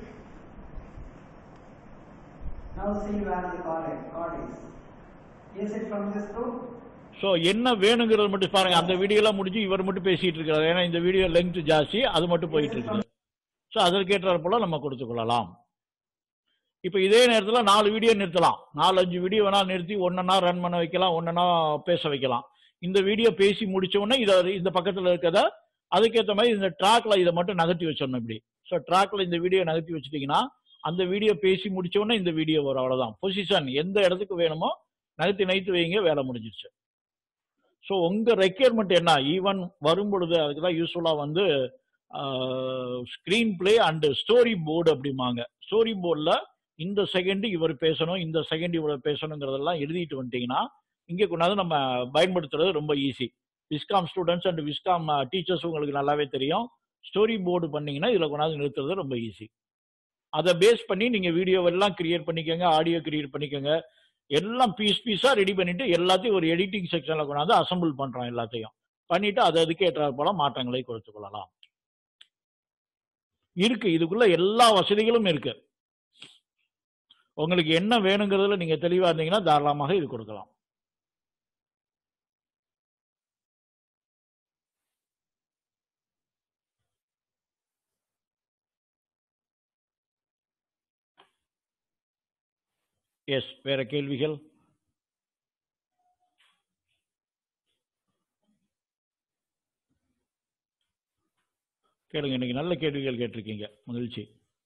Speaker 6: Now see where the cord is, cord is. Is it from this room?
Speaker 1: So என்ன வேணுங்கிறது மட்டும் பாருங்க அந்த வீடியோலாம் முடிஞ்சு இவர் மட்டும் பேசிட்டு இருக்காரு ஏன்னா இந்த வீடியோ லெங்த் ஜாஸ்தி அது மட்டும் போயிட்டு இருக்குது ஸோ அதற்கேற்றாற் போல நம்ம கொடுத்துக்கொள்ளலாம் இப்போ இதே நேரத்தில் நாலு வீடியோ நிறுத்தலாம் நாலு அஞ்சு வீடியோ வேணா நிறுத்தி ஒன்னொன்னா ரன் பண்ண வைக்கலாம் ஒன்னொன்னா பேச வைக்கலாம் இந்த வீடியோ பேசி முடிச்ச உடனே இதை இந்த பக்கத்தில் இருக்கிறத அதுக்கேற்ற மாதிரி இந்த ட்ராக்ல இதை மட்டும் நகர்த்தி வச்சிடணும் இப்படி ஸோ ட்ராக்ல இந்த வீடியோ நகர்த்தி வச்சிட்டிங்கன்னா அந்த வீடியோ பேசி முடிச்ச உடனே இந்த வீடியோ வரும் அவ்வளோதான் பொசிஷன் எந்த இடத்துக்கு வேணுமோ நகர்த்தி நகர்த்தி வைங்க வேலை முடிஞ்சிருச்சு ஸோ உங்க ரெக்யர்மெண்ட் என்ன ஈவன் வரும் பொழுது அதுக்கு தான் யூஸ்ஃபுல்லாக வந்து screen play and story board அப்படிம்பாங்க ஸ்டோரி போர்டில் இந்த செகண்ட் இவர் பேசணும் இந்த செகண்ட் இவர் பேசணுங்கிறதெல்லாம் எழுதிட்டு வந்துட்டீங்கன்னா இங்கே கொண்டாந்து நம்ம பயன்படுத்துறது ரொம்ப easy viscom students and viscom teachers உங்களுக்கு நல்லாவே தெரியும் ஸ்டோரி போர்டு பண்ணீங்கன்னா இதில் கொண்டாந்து நிறுத்துறது ரொம்ப ஈஸி அதை பேஸ் பண்ணி நீங்கள் வீடியோவெல்லாம் கிரியேட் பண்ணிக்கோங்க ஆடியோ கிரியேட் பண்ணிக்கோங்க எல்லாம் பீஸ் பீஸாக ரெடி பண்ணிட்டு எல்லாத்தையும் ஒரு எடிட்டிங் செக்ஷனில் கொண்டாந்து அசம்பிள் பண்ணுறோம் எல்லாத்தையும் பண்ணிட்டு அது அதுக்கு ஏற்றாற் போல மாற்றங்களை கொடுத்துக் கொள்ளலாம் இருக்கு இதுக்குள்ள எல்லா வசதிகளும் இருக்கு உங்களுக்கு என்ன வேணுங்கிறதுல நீங்க தெளிவா இருந்தீங்கன்னா தாராளமாக இது கொடுக்கலாம் எஸ் வேற கேள்விகள் கேளுங்க இன்னைக்கு நல்ல கேள்விகள் கேட்டிருக்கீங்க மகிழ்ச்சி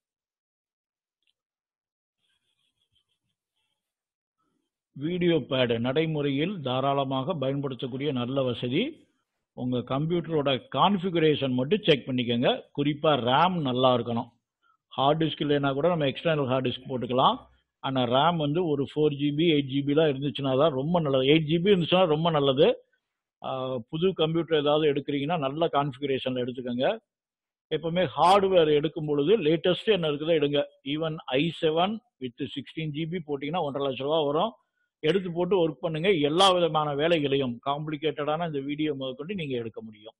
Speaker 1: வீடியோ பேடு நடைமுறையில் தாராளமாக பயன்படுத்தக்கூடிய நல்ல வசதி உங்க கம்ப்யூட்டரோட கான்ஃபிகரேஷன் மட்டும் செக் பண்ணிக்கோங்க குறிப்பா ரேம் நல்லா இருக்கணும் ஹார்ட் டிஸ்க் இல்லைன்னா கூட நம்ம எக்ஸ்டர்னல் ஹார்ட் டிஸ்க் போட்டுக்கலாம் ஆனால் ரேம் வந்து ஒரு ஃபோர் ஜிபி எயிட் ஜிபிலாம் இருந்துச்சுன்னா தான் ரொம்ப நல்லது எயிட் ஜிபி இருந்துச்சுன்னா ரொம்ப நல்லது ஆஹ் புது கம்ப்யூட்டர் ஏதாவது எடுக்கிறீங்கன்னா நல்ல கான்ஃபிகரேஷனில் எடுத்துக்கோங்க எப்பவுமே ஹார்ட்வேர் எடுக்கும் பொழுது லேட்டஸ்ட் என்ன இருக்குதோ எடுங்க even I seven with sixteen GB போட்டிங்கன்னா ஒன்றரை லட்ச ரூபா வரும் எடுத்து போட்டு ஒர்க் பண்ணுங்க எல்லா விதமான வேலைகளையும் காம்ப்ளிகேட்டடான இந்த வீடியோ முதற்கொண்டு நீங்க எடுக்க முடியும்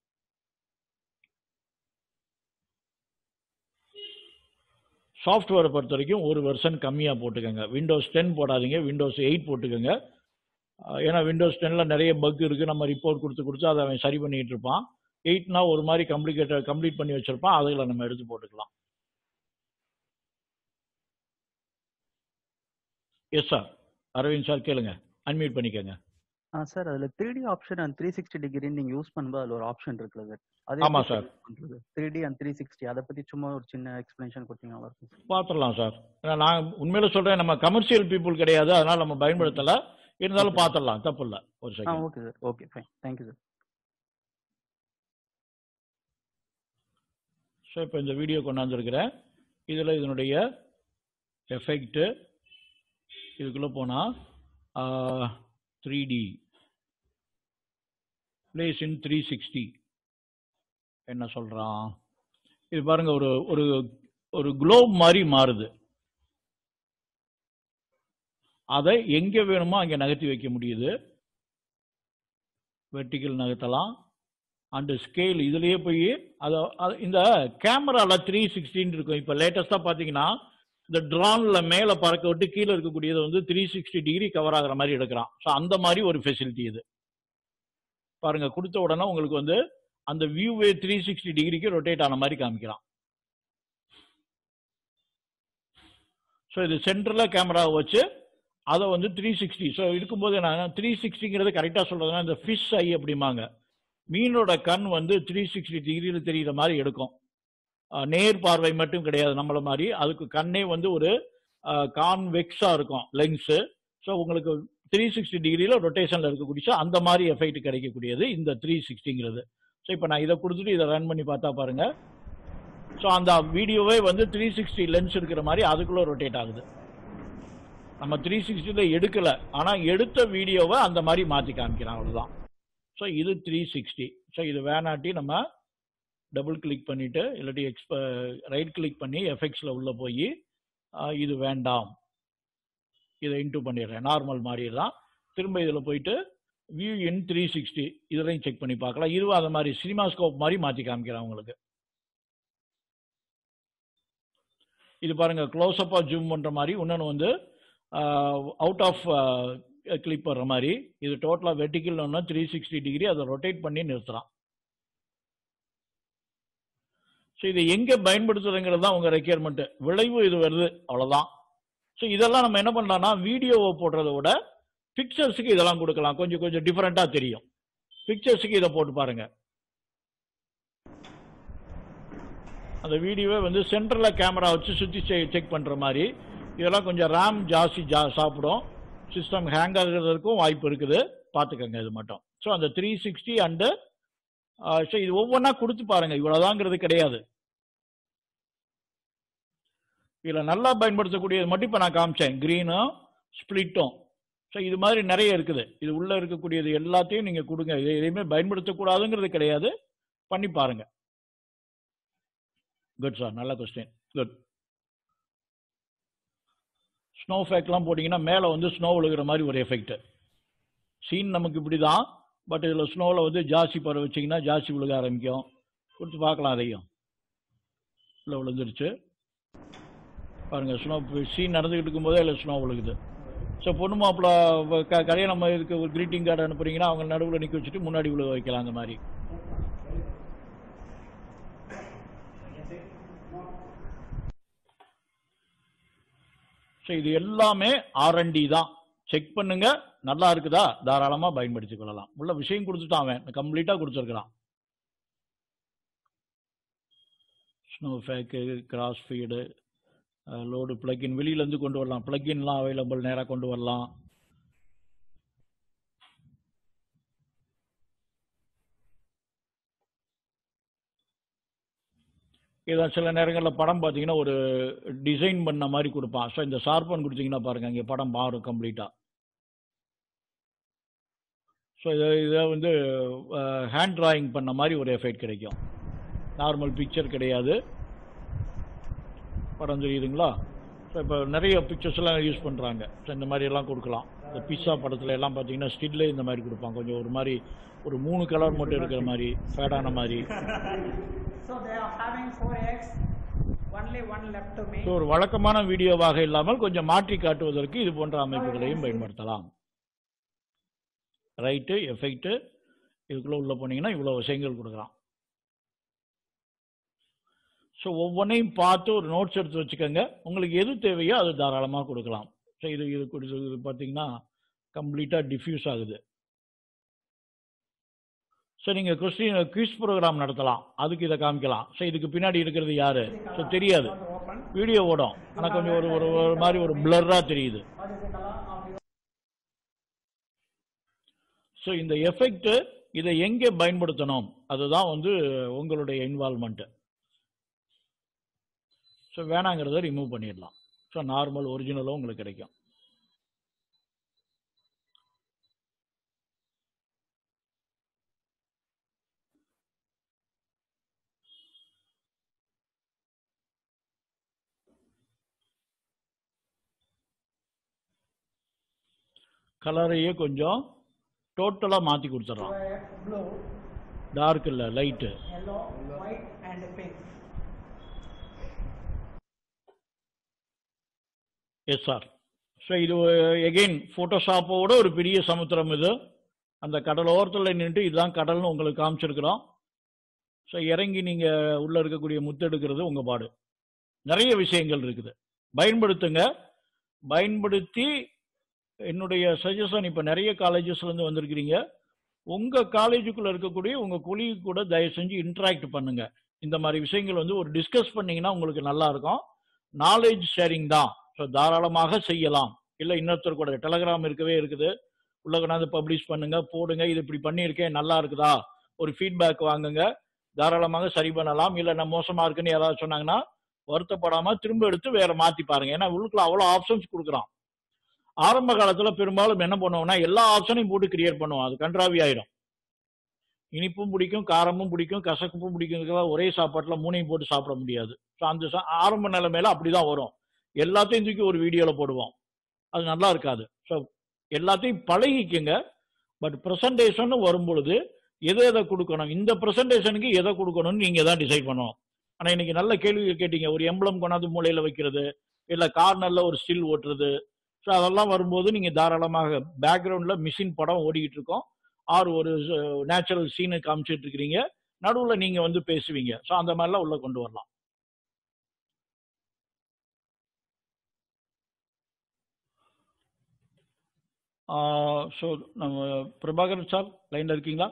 Speaker 1: சாஃப்ட்வேரை பொறுத்த வரைக்கும் ஒரு வெர்ஷன் கம்மியாக போட்டுக்கோங்க விண்டோஸ் டென் போடாதீங்க விண்டோஸ் எயிட் போட்டுக்கோங்க அஹ் ஏன்னா விண்டோஸ் டென்னில் நிறைய பக் இருக்குது நம்ம ரிப்போர்ட் கொடுத்து கொடுத்து அதை அவன் சரி பண்ணிட்டு இருப்பான் எயிட்னா ஒரு மாதிரி கம்ப்ளிகேட்டட் கம்ப்ளீட் பண்ணி வச்சிருப்பான் அதில் நம்ம எடுத்து போட்டுக்கலாம் எஸ் சார் அரவிந்த் சார் கேளுங்க அன்மியூட் பண்ணிக்கோங்க
Speaker 7: ஆ சார் அதுல three D option and three sixty degree நீங்க யூஸ் பண்ணும்போது அதுல ஒரு ஆப்ஷன் இருக்குல்ல சார் அது
Speaker 1: ஆமா
Speaker 7: எப்படி
Speaker 1: sir.
Speaker 7: use பண்றது three D and three sixty அதை பத்தி சும்மா ஒரு சின்ன எக்ஸ்பிளனேஷன் கொடுத்தீங்கன்னா நல்லா இருக்கும் sir.
Speaker 1: பார்த்துடலாம் சார் ஏன்னா நான் உண்மையில சொல்றேன் நம்ம கமர்ஷியல் பீப்புள் கிடையாது அதனால நம்ம பயன்படுத்தல இருந்தாலும் பார்த்துடலாம் தப்பு இல்லை ஒரு
Speaker 7: ஆ
Speaker 1: second
Speaker 7: okay sir okay fine thank you sir
Speaker 1: so இப்போ இந்த வீடியோ கொண்டாந்துருக்கிறேன் இதில் இதனுடைய எஃபெக்ட்டு இதுக்குள்ளே போனால் three D place in three sixty என்ன சொல்கிறான் இது பாருங்க ஒரு ஒரு ஒரு குளோப் மாதிரி மாறுது அதை எங்கே வேணுமோ அங்கே நகர்த்தி வைக்க முடியுது வெர்டிக்கல் நகர்த்தலாம் அண்டு ஸ்கேல் இதுலேயே போய் அதை அது- இந்த கேமராவில் த்ரீ சிக்ஸ்டின்னு இருக்கும் இப்போ லேட்டஸ்ட்டாக பார்த்தீங்கன்னா இந்த ட்ரானில் மேலே பறக்க விட்டு கீழே இருக்கக்கூடியதை வந்து த்ரீ சிக்ஸ்டி டிகிரி கவர் ஆகுற மாதிரி எடுக்கிறான் ஸோ அந்த மாதிரி ஒரு ஃபெசிலிட்டி இது பாருங்க கொடுத்த உடனே உங்களுக்கு வந்து அந்த வியூவே த்ரீ சிக்ஸ்டி டிகிரிக்கு ரொட்டேட் ஆன மாதிரி காமிக்கிறான் ஸோ இது சென்டரில் கேமராவை வச்சு அதை வந்து த்ரீ சிக்ஸ்டி ஸோ இருக்கும்போது நான் த்ரீ சிக்ஸ்டிங்கிறது கரெக்டாக சொல்கிறதுனா இந்த ஃபிஷ் ஐ அப்படிம்பாங்க மீனோட கண் வந்து த்ரீ சிக்ஸ்டி டிகிரியில் தெரிகிற மாதிரி எடுக்கும் அஹ் நேர் பார்வை மட்டும் கிடையாது நம்மள மாதிரி அதுக்கு கண்ணே வந்து ஒரு கான்வெக்ஸாக இருக்கும் லென்ஸு ஸோ உங்களுக்கு த்ரீ சிக்ஸ்டி டிகிரியில் ரொட்டேஷனில் இருக்கக்கூடிய so அந்த மாதிரி எஃபெக்ட் கிடைக்கக்கூடியது இந்த த்ரீ சிக்ஸ்டிங்கிறது ஸோ இப்போ நான் இதை கொடுத்துட்டு இதை ரன் பண்ணி பார்த்தா பாருங்க ஸோ அந்த வீடியோவே வந்து த்ரீ சிக்ஸ்டி லென்ஸ் இருக்கிற மாதிரி அதுக்குள்ளே ரொட்டேட் ஆகுது நம்ம த்ரீ சிக்ஸ்டியில் எடுக்கல ஆனால் எடுத்த வீடியோவை அந்த மாதிரி மாற்றி காமிக்கிறோம் அவ்வளோதான் ஸோ இது த்ரீ சிக்ஸ்டி ஸோ இது வேணாட்டி நம்ம டபுள் கிளிக் பண்ணிவிட்டு இல்லாட்டி எக்ஸ்ப ரைட் கிளிக் பண்ணி எஃபெக்ட்ஸில் உள்ளே போய் இது வேண்டாம் இதை இன்டூ பண்ணிடுறேன் நார்மல் மாறிடலாம் திரும்ப இதில் போயிட்டு வியூ இன் த்ரீ சிக்ஸ்டி இதுலையும் செக் பண்ணி பார்க்கலாம் இதுவும் அது மாதிரி சினிமா ஸ்கோப் மாதிரி மாற்றி காமிக்கிறேன் உங்களுக்கு இது பாருங்க க்ளோஸ் அப்பாக ஜூம் பண்ணுற மாதிரி இன்னொன்று வந்து அவுட் ஆஃப் கிளிப் வர்ற மாதிரி இது டோட்டலாக வெர்டிக்கல் ஒன்று த்ரீ சிக்ஸ்டி டிகிரி அதை ரொட்டேட் பண்ணி நிறுத்துறான் ஸோ இதை எங்கே பயன்படுத்துறதுங்கிறது தான் உங்கள் ரெக்யர்மெண்ட்டு விளைவு இது வருது அவ்வளோதான் ஸோ இதெல்லாம் நம்ம என்ன பண்ணலாம்னா வீடியோவை போடுறத விட பிக்சர்ஸுக்கு இதெல்லாம் கொடுக்கலாம் கொஞ்சம் கொஞ்சம் டிஃப்ரெண்ட்டாக தெரியும் பிக்சர்ஸுக்கு இதை போட்டு பாருங்க அந்த வீடியோவை வந்து சென்டரில் கேமரா வச்சு சுற்றி செக் பண்ணுற மாதிரி இதெல்லாம் கொஞ்சம் ரேம் ஜாஸ்தி ஜா சாப்பிடும் சிஸ்டம் ஹேங் ஆகுறதுக்கும் வாய்ப்பு இருக்குது பார்த்துக்கங்க இது மட்டும் ஸோ அந்த த்ரீ சிக்ஸ்டி அண்டு ஸோ இது ஒவ்வொன்றா கொடுத்து பாருங்க இவ்வளோதாங்கிறது கிடையாது இதில் நல்லா பயன்படுத்தக்கூடியது மட்டும் இப்போ நான் காமிச்சேன் க்ரீனும் ஸ்ப்ளிட்டும் ஸோ இது மாதிரி நிறைய இருக்குது இது உள்ளே இருக்கக்கூடியது எல்லாத்தையும் நீங்கள் கொடுங்க இதை எதையுமே பயன்படுத்தக்கூடாதுங்கிறது கிடையாது பண்ணி பாருங்க குட் சார் நல்ல கொஸ்டின் குட் ஸ்னோ ஃபேக்லாம் போட்டிங்கன்னா மேலே வந்து ஸ்னோ விழுகிற மாதிரி ஒரு எஃபெக்ட் சீன் நமக்கு இப்படி தான் பட் இதில் ஸ்னோவில் வந்து ஜாஸ்தி பற வச்சிங்கன்னா ஜாஸ்தி விழுக ஆரம்பிக்கும் கொடுத்து பார்க்கலாம் அதையும் இல்லை விழுந்துருச்சு பாருங்கள் ஸ்னோ சீன் நடந்துக்கிட்டு இருக்கும்போதே இல்லை ஸ்னோ விழுகுது ஸோ பொண்ணு மாப்பிள்ள க கல்யாணம் இதுக்கு ஒரு க்ரீட்டிங் கார்டு அனுப்புறீங்கன்னா அவங்க நடுவில் நிற்க வச்சுட்டு முன்னாடி விழுக வைக்கலாம் அந்த மாதிரி ஸோ இது எல்லாமே ஆர்என்டி தான் செக் பண்ணுங்க நல்லா இருக்குதா தாராளமா பயன்படுத்திக் கொள்ளலாம் உள்ள விஷயம் கொடுத்துட்டான் அவன் கம்ப்ளீட்டா கொடுத்துருக்கிறான் ஸ்னோ ஃபேக்கு கிராஸ் ஃபீடு லோடு பிளக்இன் வெளியிலேருந்து கொண்டு வரலாம் பிளக்இன்லாம் அவைலபிள் நேராக கொண்டு வரலாம் இதான் சில நேரங்களில் படம் பார்த்தீங்கன்னா ஒரு டிசைன் பண்ண மாதிரி கொடுப்பான் ஸோ இந்த ஷார்பன் கொடுத்தீங்கன்னா பாருங்க இங்கே படம் மாறும் கம்ப்ளீட்டாக ஸோ இதை இதை வந்து ஹேண்ட் டிராயிங் பண்ண மாதிரி ஒரு எஃபெக்ட் கிடைக்கும் நார்மல் பிக்சர் கிடையாது படம் தெரியுதுங்களா ஸோ இப்போ நிறைய பிக்சர்ஸ் எல்லாம் யூஸ் பண்ணுறாங்க ஸோ இந்த மாதிரி எல்லாம் கொடுக்கலாம் இந்த பிஸ்ஸா படத்தில் எல்லாம் பார்த்தீங்கன்னா ஸ்டில்லே இந்த மாதிரி கொடுப்பாங்க கொஞ்சம் ஒரு மாதிரி ஒரு மூணு கலர் மட்டும் இருக்கிற மாதிரி ஃபேடான மாதிரி
Speaker 6: So they are having 4x, only one left to me.
Speaker 1: So ஒரு வழக்கமான வீடியோவாக இல்லாமல் கொஞ்சம் மாற்றி காட்டுவதற்கு இது போன்ற அமைப்புகளையும் பயன்படுத்தலாம் ரைட்டு எஃபெக்ட்டு இதுக்குள்ளே உள்ளே போனீங்கன்னா இவ்வளோ விஷயங்கள் கொடுக்குறான் ஸோ ஒவ்வொன்றையும் பார்த்து ஒரு நோட்ஸ் எடுத்து வச்சுக்கோங்க உங்களுக்கு எது தேவையோ அது தாராளமாக கொடுக்கலாம் ஸோ இது இது கொடுத்து இது பார்த்தீங்கன்னா கம்ப்ளீட்டாக டிஃப்யூஸ் ஆகுது ஸோ நீங்கள் கொஸ்டின் குவிஸ் ப்ரோக்ராம் நடத்தலாம் அதுக்கு இதை காமிக்கலாம் ஸோ இதுக்கு பின்னாடி இருக்கிறது யாரு ஸோ தெரியாது வீடியோ ஓடும் ஆனால் கொஞ்சம் ஒரு ஒரு ஒரு மாதிரி ஒரு பிளர்ராக தெரியுது ஸோ இந்த எஃபெக்ட் இதை எங்கே பயன்படுத்தணும் அதுதான் வந்து உங்களுடைய இன்வால்மெண்ட் ஸோ வேணாங்கிறத ரிமூவ் பண்ணிடலாம் ஸோ நார்மல் ஒரிஜினலும் உங்களுக்கு கிடைக்கும் கலரையே கொஞ்சம் டோட்டலாக மாற்றி கொடுத்துட்றோம்
Speaker 6: blue,
Speaker 1: டார்க் இல்லை light
Speaker 6: yellow, white, and pink.
Speaker 1: Yes sir so இது எகெயின் ஃபோட்டோஷாப்போட ஒரு பெரிய சமுத்திரம் இது அந்த கடல் ஓரத்தில் நின்று இதுதான் கடல்னு உங்களுக்கு காமிச்சிருக்கிறோம் ஸோ இறங்கி நீங்கள் உள்ளே இருக்கக்கூடிய முத்தெடுக்கிறது உங்கள் பாடு நிறைய விஷயங்கள் இருக்குது பயன்படுத்துங்க பயன்படுத்தி என்னுடைய சஜஷன் இப்போ நிறைய காலேஜஸ்லேருந்து வந்திருக்கிறீங்க உங்கள் காலேஜுக்குள்ளே இருக்கக்கூடிய உங்கள் கொலி கூட தயவு செஞ்சு இன்ட்ராக்ட் பண்ணுங்க இந்த மாதிரி விஷயங்கள் வந்து ஒரு டிஸ்கஸ் பண்ணீங்கன்னா உங்களுக்கு நல்லா இருக்கும் நாலேஜ் ஷேரிங் தான் ஸோ தாராளமாக செய்யலாம் இல்லை இன்னொருத்தர் கூட டெலகிராம் இருக்கவே இருக்குது உள்ள கொண்டாந்து பப்ளிஷ் பண்ணுங்க போடுங்க இது இப்படி பண்ணியிருக்கேன் நல்லா இருக்குதா ஒரு ஃபீட்பேக் வாங்குங்க தாராளமாக சரி பண்ணலாம் இல்லை நான் மோசமா இருக்குன்னு யாராவது சொன்னாங்கன்னா வருத்தப்படாம திரும்ப எடுத்து வேற மாத்தி பாருங்க ஏன்னா உள்ளுக்குள்ள அவ்வளோ ஆப்ஷன்ஸ் கொடுக்குறான் ஆரம்ப காலத்துல பெரும்பாலும் என்ன பண்ணுவோம்னா எல்லா ஆப்ஷனையும் போட்டு கிரியேட் பண்ணுவோம் அது கன்றாவி ஆயிடும் இனிப்பும் பிடிக்கும் காரமும் பிடிக்கும் கசப்பும் பிடிக்கும் ஒரே சாப்பாட்டுல மூணையும் போட்டு சாப்பிட முடியாது ஸோ அந்த ச- ஆரம்ப நிலைமையில அப்படிதான் வரும் எல்லாத்தையும் தூக்கி ஒரு வீடியோல போடுவோம் அது நல்லா இருக்காது ஸோ எல்லாத்தையும் பழகிக்குங்க பட் ப்ரெசன்டேஷன் வரும்பொழுது எதை எதை கொடுக்கணும் இந்த ப்ரெசன்டேஷனுக்கு எதை கொடுக்கணும்னு நீங்க தான் டிசைட் பண்ணணும் ஆனா இன்னைக்கு நல்ல கேள்வி கேட்டீங்க ஒரு எம்பளம் கொண்டாந்து மூலையில வைக்கிறது இல்ல கார்னர்ல ஒரு ஸ்டில் ஓட்டுறது ஸோ அதெல்லாம் வரும்போது நீங்க தாராளமாக பேக்ரவுண்ட்ல மிஷின் படம் ஓடிக்கிட்டு இருக்கோம் ஆர் ஒரு நேச்சுரல் சீனை காமிச்சிட்டு இருக்கிறீங்க நடுவுல நீங்க வந்து பேசுவீங்க ஸோ அந்த மாதிரிலாம் உள்ள கொண்டு வரலாம் ஸோ நம்ம பிரபாகர் சார் லைன்ல இருக்கீங்களா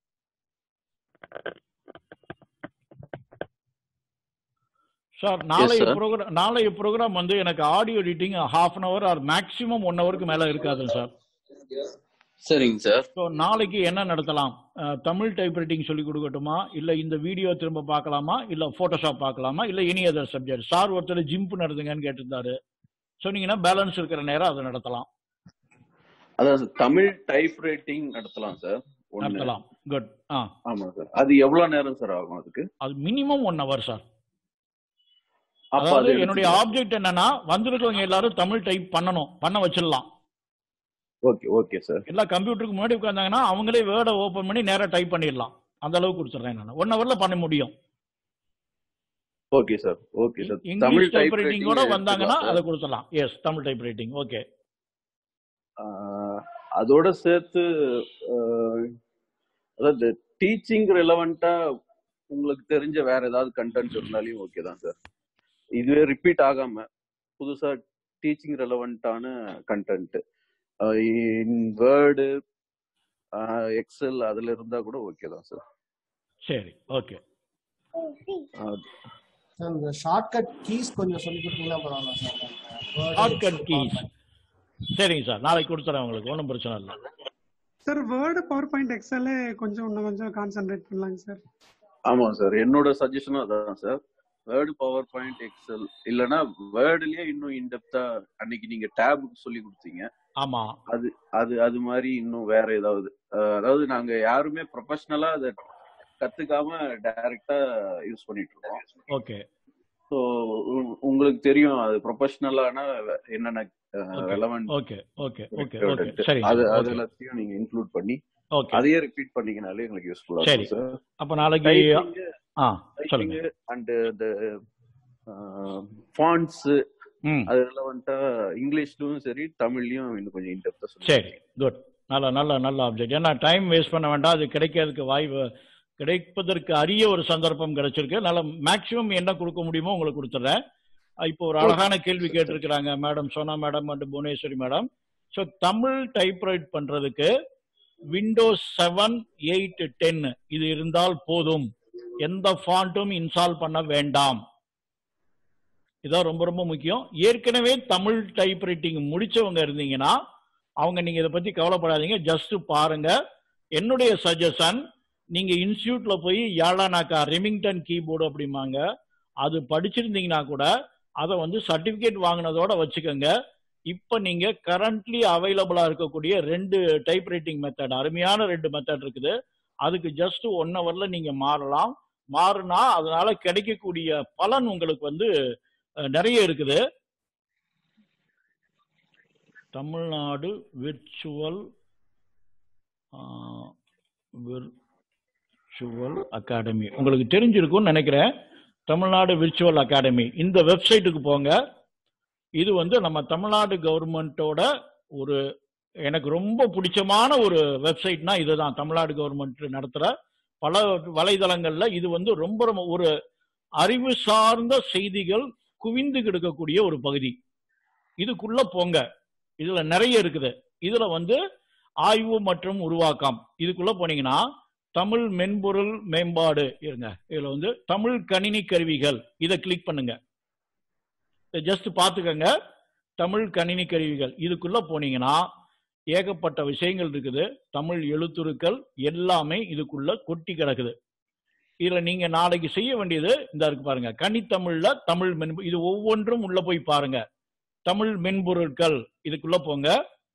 Speaker 1: சார் நாளைய
Speaker 8: sir.
Speaker 1: ப்ரோக்ராம் நாளைய ப்ரோக்ராம் வந்து எனக்கு audio editing half an hour or maximum one ஹவருக்கு மேல இருக்காது சார்
Speaker 8: சரிங்க சார்
Speaker 1: ஸோ நாளைக்கு என்ன நடத்தலாம் அஹ், தமிழ் டைப்ரைட்டிங் சொல்லி கொடுக்கட்டுமா இல்ல இந்த வீடியோ திரும்ப பார்க்கலாமா இல்ல போட்டோஷாப் பார்க்கலாமா இல்ல எனி அதர் சப்ஜெக்ட் சார் ஒருத்தர் ஜிம்ப் நடத்துங்கன்னு கேட்டிருந்தாரு சொன்னீங்கன்னா பேலன்ஸ் இருக்கிற நேரம் அதை நடத்தலாம்
Speaker 8: அதாவது தமிழ் டைப் ரைட்டிங் நடத்தலாம் சார் ஒண்ணு
Speaker 1: நடத்தலாம் குட் ஆ
Speaker 8: ஆமா சார் அது எவ்வளவு நேரம் சார் ஆகும் அதுக்கு
Speaker 1: அது மினிமம் ஒன் ஹவர் சார்
Speaker 8: அப்ப
Speaker 1: அதாவது
Speaker 8: அது
Speaker 1: என்னுடைய ஆப்ஜெக்ட் என்னன்னா வந்திருக்கவங்க எல்லாரும் தமிழ் டைப் பண்ணணும் பண்ண வச்சிடலாம்
Speaker 8: ஓகே ஓகே சார்
Speaker 1: எல்லா கம்ப்யூட்டருக்கு முன்னாடி உட்காந்தாங்கன்னா அவங்களே வேர்டை ஓபன் பண்ணி நேரா டைப் பண்ணிடலாம் அந்த அளவுக்கு கொடுத்துட்றேன் நான் ஒன் ஹவர்ல பண்ண முடியும்
Speaker 8: okay sir okay sir Tamil
Speaker 1: English
Speaker 8: type
Speaker 1: type ரைட்டிங்கோட
Speaker 8: ரைட்டிங்
Speaker 1: வந்தாங்கன்னா அதை கொடுத்துடலாம் yes Tamil type writing okay
Speaker 8: அதோட சேர்த்து ஆஹ், அதாவது டீச்சிங் ரெலவெண்டா உங்களுக்கு தெரிஞ்ச வேற ஏதாவது கண்டென்ட் இருந்தாலும் ஓகே தான் சார் இதுவே ரிப்பீட் ஆகாம புதுசா டீச்சிங் ரெலவெண்டான கண்டென்ட் இன் வேர்டு எக்ஸல் அதுல இருந்தா கூட ஓகே தான் சார்
Speaker 1: சரி ஓகே
Speaker 9: சார் இந்த ஷார்ட்கட் கீஸ் கொஞ்சம் சொல்லி கொடுத்தீங்கன்னா பரவாயில்ல சார்
Speaker 1: ஷார்ட்கட் கீஸ் சரிங்க சார் நாளைக்கு கொடுத்துறேன் உங்களுக்கு ஒன்றும் பிரச்சனை இல்லை
Speaker 5: சார் வேர்டு பவர் பாயிண்ட் எக்ஸலே கொஞ்சம் இன்னும் கொஞ்சம் கான்சென்ட்ரேட் பண்ணலாங்க சார்
Speaker 8: ஆமா சார் என்னோட சஜஷனும் அதான் sir word power point Excel இல்லனா வேர்டுலயே இன்னும் இன்டெப்தா அன்னைக்கு நீங்க டேபுக்கு சொல்லி கொடுத்தீங்க
Speaker 1: ஆமா
Speaker 8: அது அது அது மாதிரி இன்னும் வேற ஏதாவது அஹ், அதாவது நாங்க யாருமே ப்ரொஃபஷனலா அதை கத்துக்காம டைரக்டா யூஸ் பண்ணிட்டு இருக்கோம்
Speaker 1: ஓகே
Speaker 8: ஸோ உங்களுக்கு தெரியும் அது ப்ரொஃபஷனலான என்னென்ன relevant
Speaker 1: okay okay okay okay சரி
Speaker 8: அது அது
Speaker 1: ஓகே
Speaker 8: எல்லாத்தையும் நீங்க இன்க்ளூட் பண்ணி
Speaker 1: ஓகே
Speaker 8: அதையே ரிப்பீட் பண்ணீங்கனாலே எங்களுக்கு யூஸ்ஃபுல்லா
Speaker 1: சரி
Speaker 8: இருக்கும் சார்
Speaker 1: அப்போ நாளைக்கு ஆ சொல்லுங்க
Speaker 8: அண்ட் இந்த ஃபாண்ட்ஸ்
Speaker 1: ம்
Speaker 8: அது ரெலவெண்டா இங்கிலீஷ்லயும் சரி தமிழ்லயும் இன்னும் கொஞ்சம் இன்டெப்தா சொல்லுங்க
Speaker 1: சரி குட் நல்ல நல்ல நல்ல ஆப்ஜெக்ட் ஏன்னா டைம் வேஸ்ட் பண்ண வேண்டாம் அது கிடைக்கிறதுக்கு வாய்ப்பு கிடைப்பதற்கு அரிய ஒரு சந்தர்ப்பம் கிடைச்சிருக்கு நல்ல மேக்ஸிமம் என்ன கொடுக்க முடியுமோ உங்களுக்கு கொடுத்துட்றேன் அஹ் இப்போ ஒரு அழகான கேள்வி கேட்டிருக்கிறாங்க madam Sona madam and Bhuvaneswari madam so Tamil typewrite பண்றதுக்கு விண்டோஸ் செவன் எயிட் டென் இது இருந்தால் போதும் எந்த ஃபாண்ட்டும் இன்ஸ்டால் பண்ண வேண்டாம் இதான் ரொம்ப ரொம்ப முக்கியம் ஏற்கனவே தமிழ் டைப்ரைட்டிங் முடிச்சவங்க இருந்தீங்கன்னா அவங்க நீங்க இதை பத்தி கவலைப்படாதீங்க ஜஸ்ட் பாருங்க என்னுடைய சஜஷன் நீங்க இன்ஸ்டியூட்ல போய் யாழானாக்கா ரெமிங்டன் கீபோர்டு அப்படிம்பாங்க அது படிச்சிருந்தீங்கன்னா கூட அதை வந்து சர்டிபிகேட் வாங்கினதோட வச்சுக்கோங்க இப்ப நீங்க கரண்ட்லி அவைலபிளா இருக்கக்கூடிய ரெண்டு டைப் ரைட்டிங் மெத்தட் அருமையான ரெண்டு மெத்தட் இருக்குது அதுக்கு ஜஸ்ட் ஒன் ஹவர்ல நீங்க மாறலாம் மாறினா அதனால கிடைக்கக்கூடிய பலன் உங்களுக்கு வந்து அஹ், நிறைய இருக்குது தமிழ்நாடு விர்ச்சுவல் விர்ச்சுவல் அகாடமி உங்களுக்கு தெரிஞ்சிருக்கும்னு நினைக்கிறேன் தமிழ்நாடு விர்ச்சுவல் அகாடமி இந்த வெப்சைட்டுக்கு போங்க இது வந்து நம்ம தமிழ்நாடு கவர்மெண்ட்டோட ஒரு எனக்கு ரொம்ப பிடிச்சமான ஒரு வெப்சைட்னா இதுதான் தமிழ்நாடு கவர்மெண்ட் நடத்துற பல வலைதளங்கள்ல இது வந்து ரொம்ப ரொம்ப ஒரு அறிவு சார்ந்த செய்திகள் குவிந்து கிடக்கக்கூடிய ஒரு பகுதி இதுக்குள்ள போங்க இதுல நிறைய இருக்குது இதுல வந்து ஆய்வு மற்றும் உருவாக்கம் இதுக்குள்ள போனீங்கன்னா தமிழ் மென்பொருள் மேம்பாடு இருங்க இதுல வந்து தமிழ் கணினி கருவிகள் இதை கிளிக் பண்ணுங்க ஜஸ்ட் பாத்துக்கங்க தமிழ் கணினி கருவிகள் இதுக்குள்ள போனீங்கன்னா ஏகப்பட்ட விஷயங்கள் இருக்குது தமிழ் எழுத்துருக்கள் எல்லாமே இதுக்குள்ள கொட்டி கிடக்குது இதுல நீங்க நாளைக்கு செய்ய வேண்டியது இந்த இருக்கு பாருங்க கனித்தமிழ்ல தமிழ் மென்பு இது ஒவ்வொன்றும் உள்ள போய் பாருங்க தமிழ் மென்பொருட்கள் இதுக்குள்ள போங்க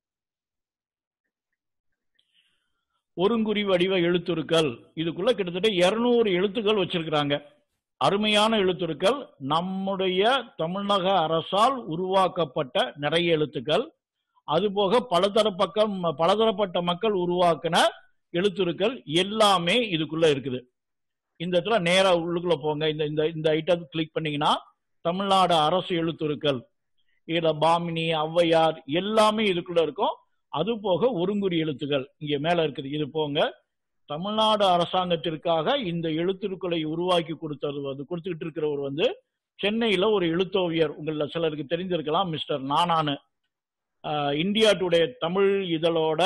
Speaker 1: ஒருங்குறி வடிவ எழுத்துருக்கள் இதுக்குள்ள கிட்டத்தட்ட இருநூறு எழுத்துக்கள் வச்சிருக்கிறாங்க அருமையான எழுத்துருக்கள் நம்முடைய தமிழக அரசால் உருவாக்கப்பட்ட நிறைய எழுத்துக்கள் அதுபோக பலதரப்பக்கம் பலதரப்பட்ட மக்கள் உருவாக்கின எழுத்துருக்கள் எல்லாமே இதுக்குள்ள இருக்குது இந்த இடத்துல நேரா உள்ளுக்குள்ள போங்க இந்த இந்த இந்த ஐட்டம் கிளிக் பண்ணீங்கன்னா தமிழ்நாடு அரசு எழுத்துருக்கள் இதுல பாமினி ஔவையார் எல்லாமே இதுக்குள்ள இருக்கும் அது போக ஒருங்குறி எழுத்துக்கள் இங்க மேல இருக்குது இது போங்க தமிழ்நாடு அரசாங்கத்திற்காக இந்த எழுத்துருக்களை உருவாக்கி கொடுத்தது வந்து கொடுத்துக்கிட்டு இருக்கிறவர் வந்து சென்னையில ஒரு எழுத்தோவியர் உங்கள சிலருக்கு தெரிஞ்சிருக்கலாம் மிஸ்டர் நானானு ஆஹ் இந்தியா டுடே தமிழ் இதழோட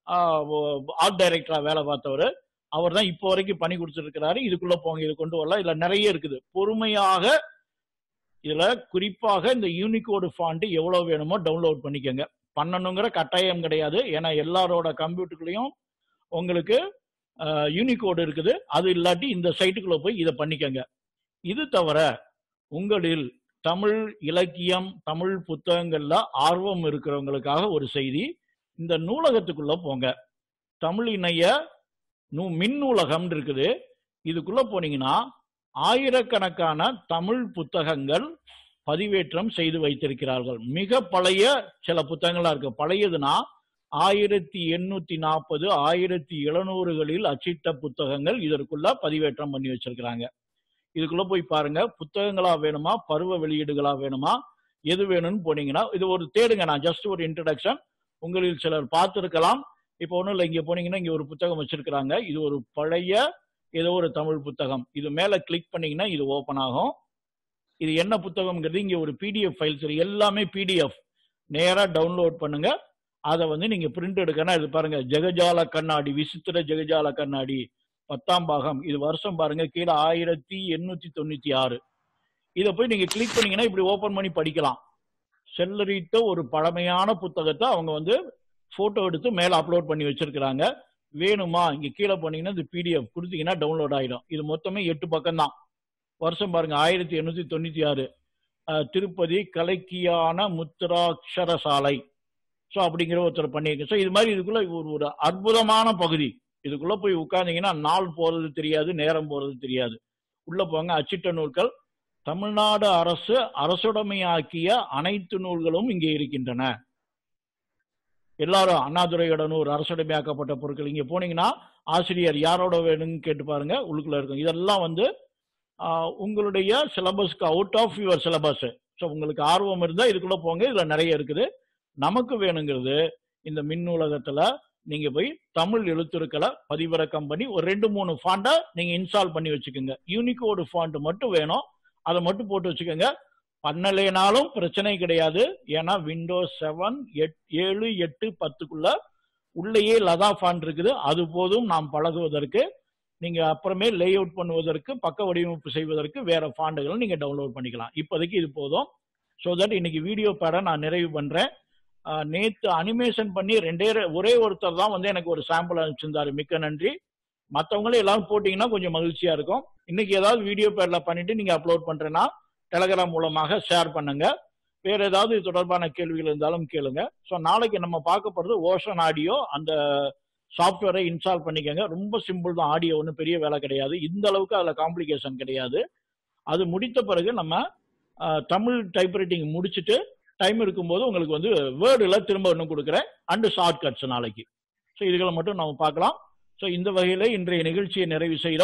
Speaker 1: ஆர்ட் டைரக்டரா வேலை பார்த்தவர் அவர் தான் இப்போ வரைக்கும் பணி கொடுத்துருக்கிறாரு இதுக்குள்ள போங்க இது கொண்டு வரலாம் இதுல நிறைய இருக்குது பொறுமையாக இதுல குறிப்பாக இந்த யூனிகோடு ஃபாண்ட் எவ்வளவு வேணுமோ டவுன்லோட் பண்ணிக்கோங்க பண்ணணுங்கிற கட்டாயம் கிடையாது ஏன்னா எல்லாரோட கம்ப்யூட்டர்லயும் உங்களுக்கு யூனிகோடு இருக்குது அது இல்லாட்டி இந்த சைட்டுக்குள்ள போய் இதை பண்ணிக்கோங்க இது தவிர உங்களில் தமிழ் இலக்கியம் தமிழ் புத்தகங்கள்ல ஆர்வம் இருக்கிறவங்களுக்காக ஒரு செய்தி இந்த நூலகத்துக்குள்ள போங்க தமிழ் இணைய நூ மின் நூலகம் இருக்குது இதுக்குள்ள போனீங்கன்னா ஆயிரக்கணக்கான தமிழ் புத்தகங்கள் பதிவேற்றம் செய்து வைத்திருக்கிறார்கள் மிக பழைய சில புத்தகங்களா இருக்கு பழையதுன்னா ஆயிரத்தி எண்ணூத்தி நாற்பது ஆயிரத்தி எழுநூறுகளில் அச்சிட்ட புத்தகங்கள் இதற்குள்ள பதிவேற்றம் பண்ணி வச்சிருக்கிறாங்க இதுக்குள்ள போய் பாருங்க புத்தகங்களா வேணுமா பருவ வெளியீடுகளா வேணுமா எது வேணும்னு போனீங்கன்னா இது ஒரு தேடுங்க நான் ஜஸ்ட் ஒரு இன்ட்ரடக்ஷன் உங்களில் சிலர் பார்த்திருக்கலாம் இப்போ ஒன்றும் இல்லை இங்க போனீங்கன்னா இங்க ஒரு புத்தகம் வச்சிருக்கிறாங்க இது ஒரு பழைய ஏதோ ஒரு தமிழ் புத்தகம் இது மேல கிளிக் பண்ணீங்கன்னா இது ஓபன் ஆகும் இது என்ன புத்தகம்ங்கிறது இங்க ஒரு பிடிஎஃப் ஃபைல்ஸ் எல்லாமே பிடிஎஃப் நேரா டவுன்லோட் பண்ணுங்க அதை வந்து நீங்க பிரிண்ட் எடுக்கணும் இது பாருங்க ஜெகஜால கண்ணாடி விசித்திர ஜெகஜால கண்ணாடி பத்தாம் பாகம் இது வருஷம் பாருங்க கீழே ஆயிரத்தி எண்ணூத்தி தொண்ணூத்தி ஆறு இதை போய் நீங்க கிளிக் பண்ணீங்கன்னா இப்படி ஓபன் பண்ணி படிக்கலாம் செல்லரித்த ஒரு பழமையான புத்தகத்தை அவங்க வந்து போட்டோ எடுத்து மேல அப்லோட் பண்ணி வச்சிருக்கிறாங்க வேணுமா இங்க கீழே போனீங்கன்னா இந்த பிடிஎஃப் கொடுத்தீங்கன்னா டவுன்லோட் ஆயிடும் இது மொத்தமே எட்டு பக்கம் தான் வருஷம் பாருங்க ஆயிரத்தி எண்ணூத்தி தொண்ணூத்தி ஆறு திருப்பதி கலைக்கியான முத்திராட்சர சாலை ஸோ அப்படிங்கிற ஒருத்தர் பண்ணியிருக்கேன் ஸோ இது மாதிரி இதுக்குள்ள ஒரு ஒரு அற்புதமான பகுதி இதுக்குள்ள போய் உட்கார்ந்தீங்கன்னா நாள் போறது தெரியாது நேரம் போறது தெரியாது உள்ள போங்க அச்சிட்ட நூல்கள் தமிழ்நாடு அரசு அரசுடைமையாக்கிய அனைத்து நூல்களும் இங்கே இருக்கின்றன எல்லாரும் அண்ணாதுரையோட நூறு அரசுடைமையாக்கப்பட்ட பொருட்கள் இங்க போனீங்கன்னா ஆசிரியர் யாரோட வேணும்னு கேட்டு பாருங்க உள்ளுக்குள்ள இருக்கும் இதெல்லாம் வந்து உங்களுடைய சிலபஸ்க்கு out of your syllabus so உங்களுக்கு ஆர்வம் இருந்தா இதுக்குள்ள போங்க இதுல நிறைய இருக்குது நமக்கு வேணுங்கிறது இந்த மின் நூலகத்துல நீங்க போய் தமிழ் எழுத்துருக்களை பதிவிறக்கம் பண்ணி ஒரு ரெண்டு மூணு ஃபாண்டை நீங்க இன்ஸ்டால் பண்ணி வச்சுக்கோங்க யூனிகோடு ஃபாண்ட் மட்டும் வேணும் அதை மட்டும் போட்டு வச்சுக்கோங்க பண்ணலைனாலும் பிரச்சனை கிடையாது ஏன்னா விண்டோஸ் செவன் எட் ஏழு எட்டு பத்துக்குள்ள உள்ளேயே லதா ஃபாண்ட் இருக்குது அது போதும் நாம் பழகுவதற்கு நீங்க அப்புறமே லே அவுட் பண்ணுவதற்கு பக்க வடிவமைப்பு செய்வதற்கு வேற ஃபாண்டுகளை நீங்க டவுன்லோட் பண்ணிக்கலாம் இப்போதைக்கு இது போதும் ஸோ தட் இன்னைக்கு வீடியோ பேட நான் நிறைவு பண்றேன் நேத்து அனிமேஷன் பண்ணி ரெண்டே ஒரே ஒருத்தர் தான் வந்து எனக்கு ஒரு சாம்பிள் அனுப்பிச்சிருந்தாரு மிக்க நன்றி மற்றவங்களே எல்லாரும் போட்டிங்கன்னா கொஞ்சம் மகிழ்ச்சியா இருக்கும் இன்னைக்கு ஏதாவது வீடியோ பேர்ல பண்ணிட்டு நீங்க அப்லோட் பண்றேன்னா டெலகிராம் மூலமாக ஷேர் பண்ணுங்க வேற ஏதாவது இது தொடர்பான கேள்விகள் இருந்தாலும் கேளுங்க ஸோ நாளைக்கு நம்ம பார்க்க போறது ஓஷன் ஆடியோ அந்த சாஃப்ட்வேரை இன்ஸ்டால் பண்ணிக்கோங்க ரொம்ப சிம்பிள் தான் ஆடியோ ஒன்றும் பெரிய வேலை கிடையாது இந்த அளவுக்கு அதில் காம்ப்ளிகேஷன் கிடையாது அது முடித்த பிறகு நம்ம அஹ், தமிழ் டைப்ரைட்டிங் முடிச்சுட்டு டைம் இருக்கும்போது உங்களுக்கு வந்து வேர்டில் திரும்ப இன்னும் கொடுக்குறேன் அண்டு ஷார்ட் கட்ஸ் நாளைக்கு ஸோ இதுகளை மட்டும் நம்ம பார்க்கலாம் ஸோ இந்த வகையில் இன்றைய நிகழ்ச்சியை நிறைவு செய்கிறோம்